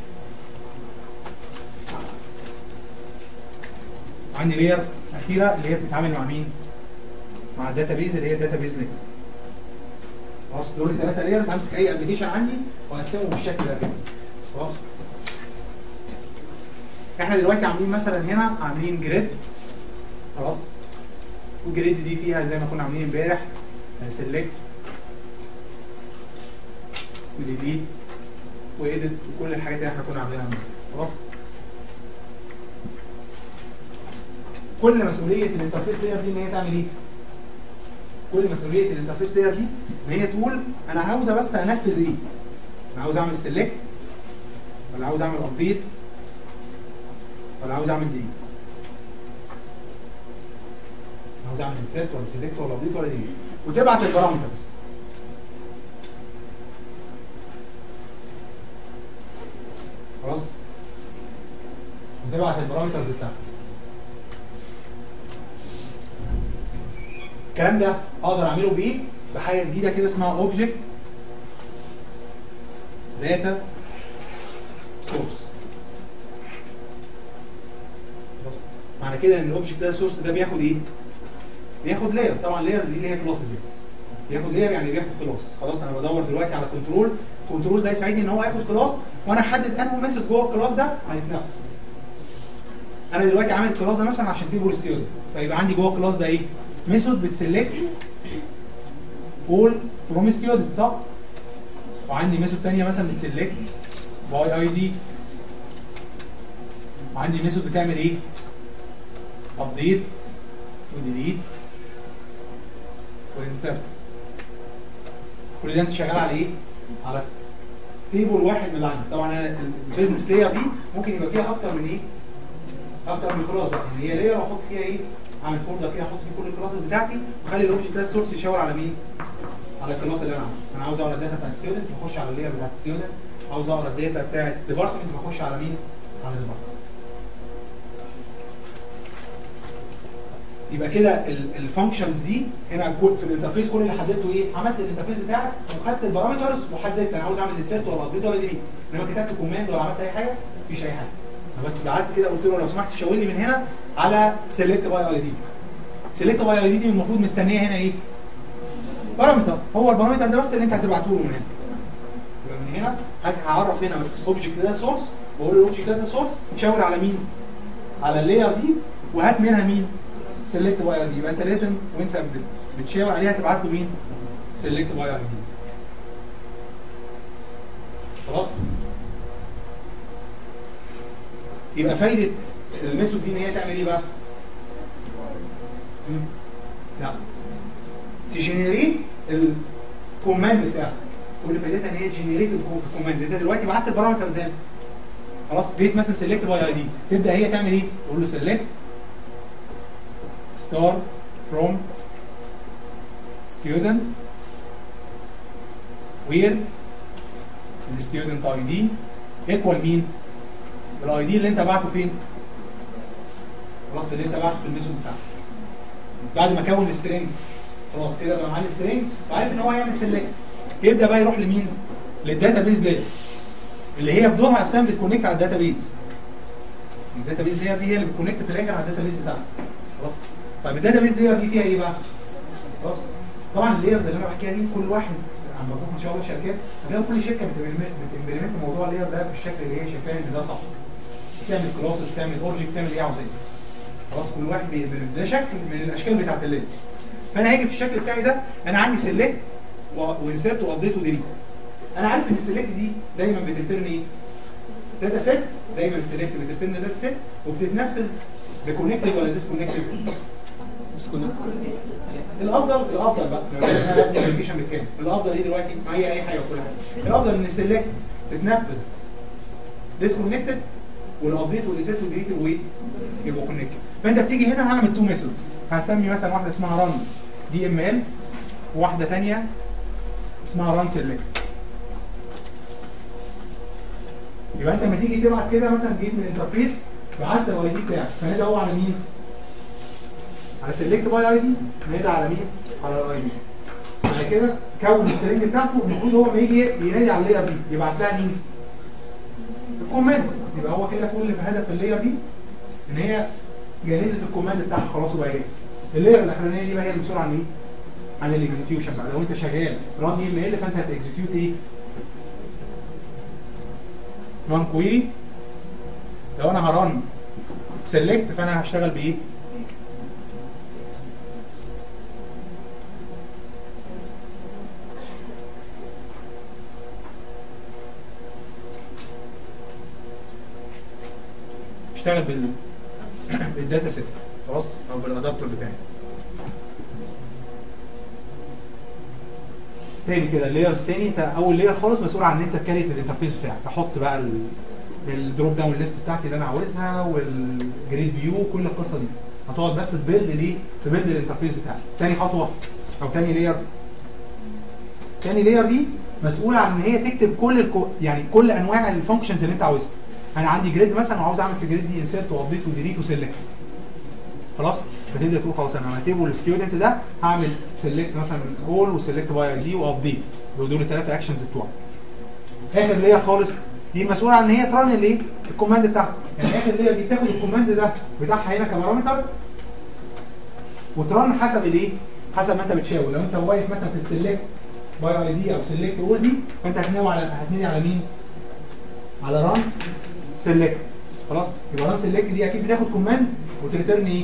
عندي لاير اخيره اللي هي بتتعامل مع مين؟ مع الداتا بيز اللي هي الداتا بيز لاير خلاص دول الثلاثه لايرز همسك اي ابلكيشن عندي واقسمه بالشكل ده كده خلاص احنا دلوقتي عاملين مثلا هنا عاملين جريد خلاص والجريد دي فيها زي ما كنا عاملين امبارح سيلكت وديليت وايديت وكل الحاجات اللي احنا كنا عاملينها امبارح خلاص كل مسؤوليه الانترفيس لاير دي ان هي تعمل ايه؟ كل مسؤوليه الانترفيس لاير دي ان هي تقول انا عاوزه بس انفذ ايه؟ انا عاوز اعمل سيلكت ولا عاوز اعمل ابديت ولا عاوز اعمل دي عاوز اعمل انسيرت ولا سيلكت ولا ابديت ولا دي وتبعت البارامترز خلاص وتبعت البارامترز بتاعتك الكلام ده اقدر اعمله بايه؟ بحاجه جديده كده اسمها اوبجكت داتا سورس خلاص معنى كده ان الاوبجكت داتا سورس ده بياخد ايه؟ بياخد لاير طبعا لاير دي اللي هي كلاسز دي بياخد لاير يعني بياخد كلاس خلاص انا بدور دلوقتي على كنترول الكنترول ده يساعدني ان هو ياخد كلاس وانا احدد انه ميثود جوه الكلاس ده هيتنفذ انا دلوقتي عامل الكلاس ده مثلا عشان تيبل ستيودنت فيبقى عندي جوه الكلاس ده ايه؟ ميثود بتسلكت all فروم ستيودنت صح؟ وعندي ميثود ثانيه مثلا بتسلكت باي اي دي وعندي ميثود بتعمل ايه؟ ابديت وديليت وانسرت كل ده انت شغال على ايه؟ على تيبل واحد من اللي عندك طبعا انا البيزنس لاير دي ممكن يبقى فيها اكتر من ايه؟ اكتر من كلاس بقى يعني هي لاير واحط فيها ايه؟ اعمل فولدر كده احط فيه كل الكلاسز بتاعتي واخلي الاوبجكت ده سورس يشاور على مين؟ على الكلاس اللي انا عاوزه انا عاوز اقرا الداتا بتاعت الستودنت واخش على اللاير بتاعت الستودنت عاوز اقرا الداتا بتاعت ديبارتمنت بخش على مين؟ على ديبارتمنت يبقى كده الفانكشنز دي هنا كل- في الانترفيس كل اللي حددته ايه؟ عملت الانترفيس بتاعك وخدت البارامترز وحددت انا عاوز اعمل انسيرت ولا ابديت ولا ديليت انما كتبت كوماند ولا عملت اي حاجه مفيش اي حاجه أنا بس بعت كده قلت له لو سمحت شاور لي من هنا على سيلكت باي اي دي سيلكت باي اي دي المفروض مستنيه هنا ايه؟ بارامتر هو البارامتر ده بس اللي انت هتبعته له من هنا يبقى من هنا هت- هعرف هنا اوبجكت داتا سورس واقول له الاوبجكت داتا سورس شاور على مين؟ على اللاير دي وهات منها مين؟ سيلكت باي اي دي يبقى انت لازم وانت بت- بتشاور عليها تبعت له مين؟ سيلكت باي اي دي خلاص؟ يبقى فايده الميثود دي ان هي تعمل ايه بقى؟ مم. لا تجنريت الكوماند بتاعك كل فايدتها ان هي تجنريت الكوماند انت دلوقتي بعت البارامتر زي خلاص جيت مثلا سيلكت باي اي دي تبدا هي تعمل ايه؟ تقول له سيلكت ستار فروم student where الستودنت اي دي ايكوال مين؟ الاي دي اللي انت بعته فين؟ خلاص اللي انت بعته في الميثود بتاعك بعد ما كون السترينج خلاص كده بقى معاه السترينج وعارف ان هو هيعمل سيلكت يبدا بقى يروح لمين؟ للداتا بيز ديت اللي هي بدورها اساسا بتكونكت على الداتا بيز الداتا بيز دي هي اللي بتكونكت في الاخر على الداتا بيز بتاعك خلاص طيب الداتا بيز دي دي فيها ايه بقى؟ خلاص طبعا اللايرز اللي انا بحكيها دي كل واحد عم بروح ان شاء الله شركات هتلاقي كل شركه بتمبلمنت موضوع اللاير ده بالشكل اللي هي شايفاه ان ده صح تعمل كلاسز تعمل اورجكت تعمل ايه عاوزاه خلاص كل واحد بيعمل ده شكل من الاشكال بتاعت اللاير فانا هاجي في الشكل بتاعي ده انا عندي سيلكت وانسرت وابديت وديليت انا عارف ان السيلكت دي دايما بترترن ايه؟ داتا سيت دايما السيلكت بترترن داتا سيت وبتتنفذ بكونكتد ولا ديسكونكتد ديسكونكت الافضل الافضل بقى لو انا ببني ابلكيشن بالكامل الافضل ايه دلوقتي معايا اي حاجه وكل حاجه الافضل ان السيلكت تتنفذ ديسكونكتد والابديت والريسيت والديليت وايه يبقوا كونكتد فانت بتيجي هنا هعمل تو ميثودز هسمي مثلا واحده اسمها ران دي ام ال وواحده ثانيه اسمها ران سيلكت يبقى انت لما تيجي تبعت كده مثلا جيت من الانترفيس بعت الاي دي بتاعك فنادى هو على مين؟ على سيلكت باي اي دي نادى على مين؟ على الاي دي بعد كده كون السرنج بتاعته المفروض هو لما يجي ينادي على اللاير دي يبعت لها مين؟ الكوماند يبقى هو كده كل في هدف اللاير دي ان هي جهزت الكوماند بتاعها خلاص وبقى جاهز اللاير الاخرانيه دي بقى هي المسؤوله عن ايه؟ عن الاكزكيوشن بقى لو انت شغال ران دي ام ال فانت هتكزكيوت ايه؟ ران كويري لو انا هران سيلكت فانا هشتغل بايه؟ اشتغل بال بالداتا سيت خلاص او بالادابتور بتاعي تاني كده اللايرز تاني انت اول لاير خالص مسؤول عن ان انت تكريت الانترفيس بتاعك احط بقى ال- الدروب داون ليست بتاعتي اللي انا عاوزها والجريد فيو كل القصه دي هتقعد بس تبيلد ليه تبيلد الانترفيس بتاعك تاني خطوه او تاني لاير تاني لاير دي مسؤوله عن ان هي تكتب كل الكو يعني كل انواع الفانكشنز اللي انت عاوزها انا عندي جريد مثلا وعاوز اعمل في جريد دي انسيرت وابديت وديليت وسيلكت خلاص فتبدا تقول خلاص انا هتيبل الستودنت ده هعمل سيلكت مثلا اول وسيلكت باي اي دي وابديت دول دول الثلاثه اكشنز بتوعي اخر لير خالص دي مسؤوله عن ان هي ترن الايه الكوماند بتاعها يعني اخر لير دي بتاخد الكوماند ده بتاعها هنا كبارامتر وترن حسب الايه حسب ما انت بتشاور لو انت واقف مثلا في السيلكت باي اي دي او سيلكت اول دي فانت هتنوي على هتنادي على مين على ران سيلكت خلاص يبقى ران سيلكت دي اكيد بتاخد كوماند وتريترن ايه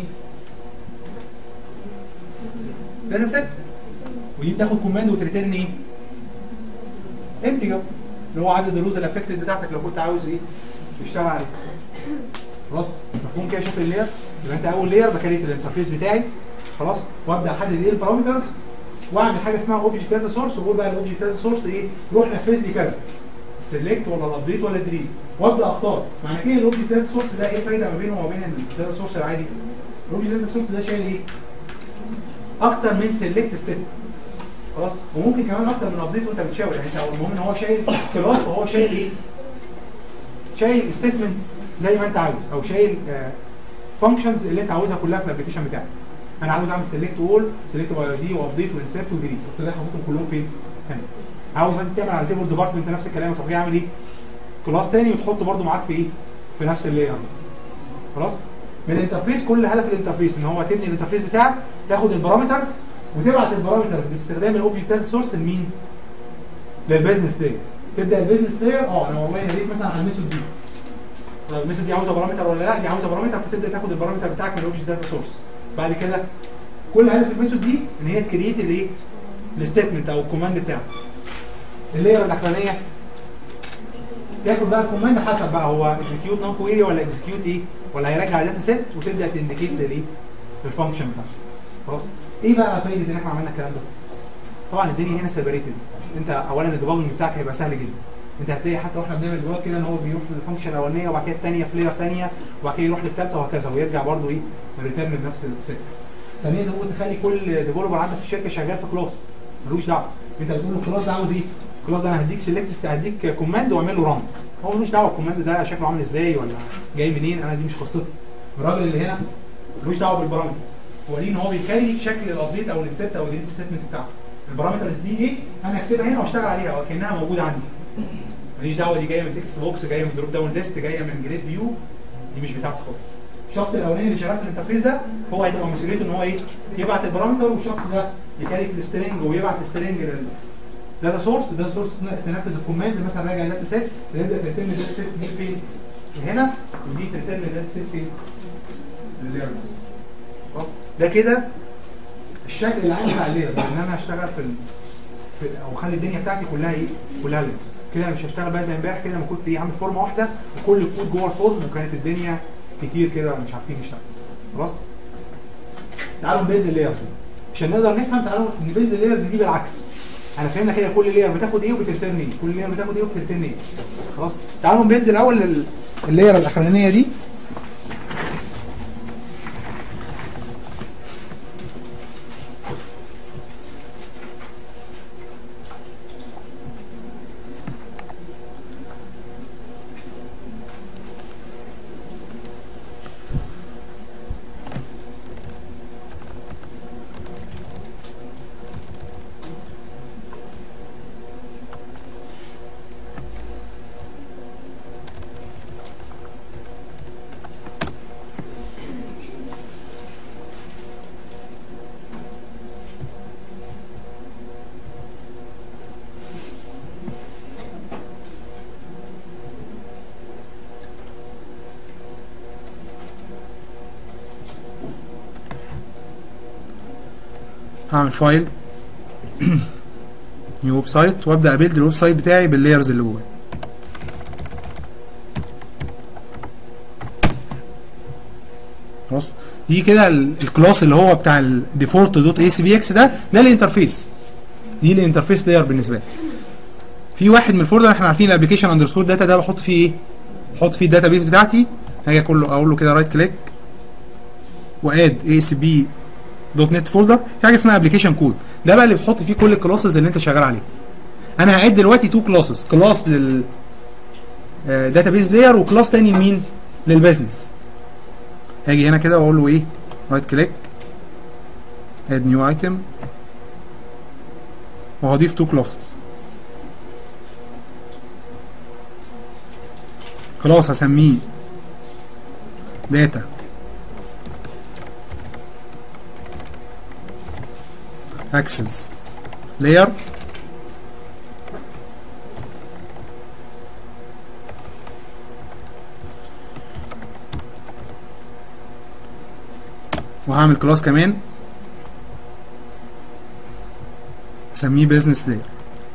داتا سيت ودي بتاخد كوماند وتريترن ايه انتجر اللي هو عدد الروز الافكتد بتاعتك لو كنت عاوز ايه تشتغل عليه خلاص مفهوم كده شكل اللاير يبقى انت اول لاير بكريت الانترفيس بتاعي خلاص وابدا احدد ايه البارامترز واعمل حاجه اسمها اوبجكت داتا سورس واقول بقى الاوبجكت داتا سورس ايه روح نفذ لي كذا السلكت ولا الابديت ولا الديليت وابدا اختار معنى كده الاوبجكت داتا سورس ده ايه الفايده ما بينه وما بين الداتا سورس العادي الاوبجكت داتا سورس ده شايل ايه اكتر من سيلكت ستيب خلاص وممكن كمان اكتر من ابديت وانت بتشاور يعني انت هو المهم ان هو شايل كلاس وهو شايل ايه؟ شايل ستيتمنت زي ما انت عاوز او شايل فانكشنز اللي انت عاوزها كلها في الابلكيشن بتاعك انا عاوز اعمل سيلكت اول سيلكت باي دي وابديت وانسرت وديليت قلت له حاططهم كلهم فين؟ هنا عاوز مثلا تعمل على تيبل ديبارتمنت نفس الكلام تروح جاي عامل ايه؟ كلاس تاني وتحطه برده معاك في ايه؟ في نفس اللاير خلاص؟ من الانترفيس كل هدف الانترفيس ان هو تبني الانترفيس بتاعك تاخد البارامترز وتبعت البارامترز باستخدام الاوبجكت سورس لمين؟ للبيزنس لاير تبدا البيزنس لاير اه انا والله ناديت مثلا على الميثود دي طب الميثود دي عاوزه بارامتر ولا لا؟ دي عاوزه بارامتر فتبدا تاخد البارامتر بتاعك من الاوبجكت داتا سورس بعد كده كل هدف الميثود دي ان هي تكريت الايه؟ الستيتمنت او الكوماند بتاعك اللاير الاخرانيه تاخد بقى الكوماند حسب بقى هو اكزكيوت نون كويري ولا اكزكيوت ايه ولا هيرجع داتا سيت وتبدا تنديكيت للايه للفانكشن بتاعك خلاص ايه بقى فايده ان احنا عملنا الكلام ده طبعا الدنيا هنا سيبريتد انت اولا الديباجنج بتاعك هيبقى سهل جدا انت هتلاقي حتى واحنا بنعمل ديباج كده ان هو بيروح للفانكشن الاولانيه وبعد كده الثانيه في لاير ثانيه وبعد كده يروح للثالثه وهكذا ويرجع برضه ايه ريتيرن بنفس السيت ثانيا انت ممكن تخلي كل ديفلوبر عندك في الشركه شغال في كلاس ملوش دعوه انت بتقول له الكلاس ده عاوز ايه؟ الكلاس ده انا هديك سيلكت هديك كوماند واعمل له ران هو ملوش دعوه الكوماند ده شكله عامل ازاي ولا جاي منين انا دي مش قصتي الراجل اللي هنا ملوش دعوه بالبارامترز هو ليه ان هو بيكاري شكل الابديت او الانسيت او الديليت ستيتمنت بتاعته البارامترز دي ايه انا هكتبها هنا واشتغل عليها وكانها موجوده عندي ماليش دعوه دي جايه من تكست بوكس جايه من دروب داون ليست جايه من جريد فيو دي مش بتاعتي خالص الشخص الاولاني اللي شغال في الانترفيس ده هو هيبقى مسؤوليته ان هو ايه يبعت البارامتر والشخص ده يكاري السترنج ويبعت السترنج لل داتا سورس داتا سورس تنفذ الكوماند مثلا راجع داتا سيت تبدا ترتم الداتا سيت دي فين؟ هنا ودي ترتم الداتا سيت فين؟ اللير خلاص ده كده الشكل العام بتاع اللير ان انا هشتغل في, ال... في او اخلي الدنيا بتاعتي كلها ايه؟ كلها ليرز كده مش هشتغل بقى زي امبارح كده ما كنت ايه عامل فورمه واحده وكل الكود جوه الفورم وكانت الدنيا كتير كده مش عارفين نشتغل خلاص؟ تعالوا نبيلد اللايرز عشان نقدر نفهم تعالوا نبيلد اللايرز دي بالعكس احنا فهمنا كده كل لاير بتاخد ايه وبترترن ايه كل لاير بتاخد ايه وبترترن ايه خلاص تعالوا نبيلد الاول ال- اللاير الاخرانيه دي هعمل فايل نيو ويب سايت وابدا ابيلد الويب سايت بتاعي باللايرز اللي جواه خلاص دي كده ال- الكلاس اللي هو بتاع الديفولت دوت اي سي بي اكس ده ده الانترفيس دي الانترفيس لاير بالنسبه لي في واحد من الفولدر احنا عارفين الابلكيشن اندرسكور داتا ده بحط فيه ايه؟ بحط فيه الداتا بيس بتاعتي هاجي اقول له اقول له كده رايت كليك واد اي سي بي دوت نت فولدر في حاجه اسمها ابلكيشن كود ده بقى اللي بتحط فيه كل الكلاسز اللي انت شغال عليها انا هعد دلوقتي تو كلاسز كلاس لل داتابيز لاير وكلاس تاني لمين للبيزنس هاجي هنا كده واقول له ايه رايت كليك اد نيو ايتم وهضيف تو كلاسز خلاص هسميه داتا access layer وهعمل كلاس كمان اسميه business layer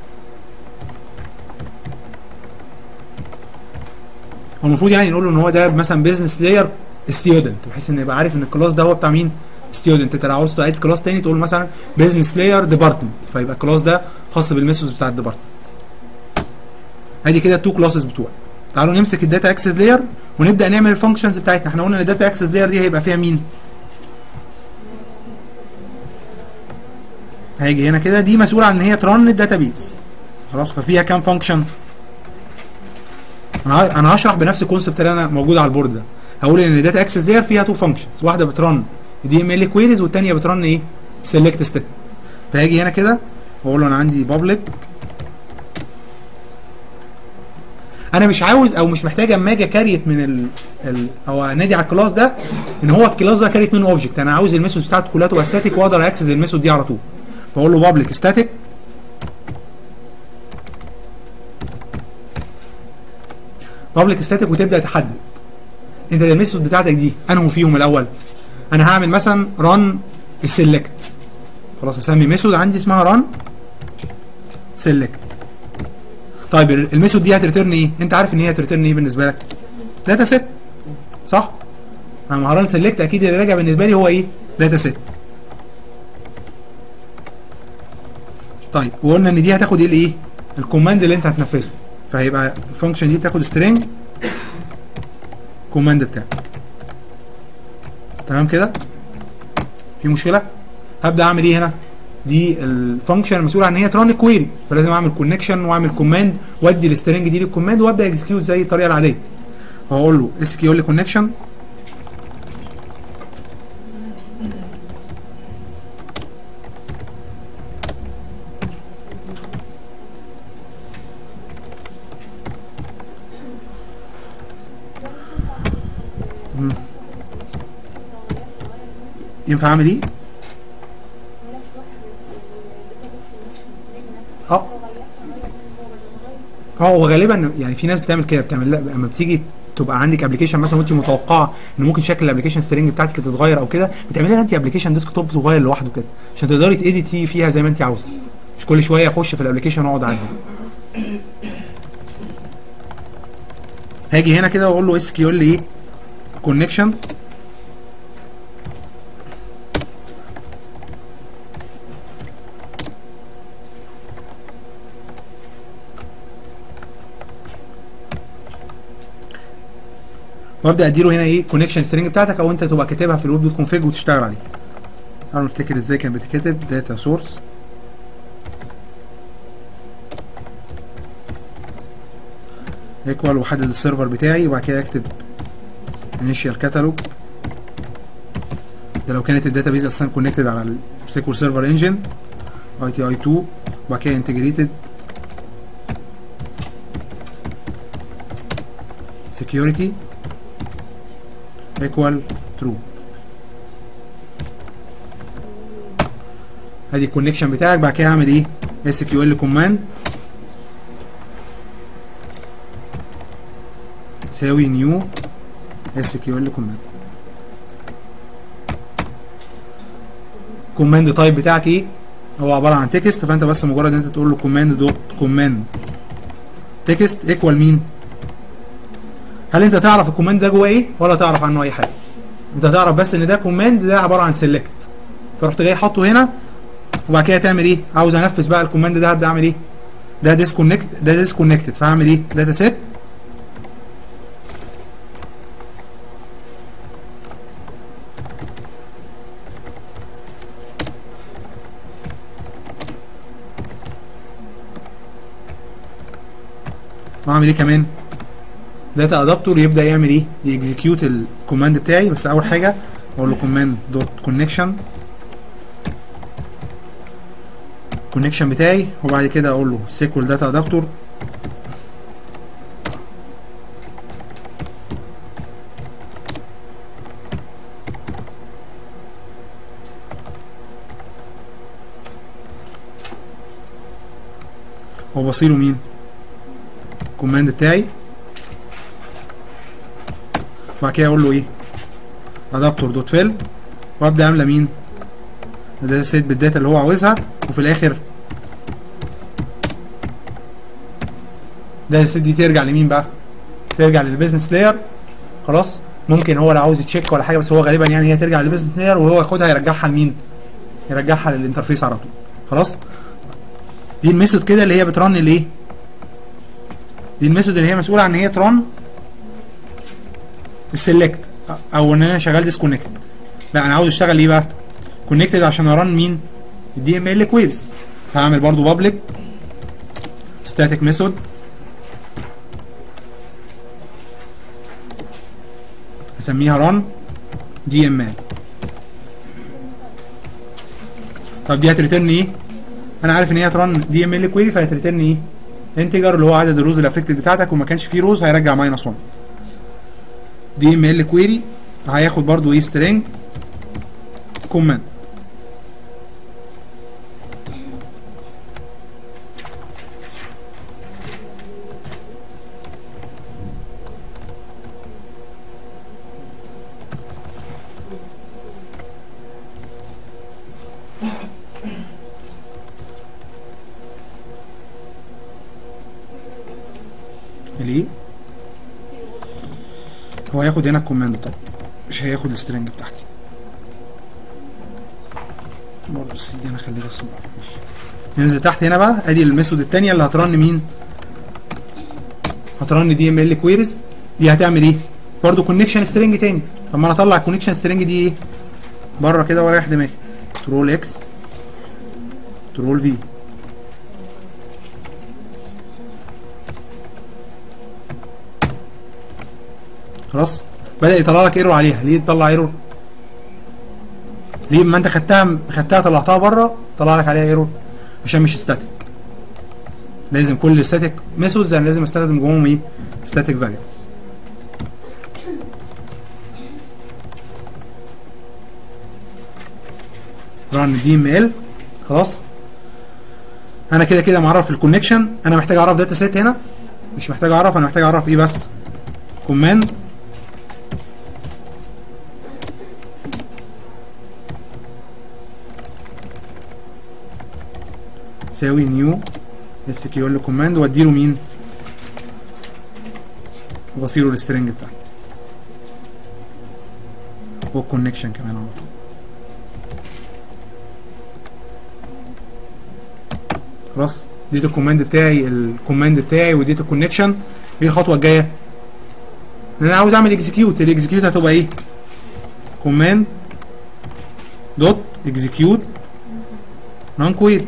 هو المفروض يعني نقول له ان هو ده مثلا business layer student بحيث ان يبقى عارف ان الكلاس ده هو بتاع مين ستودنت انت لو عاوز تعيد كلاس تاني تقول مثلا بزنس لاير ديبارتمنت فيبقى الكلاس ده خاص بالميثودز بتاع الديبارتمنت ادي كده التو كلاسز بتوعي تعالوا نمسك الداتا اكسس لاير ونبدا نعمل الفانكشنز بتاعتنا احنا قلنا ان الداتا اكسس لاير دي هيبقى فيها مين هيجي هنا كده دي مسؤوله عن ان هي ترن الداتابيز خلاص ففيها كام فانكشن انا ه- انا هشرح بنفس الكونسبت اللي انا موجود على البورد ده هقول ان الداتا اكسس دير فيها تو فانكشنز واحده بترن دي ام ال كويريز والثانيه بترن ايه سيلكت ستيت فهاجي هنا كده واقول له انا عندي بابليك انا مش عاوز او مش محتاج اما اجي كاريت من ال, ال او انادي على الكلاس ده ان هو الكلاس ده كاريت منه اوبجكت انا عاوز الميثود بتاعته كلها تبقى ستاتيك واقدر اكسس الميثود دي على طول فاقول له بابليك ستاتيك بابليك ستاتيك وتبدا تحدد انت الميثود بتاعتك دي انهي فيهم الاول انا هعمل مثلا ران السلكت خلاص اسمي ميثود عندي اسمها ران سلكت طيب ال- الميثود دي هتريتيرن ايه انت عارف ان هي هتريتيرن ايه بالنسبه لك داتا سيت صح انا مع ران سلكت اكيد اللي راجع بالنسبه لي هو ايه داتا سيت طيب وقلنا ان دي هتاخد ايه الايه الكوماند اللي انت هتنفذه فهيبقى الفانكشن دي بتاخد سترينج كوماند بتاعك تمام كده في مشكله هبدا اعمل ايه هنا دي الفانكشن المسؤوله عن ان هي تران كويري فلازم اعمل كونكشن واعمل كوماند وادي السترنج دي للكوماند وابدا اكزكيوت زي الطريقه العاديه هقول له اس كيو ال كونكشن ينفع اعمل ايه؟ اه اه هو غالبا يعني في ناس بتعمل كده بتعمل لا لما بتيجي تبقى عندك ابلكيشن مثلا وانت متوقعه ان ممكن شكل الابلكيشن سترينج بتاعتك تتغير او كده بتعملي لها انت ابلكيشن ديسك توب صغير لوحده كده عشان تقدري تاديتي فيها زي ما انت عاوزه مش كل شويه اخش في الابلكيشن واقعد اعدل هاجي هنا كده واقول له اس كيو ال ايه كونكشن وابدا اديله هنا ايه كونكشن سترينج بتاعتك او انت تبقى كاتبها في الويب دوت كونفيج وتشتغل عليه تعالوا نفتكر ازاي كان بتتكتب داتا سورس ايكوال واحدد السيرفر بتاعي وبعد كده اكتب انيشال كاتالوج ده لو كانت الداتا بيز اساسا كونكتد على السيكول سيرفر انجن اي تي اي 2 وبعد كده انتجريتد security equal true ادي الكونكشن بتاعك بعد كده هعمل ايه اس كيو ال كوماند يساوي نيو اس كيو ال كوماند كوماند تايب بتاعك ايه هو عباره عن تكست فانت بس مجرد ان انت تقول له كوماند دوت كوماند تكست ايكوال مين هل انت تعرف الكوماند ده جواه ايه ولا تعرف عنه اي حاجه انت تعرف بس ان ده كوماند ده عباره عن سيلكت فرحت جاي حاطه هنا وبعد كده تعمل ايه عاوز انفذ بقى الكوماند ده هبدا اعمل ايه ده ديسكونكت ده ديسكونكتد فهعمل ايه داتا سيت واعمل ايه كمان داتا ادابتور يبدا يعمل ايه يكزكيوت الكوماند بتاعي بس اول حاجه اقول له كوماند دوت كونكشن كونكشن بتاعي وبعد كده اقول له سيكوال داتا ادابتور وبصيله مين الكوماند بتاعي وبعد كده اقول له ايه ادابتور دوت فيل وابدا املى مين الداتا سيت بالداتا اللي هو عاوزها وفي الاخر الداتا سيت دي ترجع لمين بقى ترجع للبيزنس لاير خلاص ممكن هو لو عاوز يتشيك ولا حاجه بس هو غالبا يعني هي ترجع للبيزنس لاير وهو ياخدها يرجعها لمين يرجعها للانترفيس على طول خلاص دي الميثود كده اللي هي بترن الايه دي الميثود اللي هي مسؤوله عن ان هي ترن السلكت او ان انا شغال ديسكونكتد لا انا عاوز اشتغل ايه بقى كونكتد عشان ارن مين الدي ام ال كويريز هعمل برضو بابليك ستاتيك ميثود اسميها ران دي ام ال طب دي هتريترن ايه انا عارف ان هي هترن دي ام ال كويري فهتريترن ايه انتجر اللي هو عدد الروز الافكتد بتاعتك وما كانش فيه روز هيرجع ماينس 1 دي ام ال كويري هياخد برضو ايه سترينج كومنت ليه هو هياخد هنا الكوماند طبعا مش هياخد السترنج بتاعتي برضه السي دي انا خليها اسمها ماشي ننزل تحت هنا بقى ادي الميثود الثانيه اللي هترن مين هترن دي ام ال كويريز دي هتعمل ايه برضه كونكشن سترنج تاني طب ما انا اطلع الكونكشن سترنج دي ايه بره كده ورايح دماغي ترول اكس ترول في خلاص بدا يطلع لك ايرور عليها ليه تطلع ايرور ليه ما انت خدتها خدتها طلعتها بره طلع لك عليها ايرور عشان مش ستاتيك لازم كل ستاتيك ميثودز يعني لازم استخدم جواهم ايه ستاتيك فاليو ران دي ام ال خلاص انا كده كده معرف الكونكشن انا محتاج اعرف داتا سيت هنا مش محتاج اعرف انا محتاج اعرف ايه بس كوماند يساوي نيو اس كيو ال كوماند واديله مين وبصيله السترنج بتاعتي والكونكشن كمان على طول خلاص اديت الكوماند بتاعي الكوماند بتاعي واديت الكونكشن ايه الخطوه الجايه ان انا عاوز اعمل اكزكيوت الاكزكيوت هتبقى ايه كوماند دوت اكزكيوت نون كويري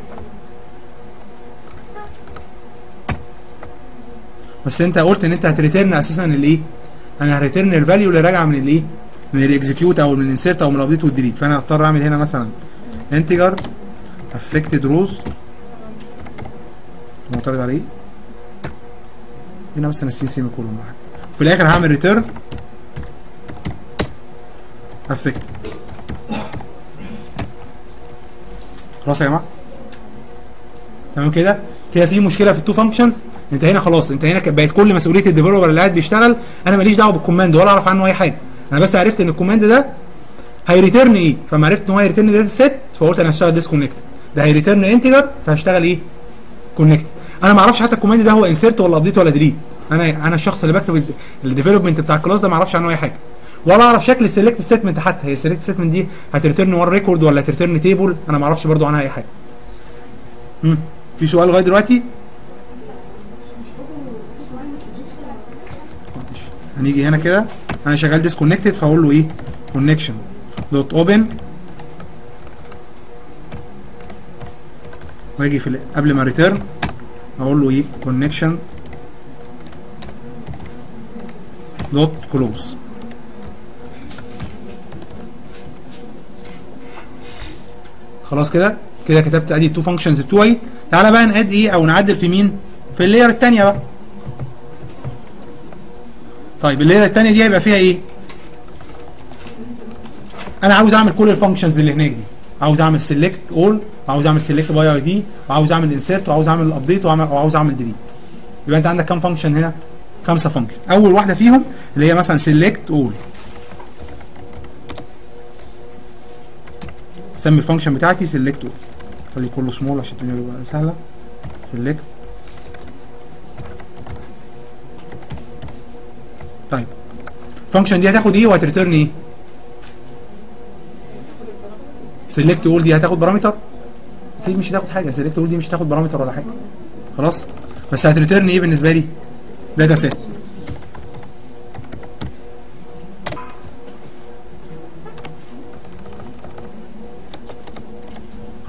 بس انت قلت ان انت هتريترن اساسا الايه انا هريترن الفاليو اللي راجعه من الايه من الاكزكيوت او من الانسيرت او من الابديت والديليت فانا هضطر اعمل هنا مثلا انتجر افكتد روز معترض عليه هنا بس ناسيين سيمي كولون واحد في الاخر هعمل ريتيرن افكت خلاص يا جماعه تمام كده كده في مشكله في التو فانكشنز انت هنا خلاص انت هنا كانت بقت كل مسؤوليه الديفلوبر اللي قاعد بيشتغل انا ماليش دعوه بالكوماند ولا اعرف عنه اي حاجه انا بس عرفت ان الكوماند ده هيريتيرن ايه فما عرفت ان هو هيريتيرن داتا سيت فقلت انا هشتغل ديسكونكت ده هيريتيرن انتجر فهشتغل ايه كونكت انا ما اعرفش حتى الكوماند ده هو انسيرت ولا ابديت ولا ديليت انا انا الشخص اللي بكتب الديفلوبمنت بتاع الكلاس ده ما اعرفش عنه اي حاجه ولا اعرف شكل السيلكت ستيتمنت حتى هي السيلكت ستيتمنت دي هتريتيرن وان ريكورد ولا هتريتيرن تيبل انا ما اعرفش برضو عنها اي حاجه امم في سؤال لغايه دلوقتي هنيجي هنا كده انا شغال ديسكونكتد فاقول له ايه كونكشن دوت اوبن واجي في ال- قبل ما ريتيرن اقول له ايه كونكشن دوت كلوز خلاص كده كده كتبت ادي التو فانكشنز بتوعي تعالى بقى نقاد ايه او نعدل في مين في اللاير الثانيه بقى طيب اللاير الثانيه دي هيبقى فيها ايه انا عاوز اعمل كل الفانكشنز اللي هناك دي عاوز اعمل سيلكت اول وعاوز اعمل سيلكت باي اي دي وعاوز اعمل انسيرت وعاوز اعمل ابديت وعاوز اعمل ديليت يبقى انت عندك كام فانكشن هنا خمسه فانكشن اول واحده فيهم اللي هي مثلا سيلكت اول سمي الفانكشن بتاعتي سيلكت اول خلي كله سمول عشان الدنيا تبقى سهله سيلكت طيب الفانكشن دي هتاخد ايه وهتريتيرن ايه سيلكت اول دي هتاخد بارامتر اكيد مش هتاخد حاجه سيلكت اول دي مش هتاخد بارامتر ولا حاجه خلاص بس هتريتيرن ايه بالنسبه لي داتا سيت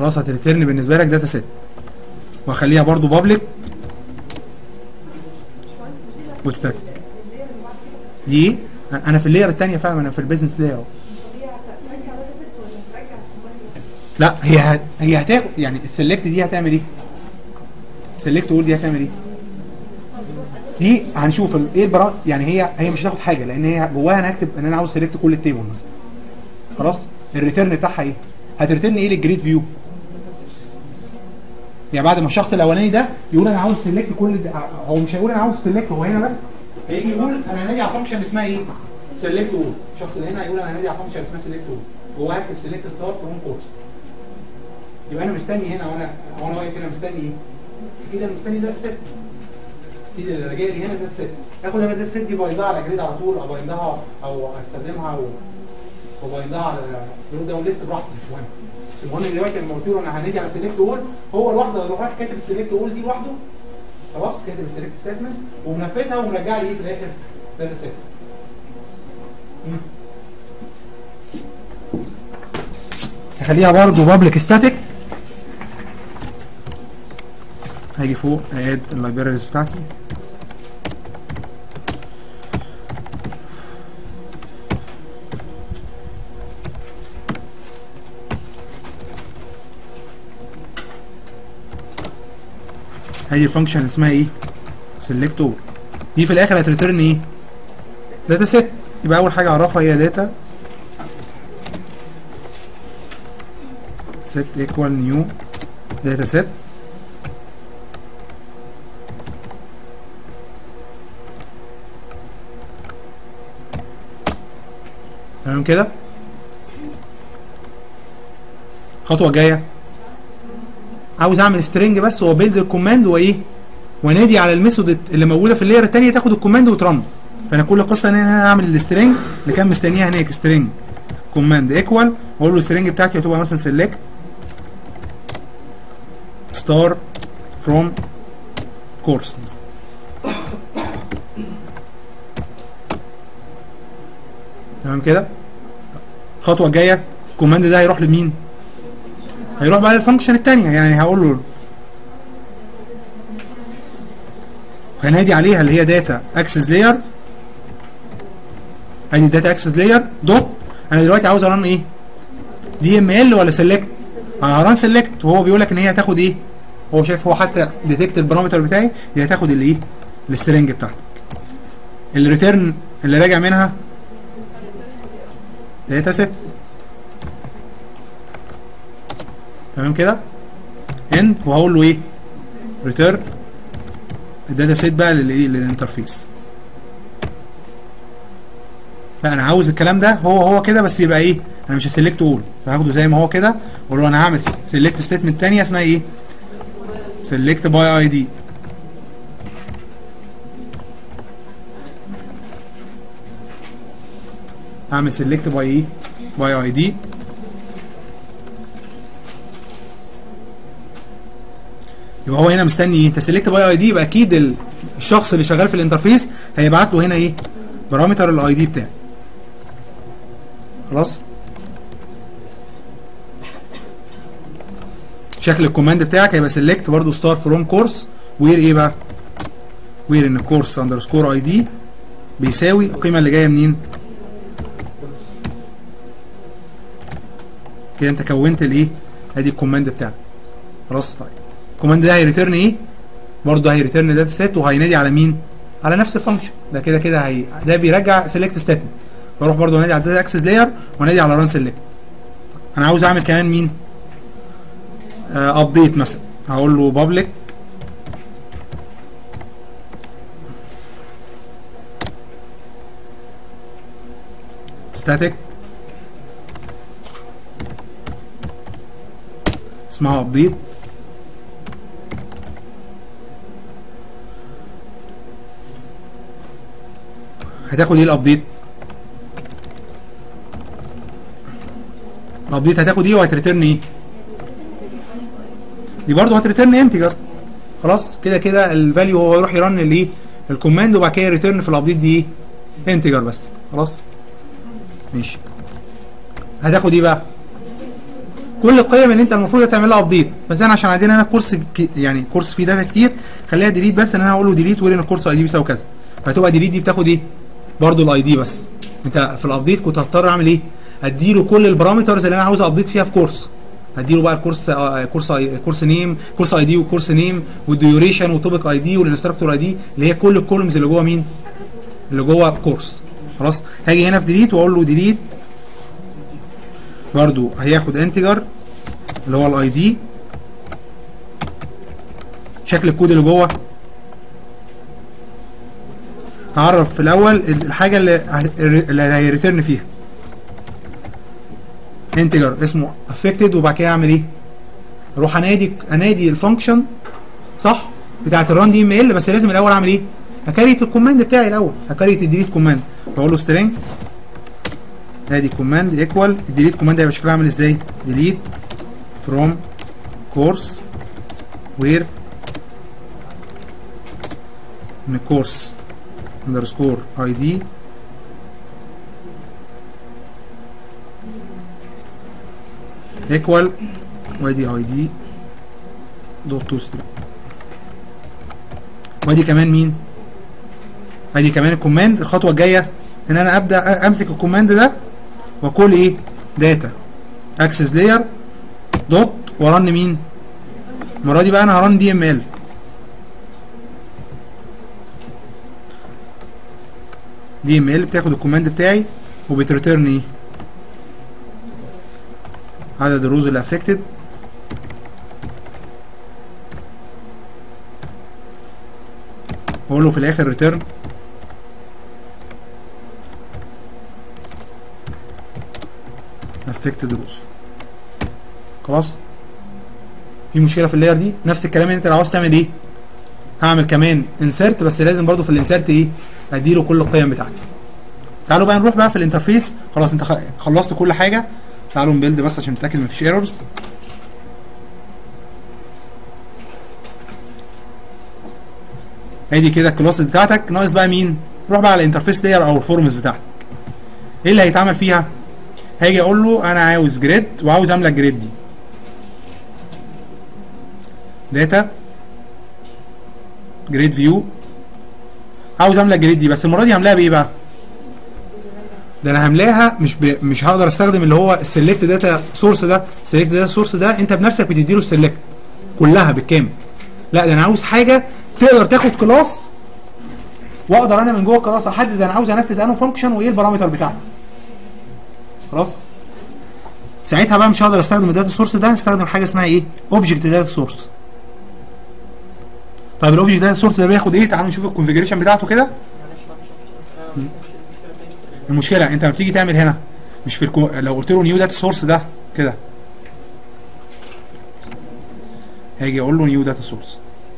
خلاص هتريتيرن بالنسبه لك داتا سيت وهخليها برضو بابليك وستاتيك دي إيه؟ انا في اللاير الثانيه فاهم انا في البيزنس لاير اهو لا هي هت... هي هتاخد يعني السلكت دي هتعمل ايه؟ سلكت وول دي هتعمل ايه؟ دي هنشوف ال- ايه البرا يعني هي هي مش هتاخد حاجه لان هي جواها انا هكتب ان انا عاوز سلكت كل التيبل مثلا خلاص الريتيرن بتاعها ايه؟ هتريتيرن ايه للجريد فيو؟ يعني بعد ما الشخص الاولاني ده يقول انا عاوز سلكت كل ده هو مش هيقول انا عاوز سلكت هو هنا بس هيجي يقول انا هنادي على فانكشن اسمها ايه؟ سلكت وول الشخص اللي هنا هيقول انا هنادي على فانكشن اسمها سلكت وول جواها هكتب سلكت ستار فروم كورس يبقى انا مستني هنا وانا وانا واقف هنا مستني ايه؟ اكيد انا مستني ده ست اكيد اللي راجع لي هنا ده ست اخد انا ده الست دي بايندها على جريد على طول او بايندها او استخدمها و وبايندها على دروب داون ليست براحتي مش مهم بس المهم دلوقتي لما قلت له انا هنيجي على سيلكت اول هو لوحده يروح رايح كاتب السيلكت اول دي لوحده خلاص كاتب السيلكت ستمنتس ومنفذها ومرجع لي ايه في الاخر ده الست هخليها برضه بابليك ستاتيك هاجي فوق اد اللايبريز بتاعتي هاجي الفانكشن اسمها ايه سيلكت اول دي في الاخر هتريتيرن ايه داتا سيت يبقى اول حاجه اعرفها هي داتا set equal new data set تمام كده الخطوه الجايه عاوز اعمل سترينج بس هو بيلد الكوماند وايه وانادي على الميثود اللي موجوده في اللاير الثانيه تاخد الكوماند وترن فانا كل قصه ان انا اعمل السترينج اللي كان مستنيها هناك سترينج كوماند ايكوال واقول له السترينج بتاعتي هتبقى مثلا سيلكت ستار فروم كورس تمام كده الخطوه الجايه الكوماند ده هيروح لمين هيروح بقى للفانكشن الثانيه يعني هقول له هنادي عليها اللي هي داتا اكسس لاير ادي داتا اكسس لاير دوت انا دلوقتي عاوز ارن ايه دي ام ال ولا سيلكت هران سيلكت وهو بيقول لك ان هي هتاخد ايه هو شايف هو حتى ديتكت البارامتر بتاعي دي هتاخد الايه السترنج بتاعتك الريتيرن اللي راجع منها داتا سيت تمام كده اند وهقول له ايه ريتيرن الداتا سيت بقى للايه للانترفيس لا انا عاوز الكلام ده هو هو كده بس يبقى ايه انا مش هسلكت اول فهاخده زي ما هو كده واقول له انا هعمل سيلكت ستيتمنت ثانيه اسمها ايه سيلكت باي اي دي اعمل سيلكت باي ايه باي اي دي يبقى هو هنا مستني ايه انت سيلكت باي اي دي يبقى اكيد ال- الشخص اللي شغال في الانترفيس هيبعت له هنا ايه بارامتر الاي دي بتاعه خلاص شكل الكوماند بتاعك هيبقى سيلكت برضو ستار فروم كورس وير ايه بقى وير ان كورس اندرسكور اي دي بيساوي القيمه اللي جايه منين كده انت كونت الايه ادي الكوماند بتاعك خلاص طيب الكوماند ده هيريتيرن ايه برضه هيريتيرن داتا سيت وهينادي على مين على نفس الفانكشن ده كده كده هي ده بيرجع سيلكت ستيتمنت بروح برضه انادي على الداتا اكسس لاير وانادي على ران سيلكت انا عاوز اعمل كمان مين ابديت مثلا هقول له بابليك static اسمها ابديت هتاخد ايه الابديت الابديت هتاخد ايه وهتريتيرن ايه دي برضه هتريتيرن انتجر خلاص كده كده الفاليو هو يروح يرن الايه الكوماند وبعد كده يريتيرن في الابديت دي ايه انتجر بس خلاص ماشي هتاخد ايه بقى كل القيم اللي انت المفروض تعمل لها ابديت بس انا عشان عندنا هنا كورس ك- يعني كورس فيه داتا كتير خليها ديليت بس ان انا اقول له ديليت وين الكورس اي دي بيساوي كذا فهتبقى ديليت دي بتاخد ايه برضو الاي دي بس انت في الابديت كنت هضطر اعمل ايه اديله كل البارامترز اللي انا عاوز ابديت فيها في كورس هديله بقى الكورس آه، كورس اي كورس نيم كورس اي دي وكورس نيم والديوريشن والتوبيك اي دي والانستراكتور اي دي اللي هي كل الكولومز اللي جوه مين اللي جوه كورس خلاص هاجي هنا في ديليت واقول له ديليت برضو هياخد انتجر اللي هو الاي دي شكل الكود اللي جوه هعرف في الاول الحاجه اللي ه- اللي هيريترن فيها انتجر اسمه افكتد وبعد كده اعمل ايه اروح انادي انادي الفانكشن صح بتاعت الران دي ام ال بس لازم الاول اعمل ايه هكريت الكوماند بتاعي الاول هكريت الديليت كوماند بقول له سترينج ادي كوماند ايكوال الديليت كوماند هيبقى شكلها عامل ازاي ديليت فروم كورس وير من كورس اندرسكور اي دي ايكوال وادي اي دي دوت تو سترينج وادي كمان مين ادي كمان الكوماند الخطوه الجايه ان انا ابدا أ- امسك الكوماند ده واقول ايه داتا اكسس لاير دوت ورن مين المره دي بقى انا هرن دي ام ال دي ام ال بتاخد الكوماند بتاعي وبتريتيرن ايه عدد الروز اللي افكتد واقول له في الاخر ريتيرن افكتد روز خلاص في مشكله في اللاير دي نفس الكلام اللي انت لو عاوز تعمل ايه هعمل كمان انسرت بس لازم برضو في الانسرت ايه اديله كل القيم بتاعتي تعالوا بقى نروح بقى في الانترفيس خلاص انت خ- خلصت كل حاجه تعالوا نبيلد بس عشان نتاكد مفيش ايرورز ادي كده الكلاس بتاعتك ناقص بقى مين روح بقى على الانترفيس لاير او الفورمز بتاعتك ايه اللي هيتعمل فيها هاجي اقول له انا عاوز جريد وعاوز املى الجريد دي داتا جريد فيو عاوز املى الجريد دي بس المره دي هملاها بايه بقى ده انا هملاها مش ب... مش هقدر استخدم اللي هو السلكت داتا سورس ده السلكت داتا سورس ده انت بنفسك بتديله السلكت كلها بالكامل لا ده انا عاوز حاجه تقدر تاخد كلاس واقدر انا من جوه الكلاس احدد انا عاوز انفذ انه فانكشن وايه البارامتر بتاعتي خلاص ساعتها بقى مش هقدر استخدم الداتا سورس ده هستخدم حاجه اسمها ايه اوبجكت داتا سورس طيب الاوبجكت داتا سورس ده بياخد ايه تعالوا نشوف الكونفيجريشن بتاعته كده المشكله انت لما بتيجي تعمل هنا مش في الكو... لو قلت له نيو داتا سورس ده كده هاجي اقول له نيو داتا سورس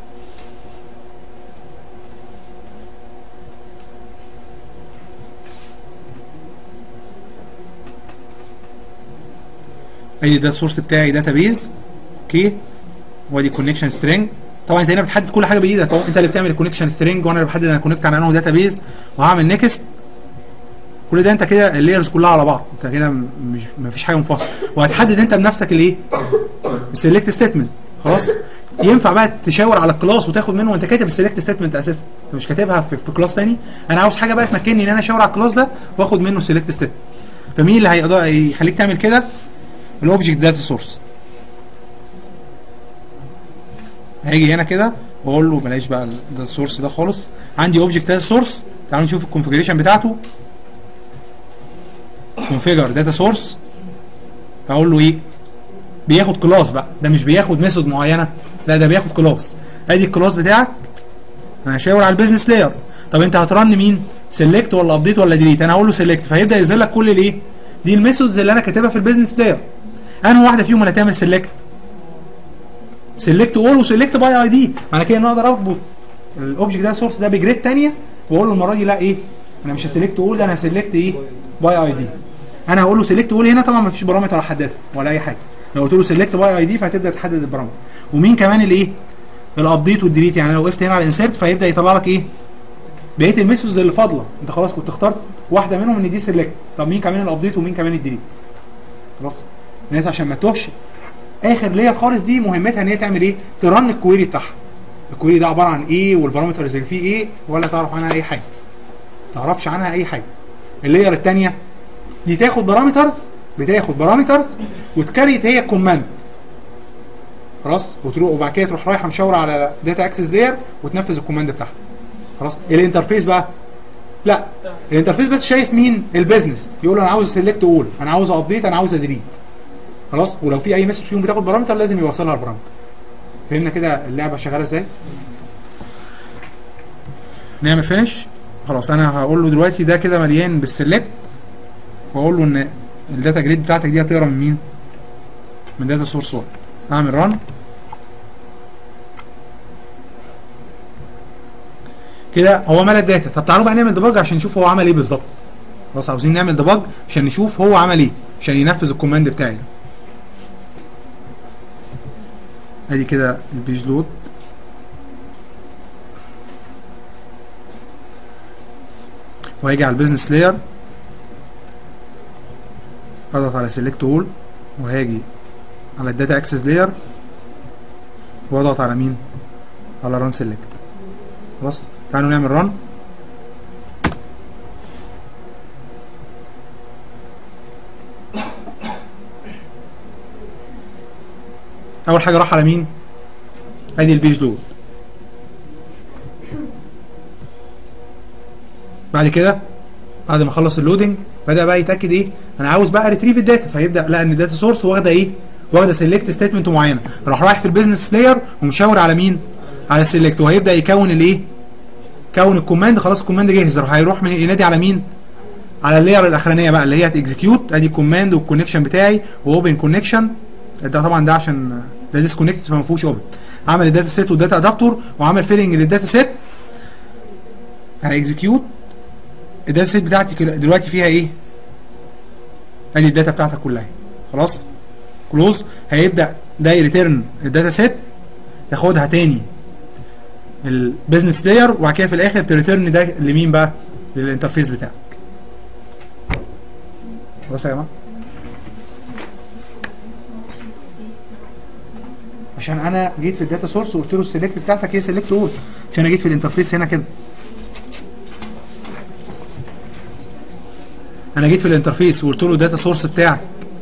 ادي الداتا سورس بتاعي داتا بيز اوكي وادي كونكشن سترينج طبعا انت هنا بتحدد كل حاجه بايدك اهو انت اللي بتعمل الكونكشن سترينج وانا اللي بحدد انا كونكت على انه داتا بيز وهعمل نيكست كل ده انت كده اللايرز كلها على بعض انت كده م- مش مفيش حاجه منفصله وهتحدد انت بنفسك الايه السلكت ستيتمنت خلاص ينفع بقى تشاور على الكلاس وتاخد منه وانت كاتب السلكت ستيتمنت اساسا انت مش كاتبها في, في كلاس تاني انا عاوز حاجه بقى تمكنني ان انا اشاور على الكلاس ده واخد منه السلكت ستيتمنت فمين اللي هيقدر يخليك تعمل كده الاوبجكت داتا سورس هاجي هنا كده واقول له بلاش بقى الداتا سورس ده خالص عندي اوبجكت داتا سورس تعالوا نشوف الكونفيجريشن بتاعته كونفيجر داتا سورس اقول له ايه بياخد كلاس بقى ده مش بياخد ميثود معينه لا ده بياخد كلاس ادي الكلاس بتاعك انا هشاور على البيزنس لاير طب انت هترن مين سيلكت ولا ابديت ولا ديليت انا هقول له سيلكت فهيبدا يظهر لك كل الايه دي الميثودز اللي انا كاتبها في البيزنس لاير انهي واحده فيهم اللي هتعمل سيلكت سيلكت اول وسيلكت باي اي دي معنى كده ان انا اقدر اربط الاوبجكت ده سورس ده بجريد ثانيه واقول له المره دي لا ايه انا مش هسيلكت اول انا هسيلكت ايه باي اي دي انا هقول له سيلكت اول هنا طبعا ما فيش بارامتر احددها ولا اي حاجه لو قلت له سيلكت باي اي دي فهتبدا تحدد البارامتر ومين كمان الايه الابديت والديليت يعني لو وقفت هنا على الانسيرت فهيبدا يطلع لك ايه بقيه الميثودز اللي فاضله انت خلاص كنت اخترت واحده منهم ان دي سيلكت طب مين كمان الابديت ومين كمان الديليت خلاص الناس عشان ما تتوهش اخر لاير خالص دي مهمتها ان هي تعمل ايه ترن الكويري بتاعها الكويري ده عباره عن ايه والبارامترز اللي فيه ايه ولا تعرف عنها اي حاجه تعرفش عنها اي حاجه اللاير الثانيه دي تاخد بارامترز بتاخد بارامترز وتكريت هي الكوماند خلاص وتروح وبعد كده تروح رايحه مشاوره على داتا اكسس لاير وتنفذ الكوماند بتاعها خلاص الانترفيس بقى لا الانترفيس بس شايف مين البيزنس يقول له انا عاوز سيلكت اول انا عاوز ابديت انا عاوز اديليت خلاص ولو في اي مسج فيهم بتاخد بارامتر لازم يوصلها البارامتر فهمنا كده اللعبه شغاله ازاي نعمل فينش خلاص انا هقول له دلوقتي ده كده مليان بالسلكت واقول له ان الداتا جريد بتاعتك دي هتقرا من مين من داتا سورس 1 اعمل ران كده هو ملى الداتا طب تعالوا بقى نعمل ديباج عشان نشوف هو عمل ايه بالظبط خلاص عاوزين نعمل ديباج عشان نشوف هو عمل ايه عشان ينفذ الكوماند بتاعي ده. ادي كده البيج لود وهيجي على البيزنس لاير اضغط على سيلكت اول وهاجي على الداتا اكسس لاير واضغط على مين على ران سيلكت خلاص تعالوا نعمل ران اول حاجه راح على مين ادي البيج لود بعد كده بعد ما خلص اللودنج بدا بقى يتاكد ايه انا عاوز بقى ريتريف الداتا فيبدا لقى ان الداتا سورس واخده ايه واخده سيلكت ستيتمنت معينه راح رايح في البيزنس لاير ومشاور على مين على السيلكت وهيبدا يكون الايه كون الكوماند خلاص الكوماند جاهز راح هيروح من ينادي على مين على اللاير الاخرانيه بقى اللي هي هتكزكيوت ادي الكوماند والكونكشن بتاعي واوبن كونكشن ده طبعا ده عشان ده ديسكونكت فما فيهوش اوبن عمل الداتا سيت والداتا ادابتور وعمل فيلنج للداتا سيت هيكزكيوت الداتا سيت بتاعتي كل- دلوقتي فيها ايه ادي الداتا بتاعتك كلها اهي. خلاص كلوز هيبدا ده يريتيرن الداتا سيت ياخدها تاني البيزنس لاير وبعد كده في الاخر تريتيرن ده لمين بقى للانترفيس بتاعك خلاص يا جماعه عشان انا جيت في الداتا سورس وقلت له السيلكت بتاعتك هي سيلكت اول عشان انا جيت في الانترفيس هنا كده انا جيت في الانترفيس وقلت له الداتا سورس بتاعك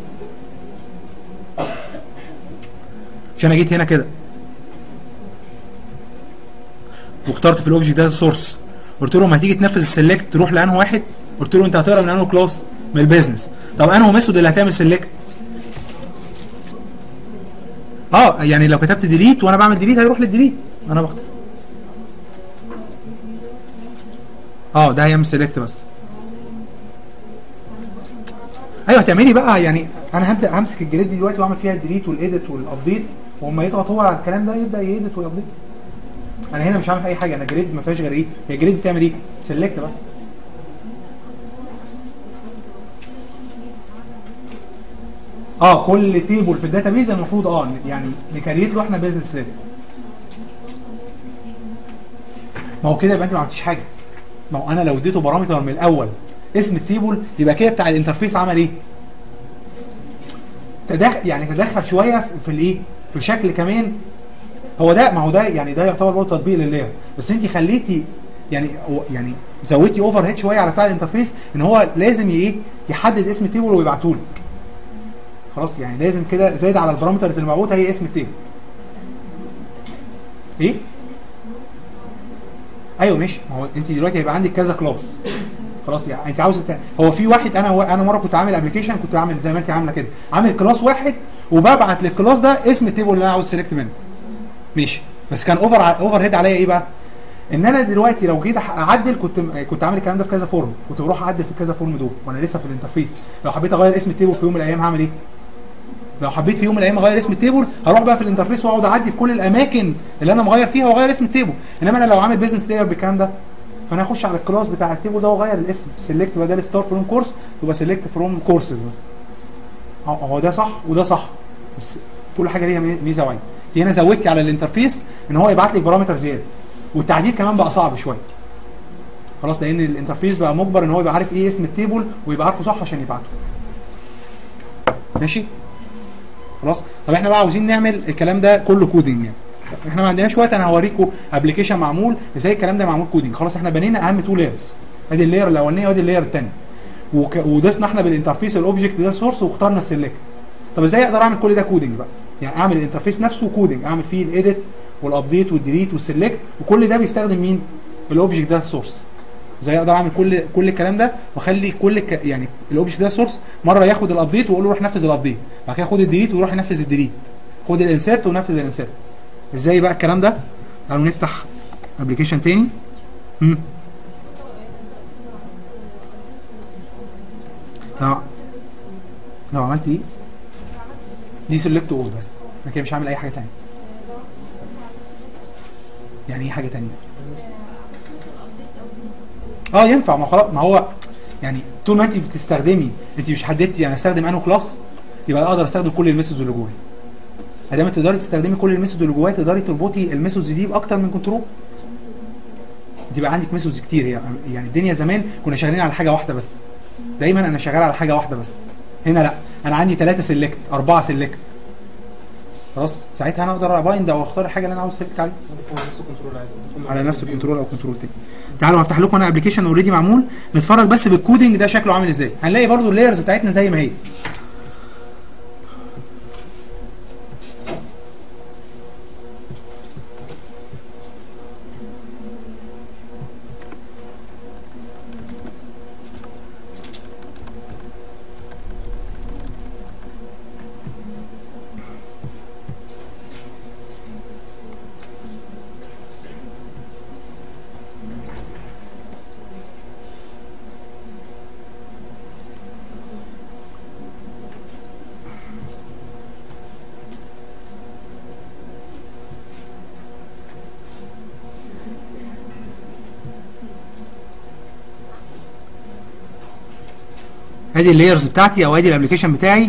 عشان انا جيت هنا كده واخترت في الاوبجكت داتا سورس قلت له ما هتيجي تنفذ السيلكت تروح لانه واحد قلت له انت هتقرا من انه كلاس من البيزنس طب انه ميثود اللي هتعمل سيلكت اه يعني لو كتبت ديليت وانا بعمل ديليت هيروح للديليت انا بختار اه ده هيعمل سيلكت بس ايوه هتعملي بقى يعني انا هبدا همسك الجريد دي دلوقتي واعمل فيها الديليت والايديت والابديت واما يضغط هو على الكلام ده يبدا يديت ويابديت انا هنا مش هعمل اي حاجه انا جريد ما فيهاش غير ايه هي جريد بتعمل ايه سيلكت بس اه كل تيبل في الداتابيز المفروض اه يعني نكريت له احنا بيزنس ليد ما هو كده يبقى انت ما عملتيش حاجه ما هو انا لو اديته بارامتر من الاول اسم التيبل يبقى كده بتاع الانترفيس عمل ايه تدخل يعني تدخل شويه في- في الايه في شكل كمان هو ده ما هو ده يعني ده يعتبر برضه تطبيق لللاير بس انت خليتي يعني هو- يعني زودتي اوفر هيد شويه على بتاع الانترفيس ان هو لازم ي- ايه يحدد اسم التيبل ويبعته لك خلاص يعني لازم كده زايد على البارامترز المبعوثه هي اسم التيبل ايه ايوه ماشي ما هو انت دلوقتي هيبقى عندك كذا كلاس خلاص يعني انت عاوز الت- هو في واحد انا انا مره كنت عامل ابلكيشن كنت عامل زي ما انت عامله كده عامل كلاس واحد وببعت للكلاس ده اسم التيبل اللي انا عاوز سيلكت منه ماشي بس كان اوفر اوفر هيد عليا ايه بقى ان انا دلوقتي لو جيت أح- اعدل كنت كنت عامل الكلام ده في كذا فورم كنت بروح اعدل في كذا فورم دول وانا لسه في الانترفيس لو حبيت اغير اسم التيبل في يوم من الايام هعمل ايه لو حبيت في يوم من الايام اغير اسم التيبل هروح بقى في الانترفيس واقعد اعدي في كل الاماكن اللي انا مغير فيها واغير اسم التيبل انما انا لو عامل بيزنس لاير بالكلام ده فانا اخش على الكلاس بتاع التيبل ده واغير الاسم سيلكت بدل ستار فروم كورس تبقى سيلكت فروم كورسز مثلا هو- هو ده صح وده صح بس كل حاجه ليها مي- ميزه وعيب انت هنا زودتي على الانترفيس ان هو يبعت لك بارامتر زياده والتعديل كمان بقى صعب شويه خلاص لان الانترفيس بقى مجبر ان هو يبقى عارف ايه اسم التيبل ويبقى عارفه صح عشان يبعته ماشي خلاص طب احنا بقى عاوزين نعمل الكلام ده كله كودنج يعني طب احنا ما عندناش وقت انا هوريكم ابلكيشن معمول ازاي الكلام ده معمول كودنج خلاص احنا بنينا اهم تو لايرز ادي اللاير الاولانيه وادي اللاير الثانيه وك... وضفنا احنا بالانترفيس الاوبجكت ده سورس واخترنا السلكت طب ازاي اقدر اعمل كل ده كودنج بقى يعني اعمل الانترفيس نفسه كودنج اعمل فيه الايديت والابديت والديليت والسلكت وكل ده بيستخدم مين الاوبجكت ده سورس ازاي اقدر اعمل كل كل الكلام ده واخلي كل ك... يعني الاوبجكت ده سورس مره ياخد الابديت واقول له روح نفذ الابديت بعد كده خد الديليت ويروح ينفذ الديليت خد الانسيرت ونفذ الانسيرت ازاي بقى الكلام ده تعالوا نفتح ابلكيشن تاني امم لو لو عملت ايه دي سيلكت اول بس انا كده مش هعمل اي حاجه تانية يعني ايه حاجه تانية اه ينفع ما خلاص ما هو يعني طول ما انت بتستخدمي انت مش حددتي يعني استخدم انه كلاس يبقى اقدر استخدم كل الميثودز اللي جوايا ادام تقدري تستخدمي كل الميثود اللي جوايا تقدري تربطي الميثودز دي باكتر من كنترول تبقى عندك ميثودز كتير يعني يعني الدنيا زمان كنا شغالين على حاجه واحده بس دايما انا شغال على حاجه واحده بس هنا لا انا عندي ثلاثه سيلكت اربعه سيلكت خلاص ساعتها انا اقدر ابايند او اختار الحاجه اللي انا عاوز سيلكت عليها نضيفهم على نفس الكنترول عادي نضيفهم على نفس الكنترول او كنترول تاني تعالوا هفتح لكم انا ابلكيشن اوريدي معمول نتفرج بس بالكودنج ده شكله عامل ازاي هنلاقي برضو اللايرز بتاعتنا زي ما هي ادي اللايرز بتاعتي او ادي الابلكيشن بتاعي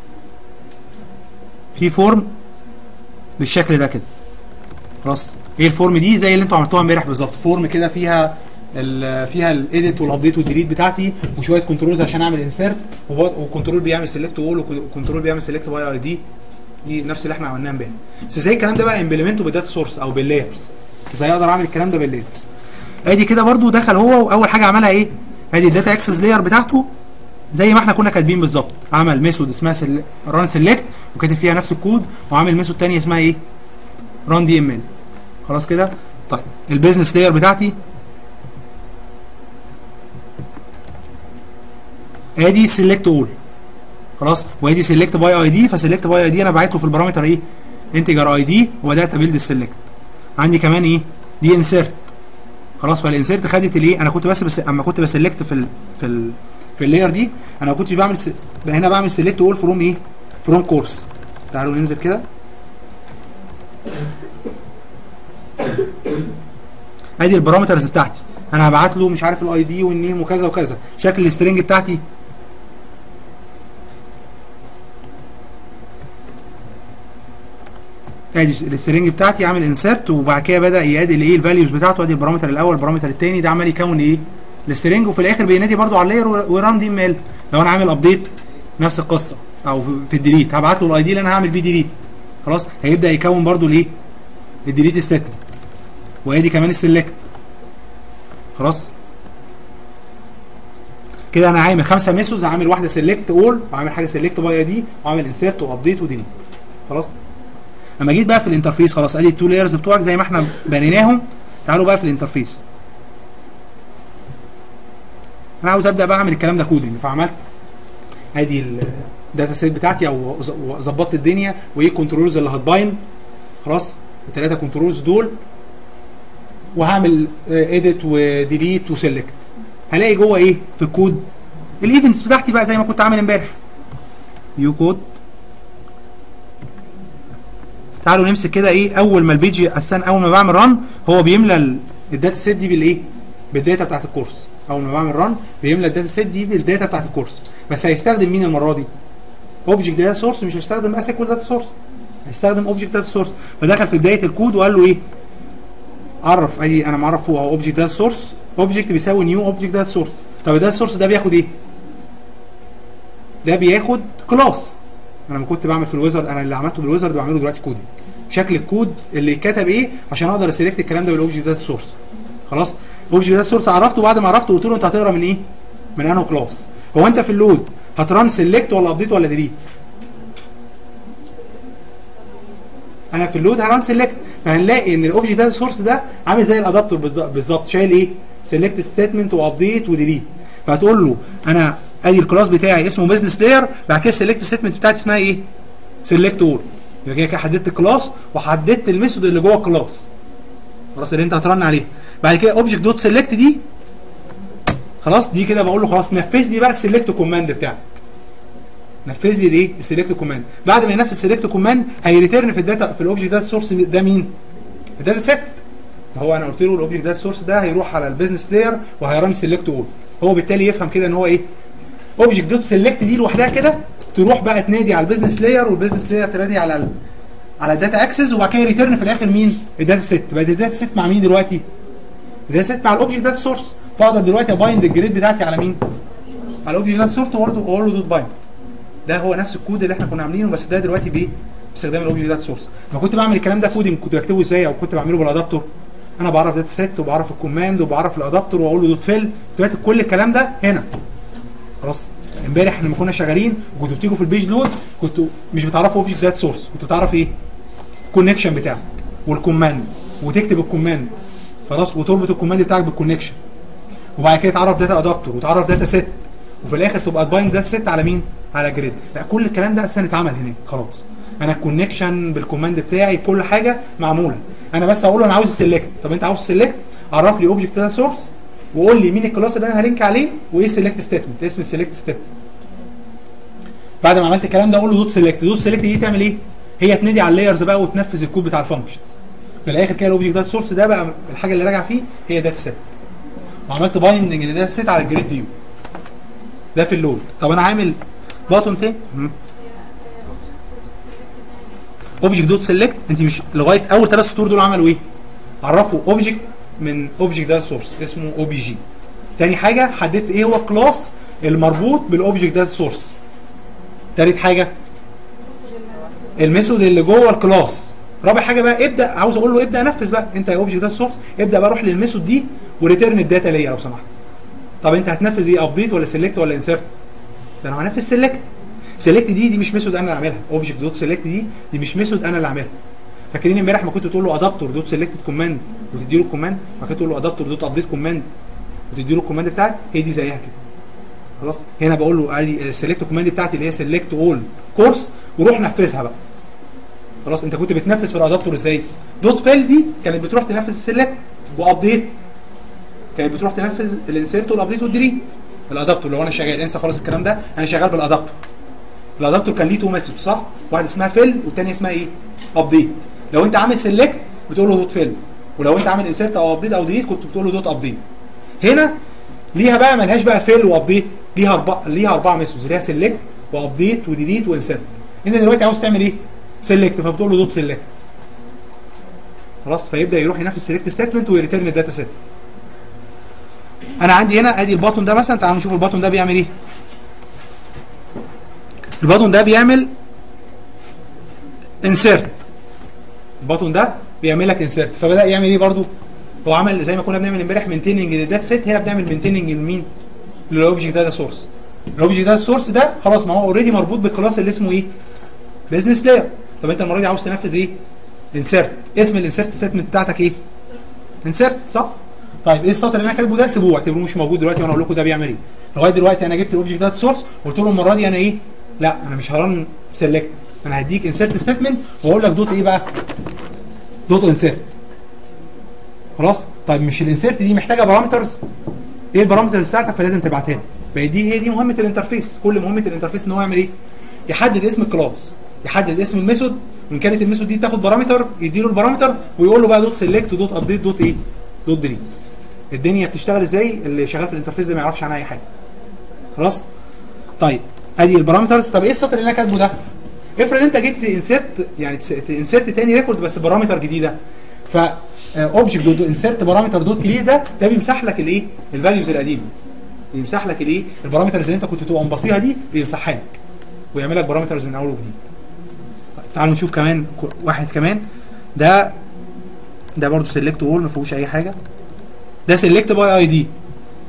في فورم بالشكل ده كده خلاص ايه الفورم دي زي اللي انتوا عملتوها امبارح بالظبط فورم كده فيها ال فيها الايديت والابديت والديليت بتاعتي وشويه كنترولز عشان اعمل انسيرت وكنترول بيعمل سيلكت اول وكنترول بيعمل سيلكت باي اي دي دي نفس اللي احنا عملناه امبارح بس ازاي الكلام ده بقى امبلمنته بالداتا سورس او باللايرز ازاي اقدر اعمل الكلام ده باللايرز ادي كده برضو دخل هو واول حاجه عملها ايه ادي الداتا اكسس لاير بتاعته زي ما احنا كنا كاتبين بالظبط عمل ميثود اسمها سل... ران سيلكت وكاتب فيها نفس الكود وعامل ميثود تانية اسمها ايه ران دي ام ال خلاص كده طيب البيزنس لاير بتاعتي ادي سيلكت اول خلاص وادي سيلكت باي اي دي فسيلكت باي اي دي انا باعت له في البارامتر ايه انتجر اي دي وبدات ابيلد السيلكت عندي كمان ايه دي انسيرت خلاص فالانسيرت خدت الايه انا كنت بس بس اما كنت بسلكت في ال في ال في اللاير دي انا ما كنتش بعمل س... هنا بعمل سيلكت اول فروم ايه فروم كورس تعالوا ننزل كده ادي البارامترز بتاعتي انا هبعت له مش عارف الاي دي والنيم وكذا وكذا شكل السترنج بتاعتي ادي السترنج بتاعتي عامل انسرت وبعد كده بدا يادي الايه الفاليوز بتاعته ادي البارامتر الاول البارامتر الثاني ده عمال يكون ايه السترنج وفي الاخر بينادي برده على اللاير وران دي ميل لو انا عامل ابديت نفس القصه او في الديليت هبعت له الاي دي اللي انا هعمل بيه ديليت خلاص هيبدا يكون برده الايه الديليت ستيتمنت وادي كمان السلكت خلاص كده انا عامل خمسه ميثودز عامل واحده سيلكت اول وعامل حاجه سيلكت باي دي وعامل انسيرت وابديت وديليت خلاص لما جيت بقى في الانترفيس خلاص ادي التو لايرز بتوعك زي ما احنا بنيناهم تعالوا بقى في الانترفيس انا عاوز ابدا بقى اعمل الكلام ده كودنج فعملت ادي الداتا سيت بتاعتي او ظبطت الدنيا وايه الكنترولز اللي هتباين خلاص الثلاثه كنترولز دول وهعمل اديت وديليت وسيلكت هلاقي جوه ايه في الكود الايفنتس بتاعتي بقى زي ما كنت عامل امبارح يو كود تعالوا نمسك كده ايه اول ما البيج اساسا اول ما بعمل ران هو بيملى الداتا سيت دي بالايه بالداتا بتاعت الكورس اول ما بعمل ران بيملى الداتا سيت دي بالداتا بتاعت الكورس بس هيستخدم مين المره دي اوبجكت داتا سورس مش هيستخدم اسيكوال داتا سورس هيستخدم اوبجكت داتا سورس فدخل في بدايه الكود وقال له ايه عرف اي انا معرف هو اوبجكت داتا سورس اوبجكت بيساوي نيو اوبجكت داتا سورس طب الداتا سورس ده بياخد ايه ده بياخد كلاس انا لما كنت بعمل في الويزرد انا اللي عملته بالويزرد بعمله دلوقتي كودنج شكل الكود اللي كتب ايه عشان اقدر اسيلكت الكلام ده بالاوبجكت داتا سورس خلاص اوبجكت داتا سورس عرفته بعد ما عرفته قلت له انت هتقرا من ايه من انه كلاس هو انت في اللود هتران سيلكت ولا ابديت ولا ديليت انا في اللود هران سيلكت فهنلاقي ان الاوبجكت داتا سورس ده عامل زي الادابتور بالظ- بالظبط شايل ايه سيلكت ستيتمنت وابديت وديليت فهتقول له انا ادي الكلاس بتاعي اسمه بزنس لاير بعد كده السيلكت ستيتمنت بتاعتي اسمها ايه سيلكت اول يبقى كده كده حددت الكلاس وحددت الميثود اللي جوه الكلاس خلاص اللي انت هترن عليها بعد كده اوبجكت دوت سيلكت دي خلاص دي كده بقول له خلاص نفذ لي بقى السيلكت كوماند بتاعك نفذ لي الايه السيلكت كوماند بعد ما ينفذ السيلكت كوماند هيريتيرن في الداتا في الاوبجكت داتا سورس ده مين الداتا سيت ما هو انا قلت له الاوبجكت داتا سورس ده هيروح على البيزنس لاير وهيرن سيلكت اول هو بالتالي يفهم كده ان هو ايه اوبجكت دوت سيلكت دي لوحدها كده تروح بقى تنادي على البيزنس لاير والبيزنس لاير تنادي على ال على الداتا اكسس وبعد كده ريتيرن في الاخر مين الداتا سيت بقى الداتا سيت مع مين دلوقتي الداتا سيت مع الاوبجكت داتا سورس فاقدر دلوقتي ابايند الجريد بتاعتي على مين على الاوبجكت داتا سورس واقول له واقول له دوت بايند ده هو نفس الكود اللي احنا كنا عاملينه بس ده دلوقتي بايه باستخدام الاوبجكت داتا سورس لما كنت بعمل الكلام ده كودنج كنت بكتبه ازاي او كنت بعمله بالادابتور انا بعرف داتا سيت وبعرف الكوماند وبعرف الادابتور واقول له دوت فيل دلوقتي كل الكلام ده هنا خلاص امبارح لما كنا شغالين وكنتوا بتيجوا في البيج لود كنتوا مش بتعرفوا اوبجكت داتا سورس كنتوا بتعرف ايه الكونكشن بتاعك والكوماند وتكتب الكوماند خلاص وتربط الكوماند بتاعك بالكونكشن وبعد كده تعرف داتا ادابتور وتعرف داتا سيت وفي الاخر تبقى تبايند داتا سيت على مين؟ على جريد لا كل الكلام ده اصلا اتعمل هناك خلاص انا الكونكشن بالكوماند بتاعي كل حاجه معموله انا بس اقول له انا عاوز سيلكت طب انت عاوز سيلكت عرف لي اوبجكت داتا سورس وقول لي مين الكلاس اللي انا هلينك عليه وايه السيلكت ستيتمنت اسم السيلكت ستيتمنت بعد ما عملت الكلام ده اقول له دوت سيلكت دوت سيلكت دي تعمل ايه هي تنادي على اللايرز بقى وتنفذ الكود بتاع الفانكشنز في الاخر كده الاوبجكت داتا سورس ده بقى الحاجه اللي راجع فيه هي داتا سيت وعملت بايندنج للداتا سيت على الجريد فيو ده في اللود طب انا عامل باتون تاني اوبجكت دوت سيلكت انت مش لغايه اول ثلاث سطور دول عملوا ايه؟ عرفوا اوبجكت من اوبجكت داتا سورس اسمه او بي جي تاني حاجه حددت ايه هو الكلاس المربوط بالاوبجكت داتا سورس تالت حاجه الميثود اللي جوه الكلاس رابع حاجه بقى ابدا عاوز اقول له ابدا نفذ بقى انت يا اوبجكت داتا سورس ابدا بقى روح للميثود دي وريتيرن الداتا ليا لو سمحت طب انت هتنفذ ايه ابديت ولا سيلكت ولا انسرت ده انا هنفذ سيلكت سيلكت دي دي مش ميثود انا اللي عاملها اوبجكت دوت سيلكت دي دي مش ميثود انا اللي عاملها فاكرين امبارح ما كنت تقول له ادابتور دوت سيلكت كوماند وتدي له الكوماند بعد كده تقول له ادابتور دوت ابديت كوماند وتدي له الكوماند بتاعك هي دي زيها كده خلاص هنا بقول له ادي السيلكت كوماند بتاعتي اللي هي سيلكت اول كورس وروح نفذها بقى خلاص انت كنت بتنفذ في الادابتور ازاي دوت فيل دي كانت بتروح تنفذ السيلكت وابديت كانت بتروح تنفذ الانسيرت والابديت والديليت الادابتور لو انا شغال انسى خالص الكلام ده انا شغال بالادابتور الادابتور كان ليه تو مسج صح واحده اسمها فيل والثانيه اسمها ايه ابديت لو انت عامل سيلكت بتقول له دوت فيل ولو انت عامل انسيرت او ابديت او ديليت كنت بتقول له دوت ابديت هنا ليها بقى ملهاش بقى فيل وابديت ليها اربع ليها اربع مسجز ليها سيلكت وابديت وديليت وانسيرت انت دلوقتي عاوز تعمل ايه سيلكت فبتقول له دوت سيلكت خلاص فيبدا يروح ينفذ سيلكت ستيتمنت ويريتيرن الداتا سيت انا عندي هنا ادي الباطن ده مثلا تعالوا نشوف الباطن ده بيعمل ايه الباطن ده بيعمل انسيرت الباطن ده بيعمل لك انسيرت فبدا يعمل ايه برضو هو عمل زي ما كنا بنعمل امبارح مينتيننج للداتا سيت هنا بنعمل مينتيننج لمين للاوبجكت داتا سورس الاوبجكت داتا سورس ده خلاص ما هو اوريدي مربوط بالكلاس اللي اسمه ايه بزنس لاير طب انت المره دي عاوز تنفذ ايه انسيرت اسم الانسيرت ستيتمنت بتاعتك ايه انسيرت صح طيب ايه السطر اللي انا كاتبه ده سيبوه اعتبروه مش موجود دلوقتي وانا اقول لكم ده بيعمل ايه لغايه دلوقتي انا جبت الاوبجكت داتا سورس قلت له المره دي انا ايه لا انا مش هرن سيلكت انا هديك انسيرت ستيتمنت واقول لك دوت ايه بقى دوت انسيرت خلاص طيب مش الانسيرت دي محتاجه بارامترز ايه البارامترز بتاعتك فلازم تبعتها لي فهي دي هي دي مهمه الانترفيس كل مهمه الانترفيس ان هو يعمل ايه يحدد اسم الكلاس يحدد اسم الميثود وان كانت الميثود دي تاخد بارامتر يديله البارامتر ويقول له بقى دوت سيلكت ودوت ابديت دوت ايه دوت ديليت الدنيا بتشتغل ازاي اللي شغال في الانترفيس ده ما يعرفش عنها اي حاجه خلاص طيب ادي البارامترز طب ايه السطر اللي انا كاتبه ده افرض انت جيت انسيرت يعني انسيرت تاني ريكورد بس بارامتر جديده ف اوبجكت دوت انسيرت بارامتر دوت كلير ده ده بيمسح لك الايه الفاليوز القديمه بيمسح لك الايه البارامترز اللي انت كنت تبقى مبصيها دي بيمسحها لك ويعمل لك بارامترز من اول وجديد طيب تعالوا نشوف كمان ك- واحد كمان ده ده برضه سيلكت وول ما فيهوش اي حاجه ده سيلكت باي اي دي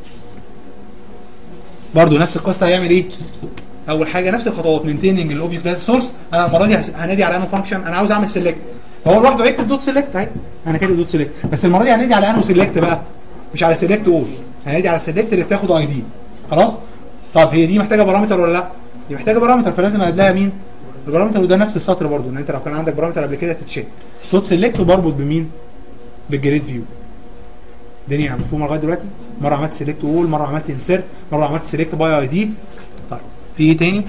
برضه نفس القصه هيعمل ايه اول حاجه نفس الخطوات مينتيننج الاوبجكت داتا سورس انا المره دي هس- هنادي على انه فانكشن انا عاوز اعمل سيلكت هو لوحده هيكتب دوت سيلكت اهي انا كاتب دوت سيلكت بس المره دي هنادي على انه سيلكت بقى مش على سيلكت اول هنادي على السيلكت اللي بتاخد اي دي خلاص طب هي دي محتاجه بارامتر ولا لا دي محتاجه بارامتر فلازم اديها مين البارامتر وده نفس السطر برضو ان انت لو كان عندك بارامتر قبل كده تتشيك دوت سيلكت وبربط بمين بالجريد فيو الدنيا مفهومه لغايه دلوقتي مره عملت سيلكت اول مره عملت انسيرت مره عملت سيلكت باي اي دي طيب في ايه تاني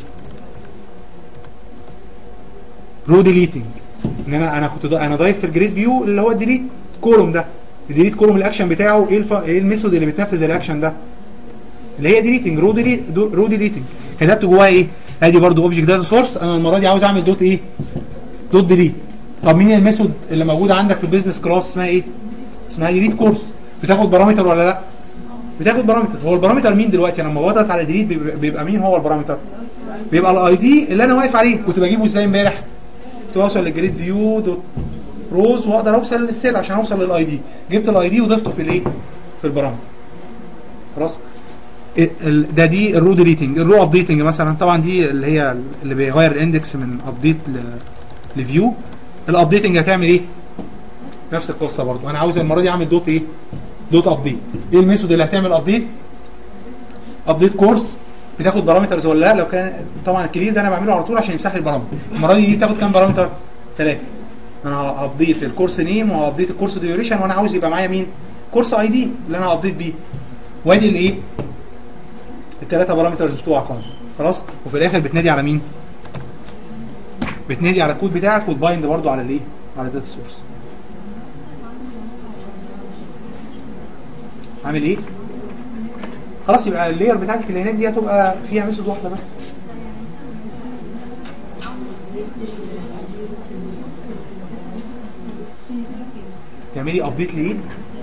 رو ديليتنج ان انا انا كنت ضا- انا ضايف في الجريد فيو اللي هو الديليت كولوم ده الديليت كولوم الاكشن بتاعه ايه الف... ايه الميثود اللي بتنفذ الاكشن ده اللي هي ديليتنج رو ديليت رو ديليتنج كتبت جواها ايه ادي برضو اوبجكت داتا سورس انا المره دي عاوز اعمل دوت ايه دوت ديليت طب مين الميثود اللي موجوده عندك في البيزنس كلاس اسمها ايه اسمها ديليت كورس بتاخد بارامتر ولا لا بتاخد بارامتر هو البارامتر مين دلوقتي انا لما بضغط على ديليت بيبقى بيبقى مين هو البارامتر بيبقى الاي دي اللي انا واقف عليه كنت بجيبه ازاي امبارح كنت اوصل للجريد فيو دوت روز واقدر اوصل للسيل عشان اوصل للاي دي جبت الاي دي وضفته في الايه في البارامتر خلاص ال- ال- ده دي الرو ديليتنج الرو ابديتنج مثلا طبعا دي اللي هي اللي بيغير الاندكس من ابديت لفيو الابديتنج هتعمل ايه نفس القصه برضو انا عاوز المره دي اعمل دوت ايه دوت ابديت ايه الميثود اللي هتعمل ابديت ابديت كورس بتاخد بارامترز ولا لا لو كان طبعا الكبير ده انا بعمله على طول عشان يمسح لي البارامتر المره دي دي بتاخد كام بارامتر ثلاثه انا هابديت الكورس نيم وهابديت الكورس ديوريشن وانا عاوز يبقى معايا مين كورس اي دي اللي انا هابديت بيه وادي الايه الثلاثه بارامترز بتوعك اهو خلاص وفي الاخر بتنادي على مين بتنادي على الكود بتاعك وتبايند برضو على الايه على الداتا سورس عامل ايه خلاص يبقى اللاير بتاعتك اللي هناك دي هتبقى فيها ميثود واحده بس تعملي ابديت لايه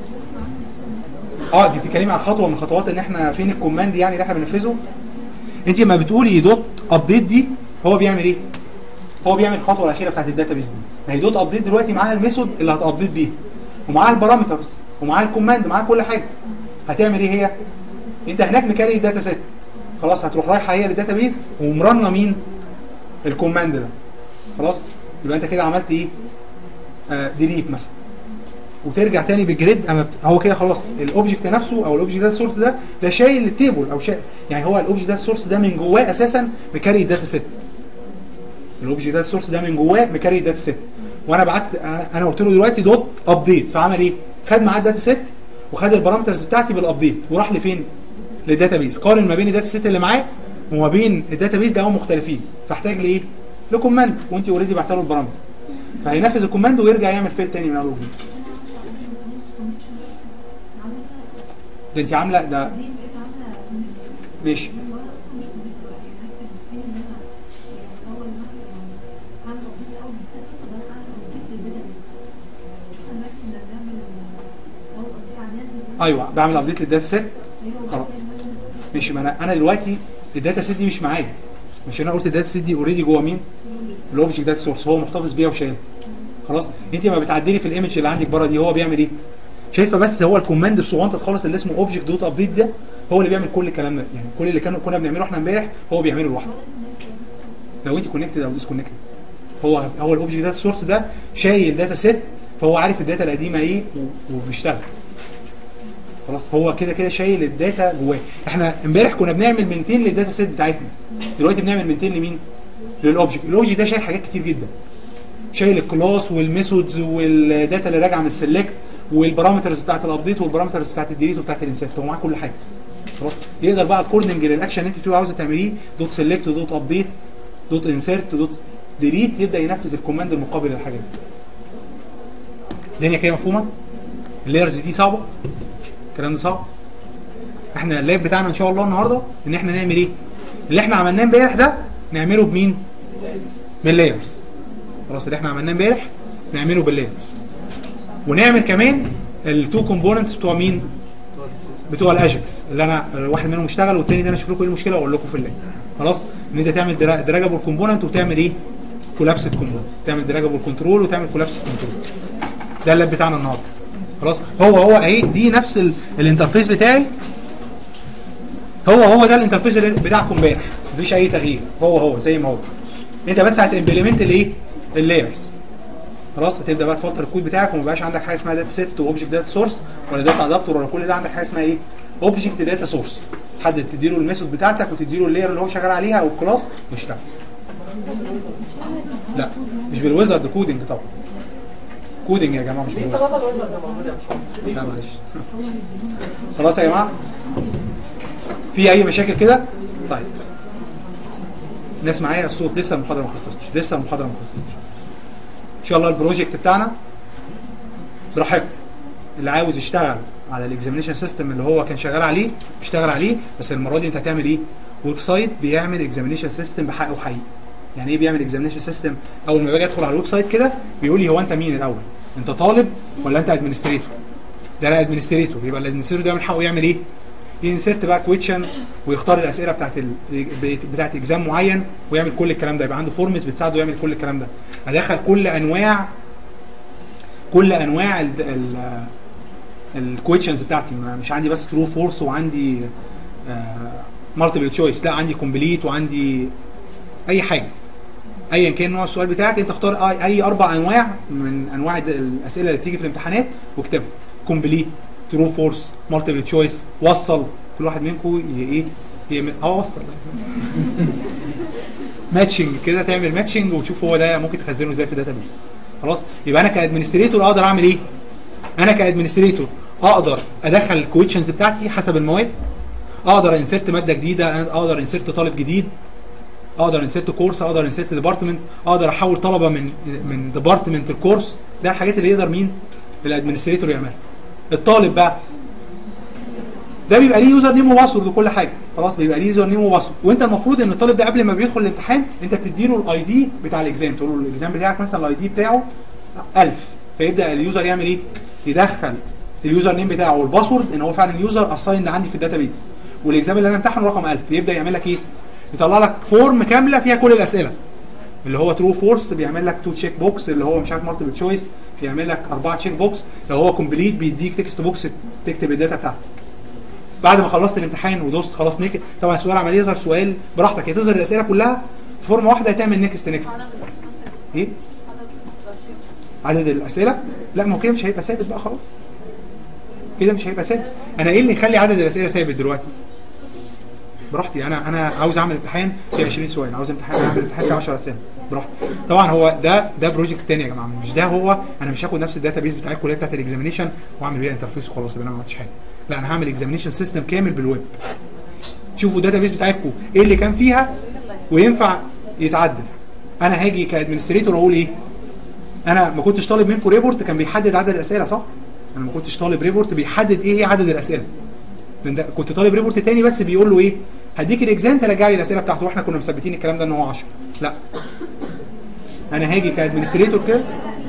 اه دي بتتكلمي على خطوه من خطوات ان احنا فين الكوماند يعني اللي احنا بننفذه انت لما بتقولي دوت ابديت دي هو بيعمل ايه هو بيعمل الخطوه الاخيره بتاعت الداتابيز دي ما هي دوت ابديت دلوقتي معاها الميثود اللي هتابديت بيها ومعاها البارامترز ومعاها الكوماند معاها كل حاجه هتعمل ايه هي انت هناك مكاري الداتا سيت خلاص هتروح رايحه هي للداتابيز ومرنه مين الكوماند ده خلاص يبقى انت كده عملت ايه آه ديليت مثلا وترجع تاني بالجريد اما بت... هو كده خلاص الاوبجكت نفسه او الاوبجكت داتا سورس ده ده شايل التيبل او شا... يعني هو الاوبجكت داتا سورس ده من جواه اساسا مكاري الداتا سيت الاوبجكت داتا سورس ده من جواه مكاري الداتا سيت وانا بعت انا أنا قلت له دلوقتي دوت ابديت فعمل ايه؟ خد معاه الداتا سيت وخد البارامترز بتاعتي بالابديت وراح لفين؟ للداتابيز قارن ما بين الداتا سيت اللي معاه وما بين الداتابيز ده هم مختلفين فاحتاج لايه؟ لكوماند وانت اوريدي بعت له البارامتر فهينفذ الكوماند ويرجع يعمل فيل تاني من اول وجديد ده انت عامله ده ماشي ايوه بعمل ابديت للداتا سيت خلاص ماشي ما انا انا دلوقتي الداتا سيت دي مش معايا مش انا قلت الداتا سيت دي اوريدي جوه مين؟ الاوبجكت داتا سورس هو محتفظ بيها وشايلها خلاص انت ما بتعدلي في الايمج اللي عندك بره دي هو بيعمل ايه؟ شايفه بس هو الكوماند الصغنطط خالص اللي اسمه اوبجكت دوت ابديت ده هو اللي بيعمل كل الكلام ده يعني كل اللي كانوا كنا بنعمله احنا امبارح هو بيعمله لوحده لو انت كونكتد او ديس كونكتد هو هو الاوبجكت داتا سورس ده شايل داتا سيت فهو عارف الداتا القديمه ايه و- وبيشتغل خلاص هو كده كده شايل الداتا جواه احنا امبارح كنا بنعمل مينتين للداتا سيت بتاعتنا دلوقتي بنعمل مينتين لمين للاوبجكت الاوبجكت ده شايل حاجات كتير جدا شايل الكلاس والميثودز والداتا اللي راجعه من السلكت والبارامترز بتاعت الابديت والبارامترز بتاعت الديليت وبتاعت الانسيرت هو معاه كل حاجه خلاص يقدر بقى اكوردنج للاكشن اللي انت بتبقى عاوزه تعمليه دوت سيلكت دوت ابديت دوت انسيرت دوت ديليت يبدا ينفذ الكوماند المقابل للحاجه دي الدنيا كده مفهومه اللايرز دي صعبه الكلام ده صعب احنا اللاب بتاعنا ان شاء الله النهارده ان احنا نعمل ايه اللي احنا عملناه امبارح ده نعمله بمين باللايرز خلاص اللي احنا عملناه امبارح نعمله باللايرز ونعمل كمان التو كومبوننتس بتوع مين بتوع الاجكس اللي انا واحد منهم اشتغل والتاني ده انا اشوف لكم ايه المشكله واقول لكم في اللاب خلاص ان انت تعمل دراجابل كومبوننت وتعمل ايه كولابسد كومبوننت تعمل دراجابل كنترول وتعمل كولابسد كنترول ده اللاب بتاعنا النهارده خلاص هو هو اهي دي نفس ال- الانترفيس بتاعي هو هو ده الانترفيس اللي- بتاعكم امبارح مفيش اي تغيير هو هو زي ما هو انت بس هتمبلمنت الايه اللايرز خلاص هتبدا بقى تفلتر الكود بتاعك وما بقاش عندك حاجه اسمها داتا سيت واوبجكت داتا سورس ولا داتا ادابتور ولا كل ده عندك حاجه اسمها ايه اوبجكت داتا سورس تحدد تديله الميثود بتاعتك وتديله اللاير اللي هو شغال عليها او الكلاس ويشتغل لا مش بالويزرد كودنج طبعا كودنج يا جماعه مش بالويزرد طبعا الوزن ده موجود يا باشمهندس لا معلش خلاص يا جماعه في اي مشاكل كده طيب الناس معايا الصوت لسه المحاضره ما خلصتش لسه المحاضره ما خلصتش ان شاء الله البروجكت بتاعنا براحتكم اللي عاوز يشتغل على الاكزامينشن سيستم اللي هو كان شغال عليه اشتغل عليه بس المره دي انت هتعمل ايه ويب سايت بيعمل اكزامينشن سيستم بحقه وحقيقي يعني ايه بيعمل اكزامينشن سيستم اول ما باجي ادخل على الويب سايت كده بيقول لي هو انت مين الاول انت طالب ولا انت ادمنستريتور ده انا ادمنستريتور يبقى الادمنستريتور ده من حقه يعمل ايه ينسرت بقى كويتشن ويختار الاسئله بتاعت ال... بتاعت اكزام معين ويعمل كل الكلام ده يبقى عنده فورمز بتساعده يعمل كل الكلام ده ادخل كل انواع كل انواع ال... ال... الكويتشنز بتاعتي ما- مش عندي بس ترو فورس وعندي مالتيبل تشويس لا عندي كومبليت وعندي اي حاجه ايا كان نوع السؤال بتاعك انت اختار اي, أي اربع انواع من انواع الد- الاسئله اللي بتيجي في الامتحانات واكتبها كومبليت ترو فورس مالتيبل تشويس وصل كل واحد منكم ي- ايه يعمل اه وصل ماتشنج كده تعمل ماتشنج وتشوف هو ده ممكن تخزنه ازاي في داتابيس خلاص يبقى انا كادمنستريتور اقدر اعمل ايه انا كادمنستريتور اقدر ادخل الكويشنز بتاعتي حسب المواد اقدر انسرت ماده جديده اقدر انسرت طالب جديد اقدر انسرت كورس اقدر انسرت ديبارتمنت اقدر احول طلبه من من ديبارتمنت الكورس ده الحاجات اللي يقدر مين الادمنستريتور يعملها الطالب بقى ده بيبقى ليه يوزر نيم وباسورد وكل حاجه خلاص بيبقى ليه يوزر نيم وباسورد وانت المفروض ان الطالب ده قبل ما بيدخل الامتحان انت بتديله الاي دي بتاع الاكزام تقول له الاكزام بتاعك مثلا الاي دي بتاعه 1000 فيبدا اليوزر يعمل ايه يدخل اليوزر نيم بتاعه والباسورد ان هو فعلا يوزر اسايند عندي في الداتابيز والاكزام اللي انا امتحنه رقم 1000 يبدا يعمل لك ايه يطلع لك فورم كامله فيها كل الاسئله اللي هو ترو فورس بيعمل لك تو تشيك بوكس اللي هو مش عارف مالتيبل تشويس بيعمل لك اربعه تشيك بوكس لو هو كومبليت بيديك تكست بوكس تكتب الداتا بتاعتك بعد ما خلصت الامتحان ودوست خلاص نيك طبعا السؤال عمال يظهر سؤال براحتك هتظهر الاسئله كلها في فورمه واحده هتعمل نيكست نيكست ايه عدد الاسئله لا ما هو كده مش هيبقى ثابت بقى خلاص كده مش هيبقى ثابت انا ايه اللي يخلي عدد الاسئله ثابت دلوقتي براحتي انا انا عاوز اعمل امتحان في 20 سؤال عاوز امتحان اعمل امتحان في 10 اسئله براحتي طبعا هو ده ده بروجكت تاني يا جماعه مش ده هو انا مش هاخد نفس الداتا بيس بتاع الكليه بتاعت الاكزامينشن واعمل بيها انترفيس وخلاص يبقى انا ما عملتش حاجه لا انا هعمل اكزامينشن سيستم كامل بالويب شوفوا الداتا بيس بتاعتكم ايه اللي كان فيها وينفع يتعدل انا هاجي كادمنستريتور اقول ايه انا ما كنتش طالب منكم ريبورت كان بيحدد عدد الاسئله صح انا ما كنتش طالب ريبورت بيحدد ايه هي عدد الاسئله لأن ده كنت طالب ريبورت تاني بس بيقول له ايه هديك الاكزام ترجع لي الاسئله بتاعته واحنا كنا مثبتين الكلام ده ان هو 10 لا انا هاجي كادمنستريتور كده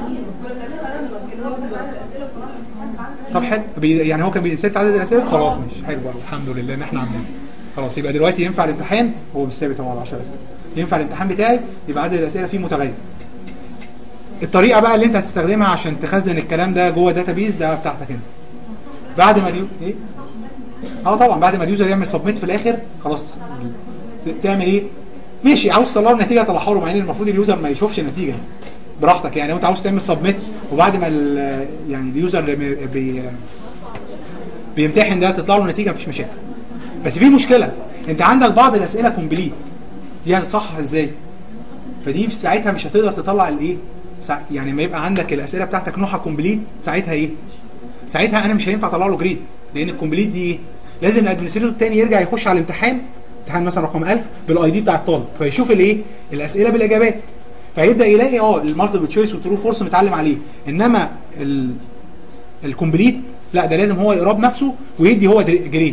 طب حلو بي- يعني هو كان بيسيت عدد الاسئله خلاص مش حلو بقى الحمد لله ان احنا عاملين خلاص يبقى دلوقتي ينفع الامتحان هو مش ثابت هو على 10 اسئله ينفع الامتحان بتاعي يبقى عدد الاسئله فيه متغير الطريقه بقى اللي انت هتستخدمها عشان تخزن الكلام ده جوه داتابيز ده بتاعتك انت بعد ما اليو... ايه اه طبعا بعد ما اليوزر يعمل سبميت في الاخر خلاص ت- تعمل ايه ماشي عاوز تطلع له النتيجه طلعها له مع ان المفروض اليوزر ما يشوفش النتيجه براحتك يعني لو انت عاوز تعمل سبميت وبعد ما ال- يعني اليوزر لما بي بيمتحن ده تطلع له النتيجه مفيش مشاكل بس في مشكله انت عندك بعض الاسئله كومبليت دي هتصحح ازاي فدي في ساعتها مش هتقدر تطلع الايه سا- يعني ما يبقى عندك الاسئله بتاعتك نوعها كومبليت ساعتها ايه ساعتها انا مش هينفع اطلع له جريد لان الكومبليت دي ايه لازم الادمنستريتور التاني يرجع يخش على الامتحان امتحان مثلا رقم 1000 بالاي دي بتاع الطالب فيشوف الايه الاسئله بالاجابات فيبدا يلاقي اه المالتيبل تشويس والترو فورس متعلم عليه انما ال الكومبليت لا ده لازم هو يقرا بنفسه ويدي هو در- جريد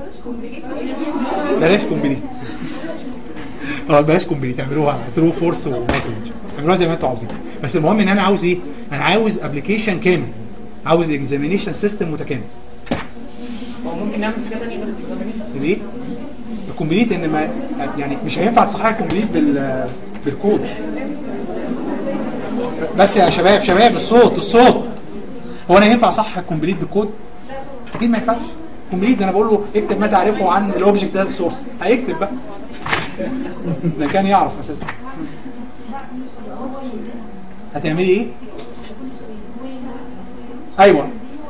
بلاش كومبليت اه بلاش كومبليت اعملوها ترو فورس ومالتيبل اعملوها زي ما انتوا عاوزين بس المهم ان انا عاوز ايه انا عاوز ابلكيشن كامل عاوز اكزامينيشن سيستم متكامل هو ممكن نعمل حاجه ثانيه غير الاكزامينشن الايه الكومبليت ان ما يعني مش هينفع تصحح الكومبليت بال بالكود بس يا شباب شباب الصوت الصوت هو انا ينفع اصحح الكومبليت بالكود؟ اكيد ما ينفعش كومبليت ده انا بقول له اكتب ما تعرفه عن الاوبجكت داتا سورس هيكتب بقى ده كان يعرف اساسا هتعملي ايه؟ ايوه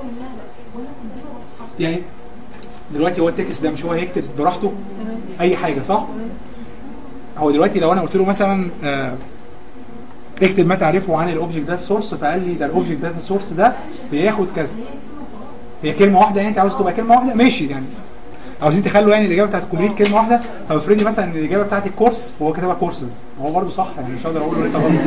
يعني دلوقتي هو التكست ده مش هو هيكتب براحته اي حاجه صح؟ هو دلوقتي لو انا قلت له مثلا آه اكتب ما تعرفه عن الاوبجكت داتا سورس فقال لي ده الاوبجكت داتا سورس ده بياخد كذا هي كلمه واحده يعني انت عاوز تبقى كلمه واحده ماشي يعني عاوزين تخلوا يعني الاجابه بتاعت الكومبليت كلمه واحده طب افرضي مثلا ان الاجابه بتاعت الكورس هو كتبها كورسز هو برضه صح يعني مش هقدر اقول له انت غلط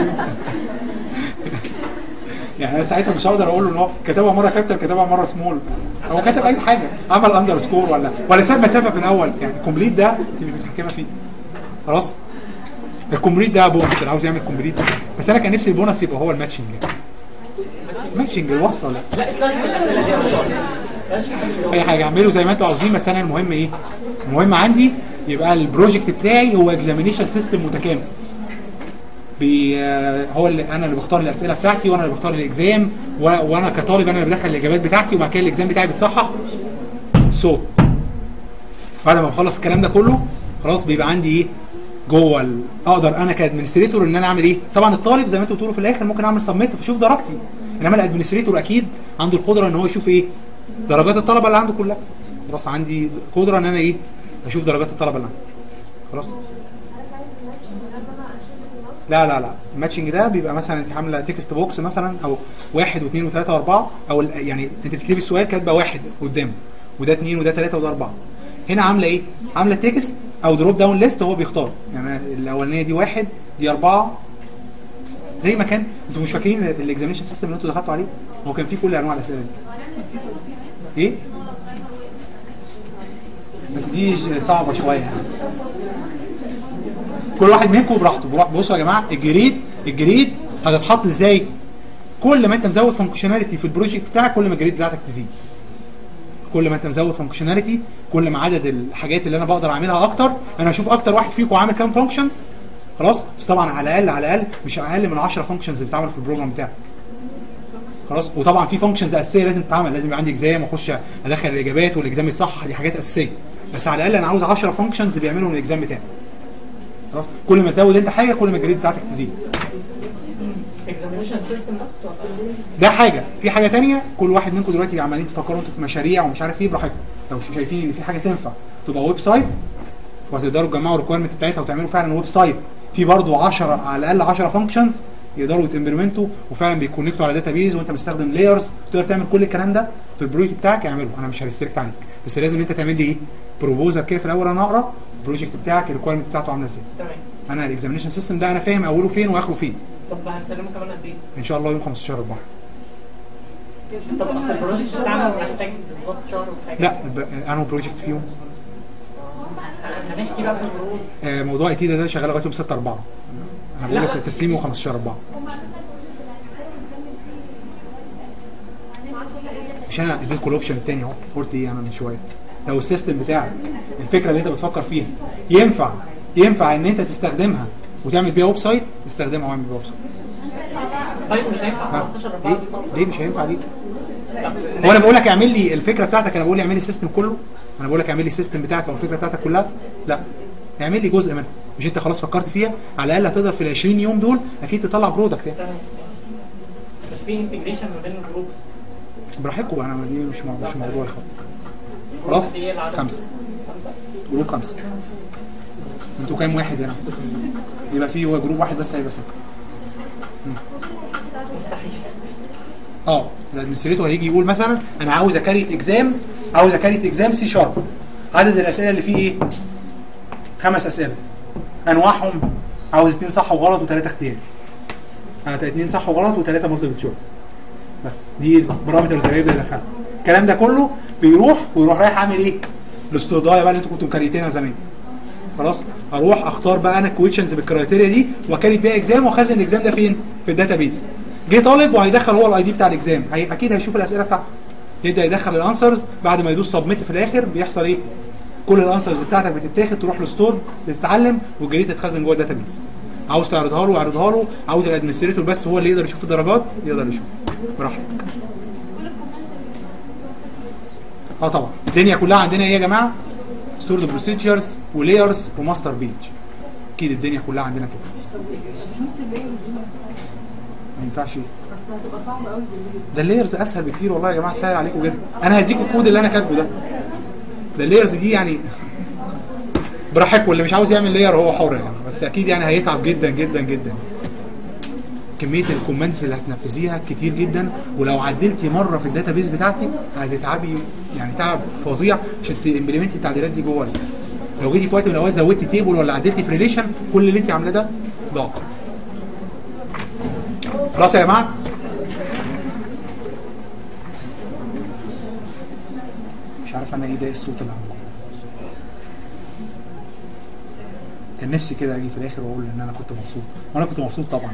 يعني انا ساعتها مش هقدر اقول له ان هو كتبها مره كابيتال كتبها مره سمول هو كتب اي حاجه عمل اندر سكور ولا ولا ساب مسافه في الاول يعني الكومبليت ده انت مش متحكمه فيه خلاص الكومبليت ده بونس اللي عاوز يعمل كومبليت بس انا كان نفسي البونص يبقى هو الماتشنج ماتشنج الوصله لا اتلغت الاسئله دي يا باشمهندس بلاش نحل اي حاجه اعملوا زي ما انتوا عاوزين بس انا المهم ايه المهم عندي يبقى البروجكت بتاعي هو اكزامينيشن سيستم متكامل بي آه، هو اللي انا اللي بختار الاسئله بتاعتي وانا اللي بختار الاكزام و- وانا كطالب انا اللي بدخل الاجابات بتاعتي وبعد كده الاكزام بتاعي بيتصحح صوت بعد ما بخلص الكلام ده كله خلاص بيبقى عندي ايه جوه ال- اقدر انا كادمنستريتور ان انا اعمل ايه طبعا الطالب زي ما انتوا بتقولوا في الاخر ممكن اعمل سبميت فاشوف درجتي انما الادمنستريتور اكيد عنده القدره ان هو يشوف ايه درجات الطلبه اللي عنده كلها خلاص عندي قدره ان انا ايه اشوف درجات الطلبه اللي عندي خلاص لا لا لا الماتشنج ده بيبقى مثلا انت عامله تكست بوكس مثلا او واحد واثنين وثلاثه واربعه او ال- يعني انت بتكتبي السؤال كاتبه واحد قدامه وده اثنين وده ثلاثه وده اربعه هنا عامله ايه؟ عامله تكست او دروب داون ليست هو بيختار يعني الاولانيه دي واحد دي اربعه زي ما كان انتوا مش فاكرين الاكزامينشن سيستم اللي انتوا دخلتوا عليه؟ هو كان فيه كل انواع الاسئله دي ايه؟ بس دي ج- صعبه شويه يعني كل واحد منكم براحته براح- بصوا يا جماعه الجريد الجريد هتتحط ازاي؟ كل ما انت مزود فانكشناليتي في البروجكت بتاعك كل ما الجريد بتاعتك تزيد. كل ما انت مزود فانكشناليتي كل ما عدد الحاجات اللي انا بقدر اعملها اكتر انا هشوف اكتر واحد فيكم عامل كام فانكشن خلاص بس طبعا على الاقل على الاقل مش اقل من 10 فانكشنز بتتعمل في البروجرام بتاعك. خلاص وطبعا في فانكشنز اساسيه لازم تتعمل لازم يبقى عندي اكزام واخش ادخل الاجابات والاكزام يتصحح دي حاجات اساسيه بس على الاقل انا عاوز 10 فانكشنز بيعملوا الاكزام بتاعي. خلاص كل ما تزود انت حاجه كل ما الجريد بتاعتك تزيد اكزامينشن سيستم بس ولا ده حاجه في حاجه تانية كل واحد منكم دلوقتي عمالين تفكروا انتوا في مشاريع ومش عارف ايه براحتكم لو شايفين ان في حاجه تنفع تبقى ويب سايت وهتقدروا تجمعوا الريكويرمنت بتاعتها وتعملوا فعلا ويب سايت في برضه 10 على الاقل 10 فانكشنز يقدروا يتمبلمنتوا وفعلا بيكونكتوا على داتا بيز وانت مستخدم لايرز تقدر تعمل كل الكلام ده في البروجكت بتاعك اعمله انا مش هريستريكت عليك بس لازم انت تعمل لي ايه بروبوزل كده في الاول انا اقرا البروجكت بتاعك الريكويرمنت بتاعته عامله ازاي تمام انا الاكزامينشن سيستم ده انا فاهم اوله فين واخره فين طب هنسلمه كمان قد ايه؟ ان شاء الله يوم 15 4 طب اصل البروجكت بتاعنا محتاج بالظبط شهر وحاجه لا الب- انه بروجكت فيهم هنحكي بقى في البروز آه، موضوع ايتيدا ده شغال لغايه يوم 6 4 انا بقول لك تسليمه 15 4 مش انا اديتكم الاوبشن الثاني اهو قلت ايه انا من شويه لو السيستم بتاعك الفكره اللي انت بتفكر فيها ينفع ينفع ان انت تستخدمها وتعمل بيها ويب سايت تستخدمها واعمل بيها ويب سايت طيب مش هينفع ها؟ 15 4 ليه؟ دي خالص ليه مش هينفع دي؟ طب هو انا بقول لك اعمل لي الفكره بتاعتك انا بقول لي اعمل لي السيستم كله انا بقول لك اعمل لي السيستم بتاعك او الفكره بتاعتك كلها لا اعمل لي جزء منها مش انت خلاص فكرت فيها على الاقل هتقدر في ال 20 يوم دول اكيد تطلع برودكت يعني تمام بس في انتجريشن ما بين الجروبس براحتكم انا دي مش مو- مش موضوع خالص خلاص دي العدد. خمسه خمسة جروب خمسه انتوا كام واحد هنا؟ يبقى في هو جروب واحد بس هيبقى سته مستحيل اه الادمنستريتور هيجي يقول مثلا انا عاوز اكريت اكزام عاوز اكريت اكزام سي شارب عدد الاسئله اللي فيه ايه؟ خمس اسئله انواعهم عاوز اثنين صح وغلط وثلاثه اختياري آه اثنين صح وغلط وثلاثه مالتيبل تشويس بس دي البارامترز اللي هيبدا يدخلها الكلام ده كله بيروح ويروح رايح عامل ايه؟ الاستودايه بقى اللي انتوا كنتوا مكريتينها زمان خلاص اروح اختار بقى انا الكويشنز بالكرايتيريا دي واكريت بيها اكزام واخزن الاكزام ده فين؟ في الداتابيز جه طالب وهيدخل هو الاي دي بتاع الاكزام هي اكيد هيشوف الاسئله بتاعته يبدا يدخل الانسرز بعد ما يدوس سبميت في الاخر بيحصل ايه؟ كل الانسرز بتاعتك بتتاخد تروح لستور بتتعلم والجديد تتخزن جوه الداتابيس عاوز تعرضها له اعرضها له عاوز الادمنستريتور بس هو اللي يقدر يشوف الدرجات يقدر يشوف براحتك اه طبعا الدنيا كلها عندنا ايه يا جماعه ستورد بروسيجرز ولايرز وماستر بيج اكيد الدنيا كلها عندنا كده ما ينفعش بس هتبقى صعبه قوي ده اللايرز اسهل بكتير والله يا جماعه سهل عليكم جدا انا هديكم الكود اللي انا كاتبه ده ده اللايرز دي يعني براحتكم اللي مش عاوز يعمل لاير هو حر يعني بس اكيد يعني هيتعب جدا جدا جدا كميه الكومنتس اللي هتنفذيها كتير جدا ولو عدلتي مره في الداتابيس بتاعتي هتتعبي يعني تعب فظيع عشان تمبلمنتي التعديلات دي جوه لو جيتي في وقت من الاوقات زودتي تيبل ولا عدلتي في ريليشن كل اللي انت عاملاه ده ضاع خلاص يا جماعه مش عارف انا ايه ده الصوت اللي عندكم كان نفسي كده اجي في الاخر واقول ان انا كنت مبسوط وانا كنت مبسوط طبعا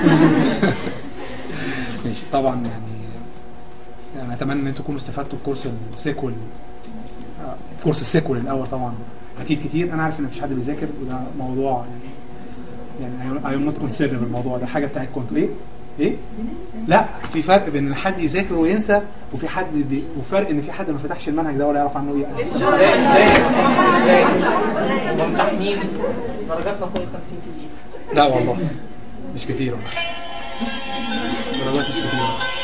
ماشي طبعا يعني يعني اتمنى ان انتم تكونوا استفدتوا بكورس السيكول آه، كورس السيكول الاول طبعا اكيد كتير انا عارف ان مفيش حد بيذاكر وده موضوع يعني يعني اي ام نوت كونسيرن بالموضوع ده حاجه بتاعتكم انتوا ايه؟ ايه؟ لا في فرق بين ان حد يذاكر وينسى وفي حد بي... وفرق ان في حد ما فتحش المنهج ده ولا يعرف عنه ايه ازاي ازاي ازاي ممتحنين درجاتنا فوق ال 50 كتير لا والله مش كتير والله درجات مش كتير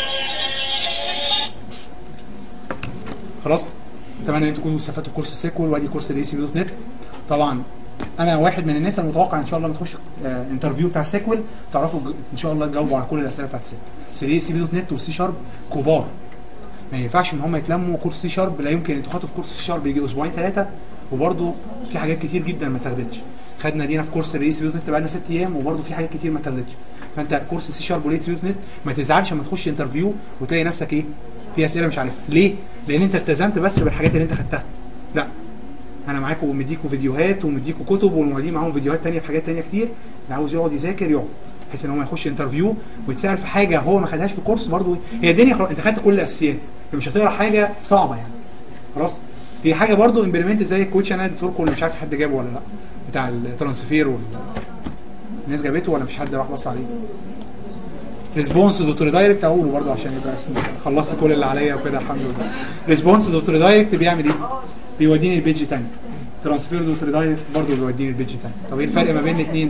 خلاص اتمنى ان انتم تكونوا استفدتوا كورس السيكول وادي كورس الاي سي بي دوت نت طبعا انا واحد من الناس المتوقع ان شاء الله لما تخش آه، انترفيو بتاع السيكول تعرفوا ج- ان شاء الله تجاوبوا على كل الاسئله بتاعت السيكول بس الاي سي بي دوت نت والسي شارب كبار ما ينفعش ان هم يتلموا كورس سي شارب لا يمكن انتوا خدتوا في كورس سي شارب يجي اسبوعين ثلاثه وبرده في حاجات كتير جدا ما اتاخدتش خدنا دينا في كورس الاي سي بي دوت نت بقالنا ست ايام وبرده في حاجات كتير ما اتاخدتش فانت كورس سي شارب والاي سي بي دوت نت ما تزعلش لما تخش انترفيو وتلاقي نفسك ايه في اسئله مش عارفها ليه؟ لان انت التزمت بس بالحاجات اللي انت خدتها لا انا معاكم ومديكوا فيديوهات ومديكوا كتب والمعيدين معاهم فيديوهات تانية في حاجات تانية كتير اللي عاوز يقعد يذاكر يقعد بحيث ان هو ما يخش انترفيو ويتسال في حاجه هو ما خدهاش في كورس برضه هي الدنيا خلاص انت خدت كل الاساسيات انت مش هتقرا حاجه صعبه يعني خلاص هي حاجه برضه امبلمنت زي الكوتش انا اديته لكم اللي مش عارف حد جابه ولا لا بتاع الترانسفير وال الناس جابته ولا مفيش حد راح بص عليه ريسبونس دوت ريدايركت اقوله برضه عشان يبقى اسمه خلصت كل اللي عليا وكده الحمد لله ريسبونس دوت ريدايركت بيعمل ايه؟ بيوديني البيج تاني ترانسفير دوت ريدايركت برضه بيوديني البيج تاني طب ايه الفرق ما بين الاثنين؟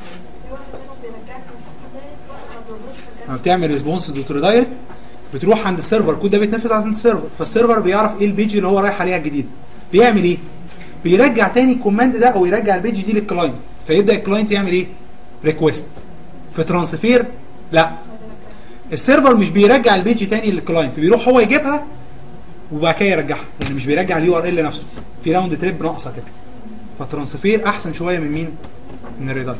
لما بتعمل ريسبونس دوت ريدايركت بتروح عند السيرفر الكود ده بيتنفذ عند السيرفر فالسيرفر بيعرف ايه البيج اللي هو رايح عليها الجديد بيعمل ايه؟ بيرجع تاني الكوماند ده او يرجع البيج دي للكلاينت فيبدا الكلاينت يعمل ايه؟ ريكويست في ترانسفير لا السيرفر مش بيرجع البيج تاني للكلاينت بيروح هو يجيبها وبعد كده يرجعها يعني مش بيرجع اليو ار ال نفسه في راوند تريب ناقصه كده فالترانسفير احسن شويه من مين؟ من الريدايركت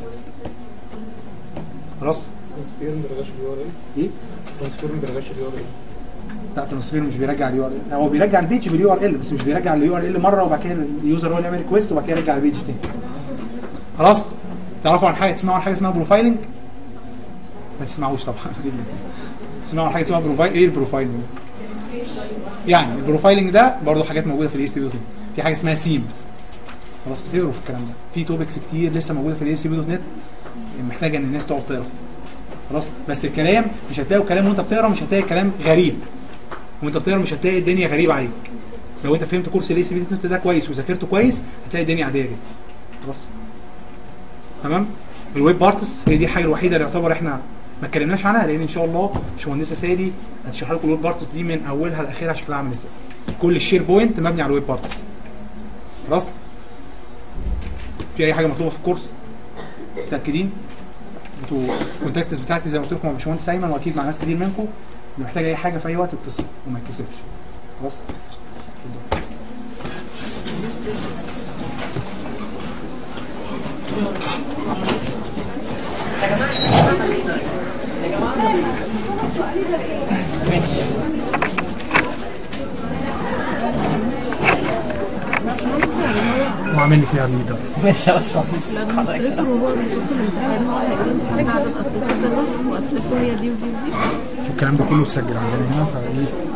خلاص؟ ترانسفير ما بيرجعش اليو ار ال ايه؟ ترانسفير ما بيرجعش اليو ار ال لا ترانسفير مش بيرجع اليو ار ال هو بيرجع البيج باليو ار ال بس مش بيرجع اليو ار ال مره وبعد كده اليوزر هو اللي يعمل ريكويست وبعد كده يرجع البيج تاني خلاص تعرفوا عن حاجه تسمعوا عن حاجه اسمها بروفايلنج ما تسمعوش طبعا تسمعوا عن حاجه اسمها بروفايل ايه البروفايلنج يعني البروفايلنج ده برضه حاجات موجوده في الاي سي بي دوت نت في حاجه اسمها سيمز خلاص اقروا في الكلام ده في توبكس كتير لسه موجوده في الاي سي بي دوت نت محتاجه ان الناس تقعد تقرا فيها خلاص بس الكلام مش هتلاقوا كلام وانت بتقرا مش هتلاقي كلام غريب وانت بتقرا مش هتلاقي الدنيا غريبه عليك لو انت فهمت كورس الاي سي بي دوت نت ده كويس وذاكرته كويس هتلاقي الدنيا عاديه جدا خلاص تمام الويب بارتس هي دي الحاجه الوحيده اللي يعتبر احنا ما اتكلمناش عنها لان ان شاء الله باشمهندسه سادي هتشرح لكم الويب بارتس دي من اولها لاخرها شكلها عامل ازاي كل الشير بوينت مبني على الويب بارتس خلاص في اي حاجه مطلوبه في الكورس متاكدين انتوا الكونتاكتس بتاعتي زي ما قلت لكم مع باشمهندس ايمن واكيد مع ناس كتير منكم اللي محتاج اي حاجه في اي وقت اتصل وما يتكسفش خلاص اتفضل. وعامل لي فيها الليدر ماشي يا باشمهندس حضرتك الدكتور وهو بيحط الامتحان هو هيقول لك اصل كذا واصل هي دي ودي ودي والكلام ده كله اتسجل عندنا هنا فايه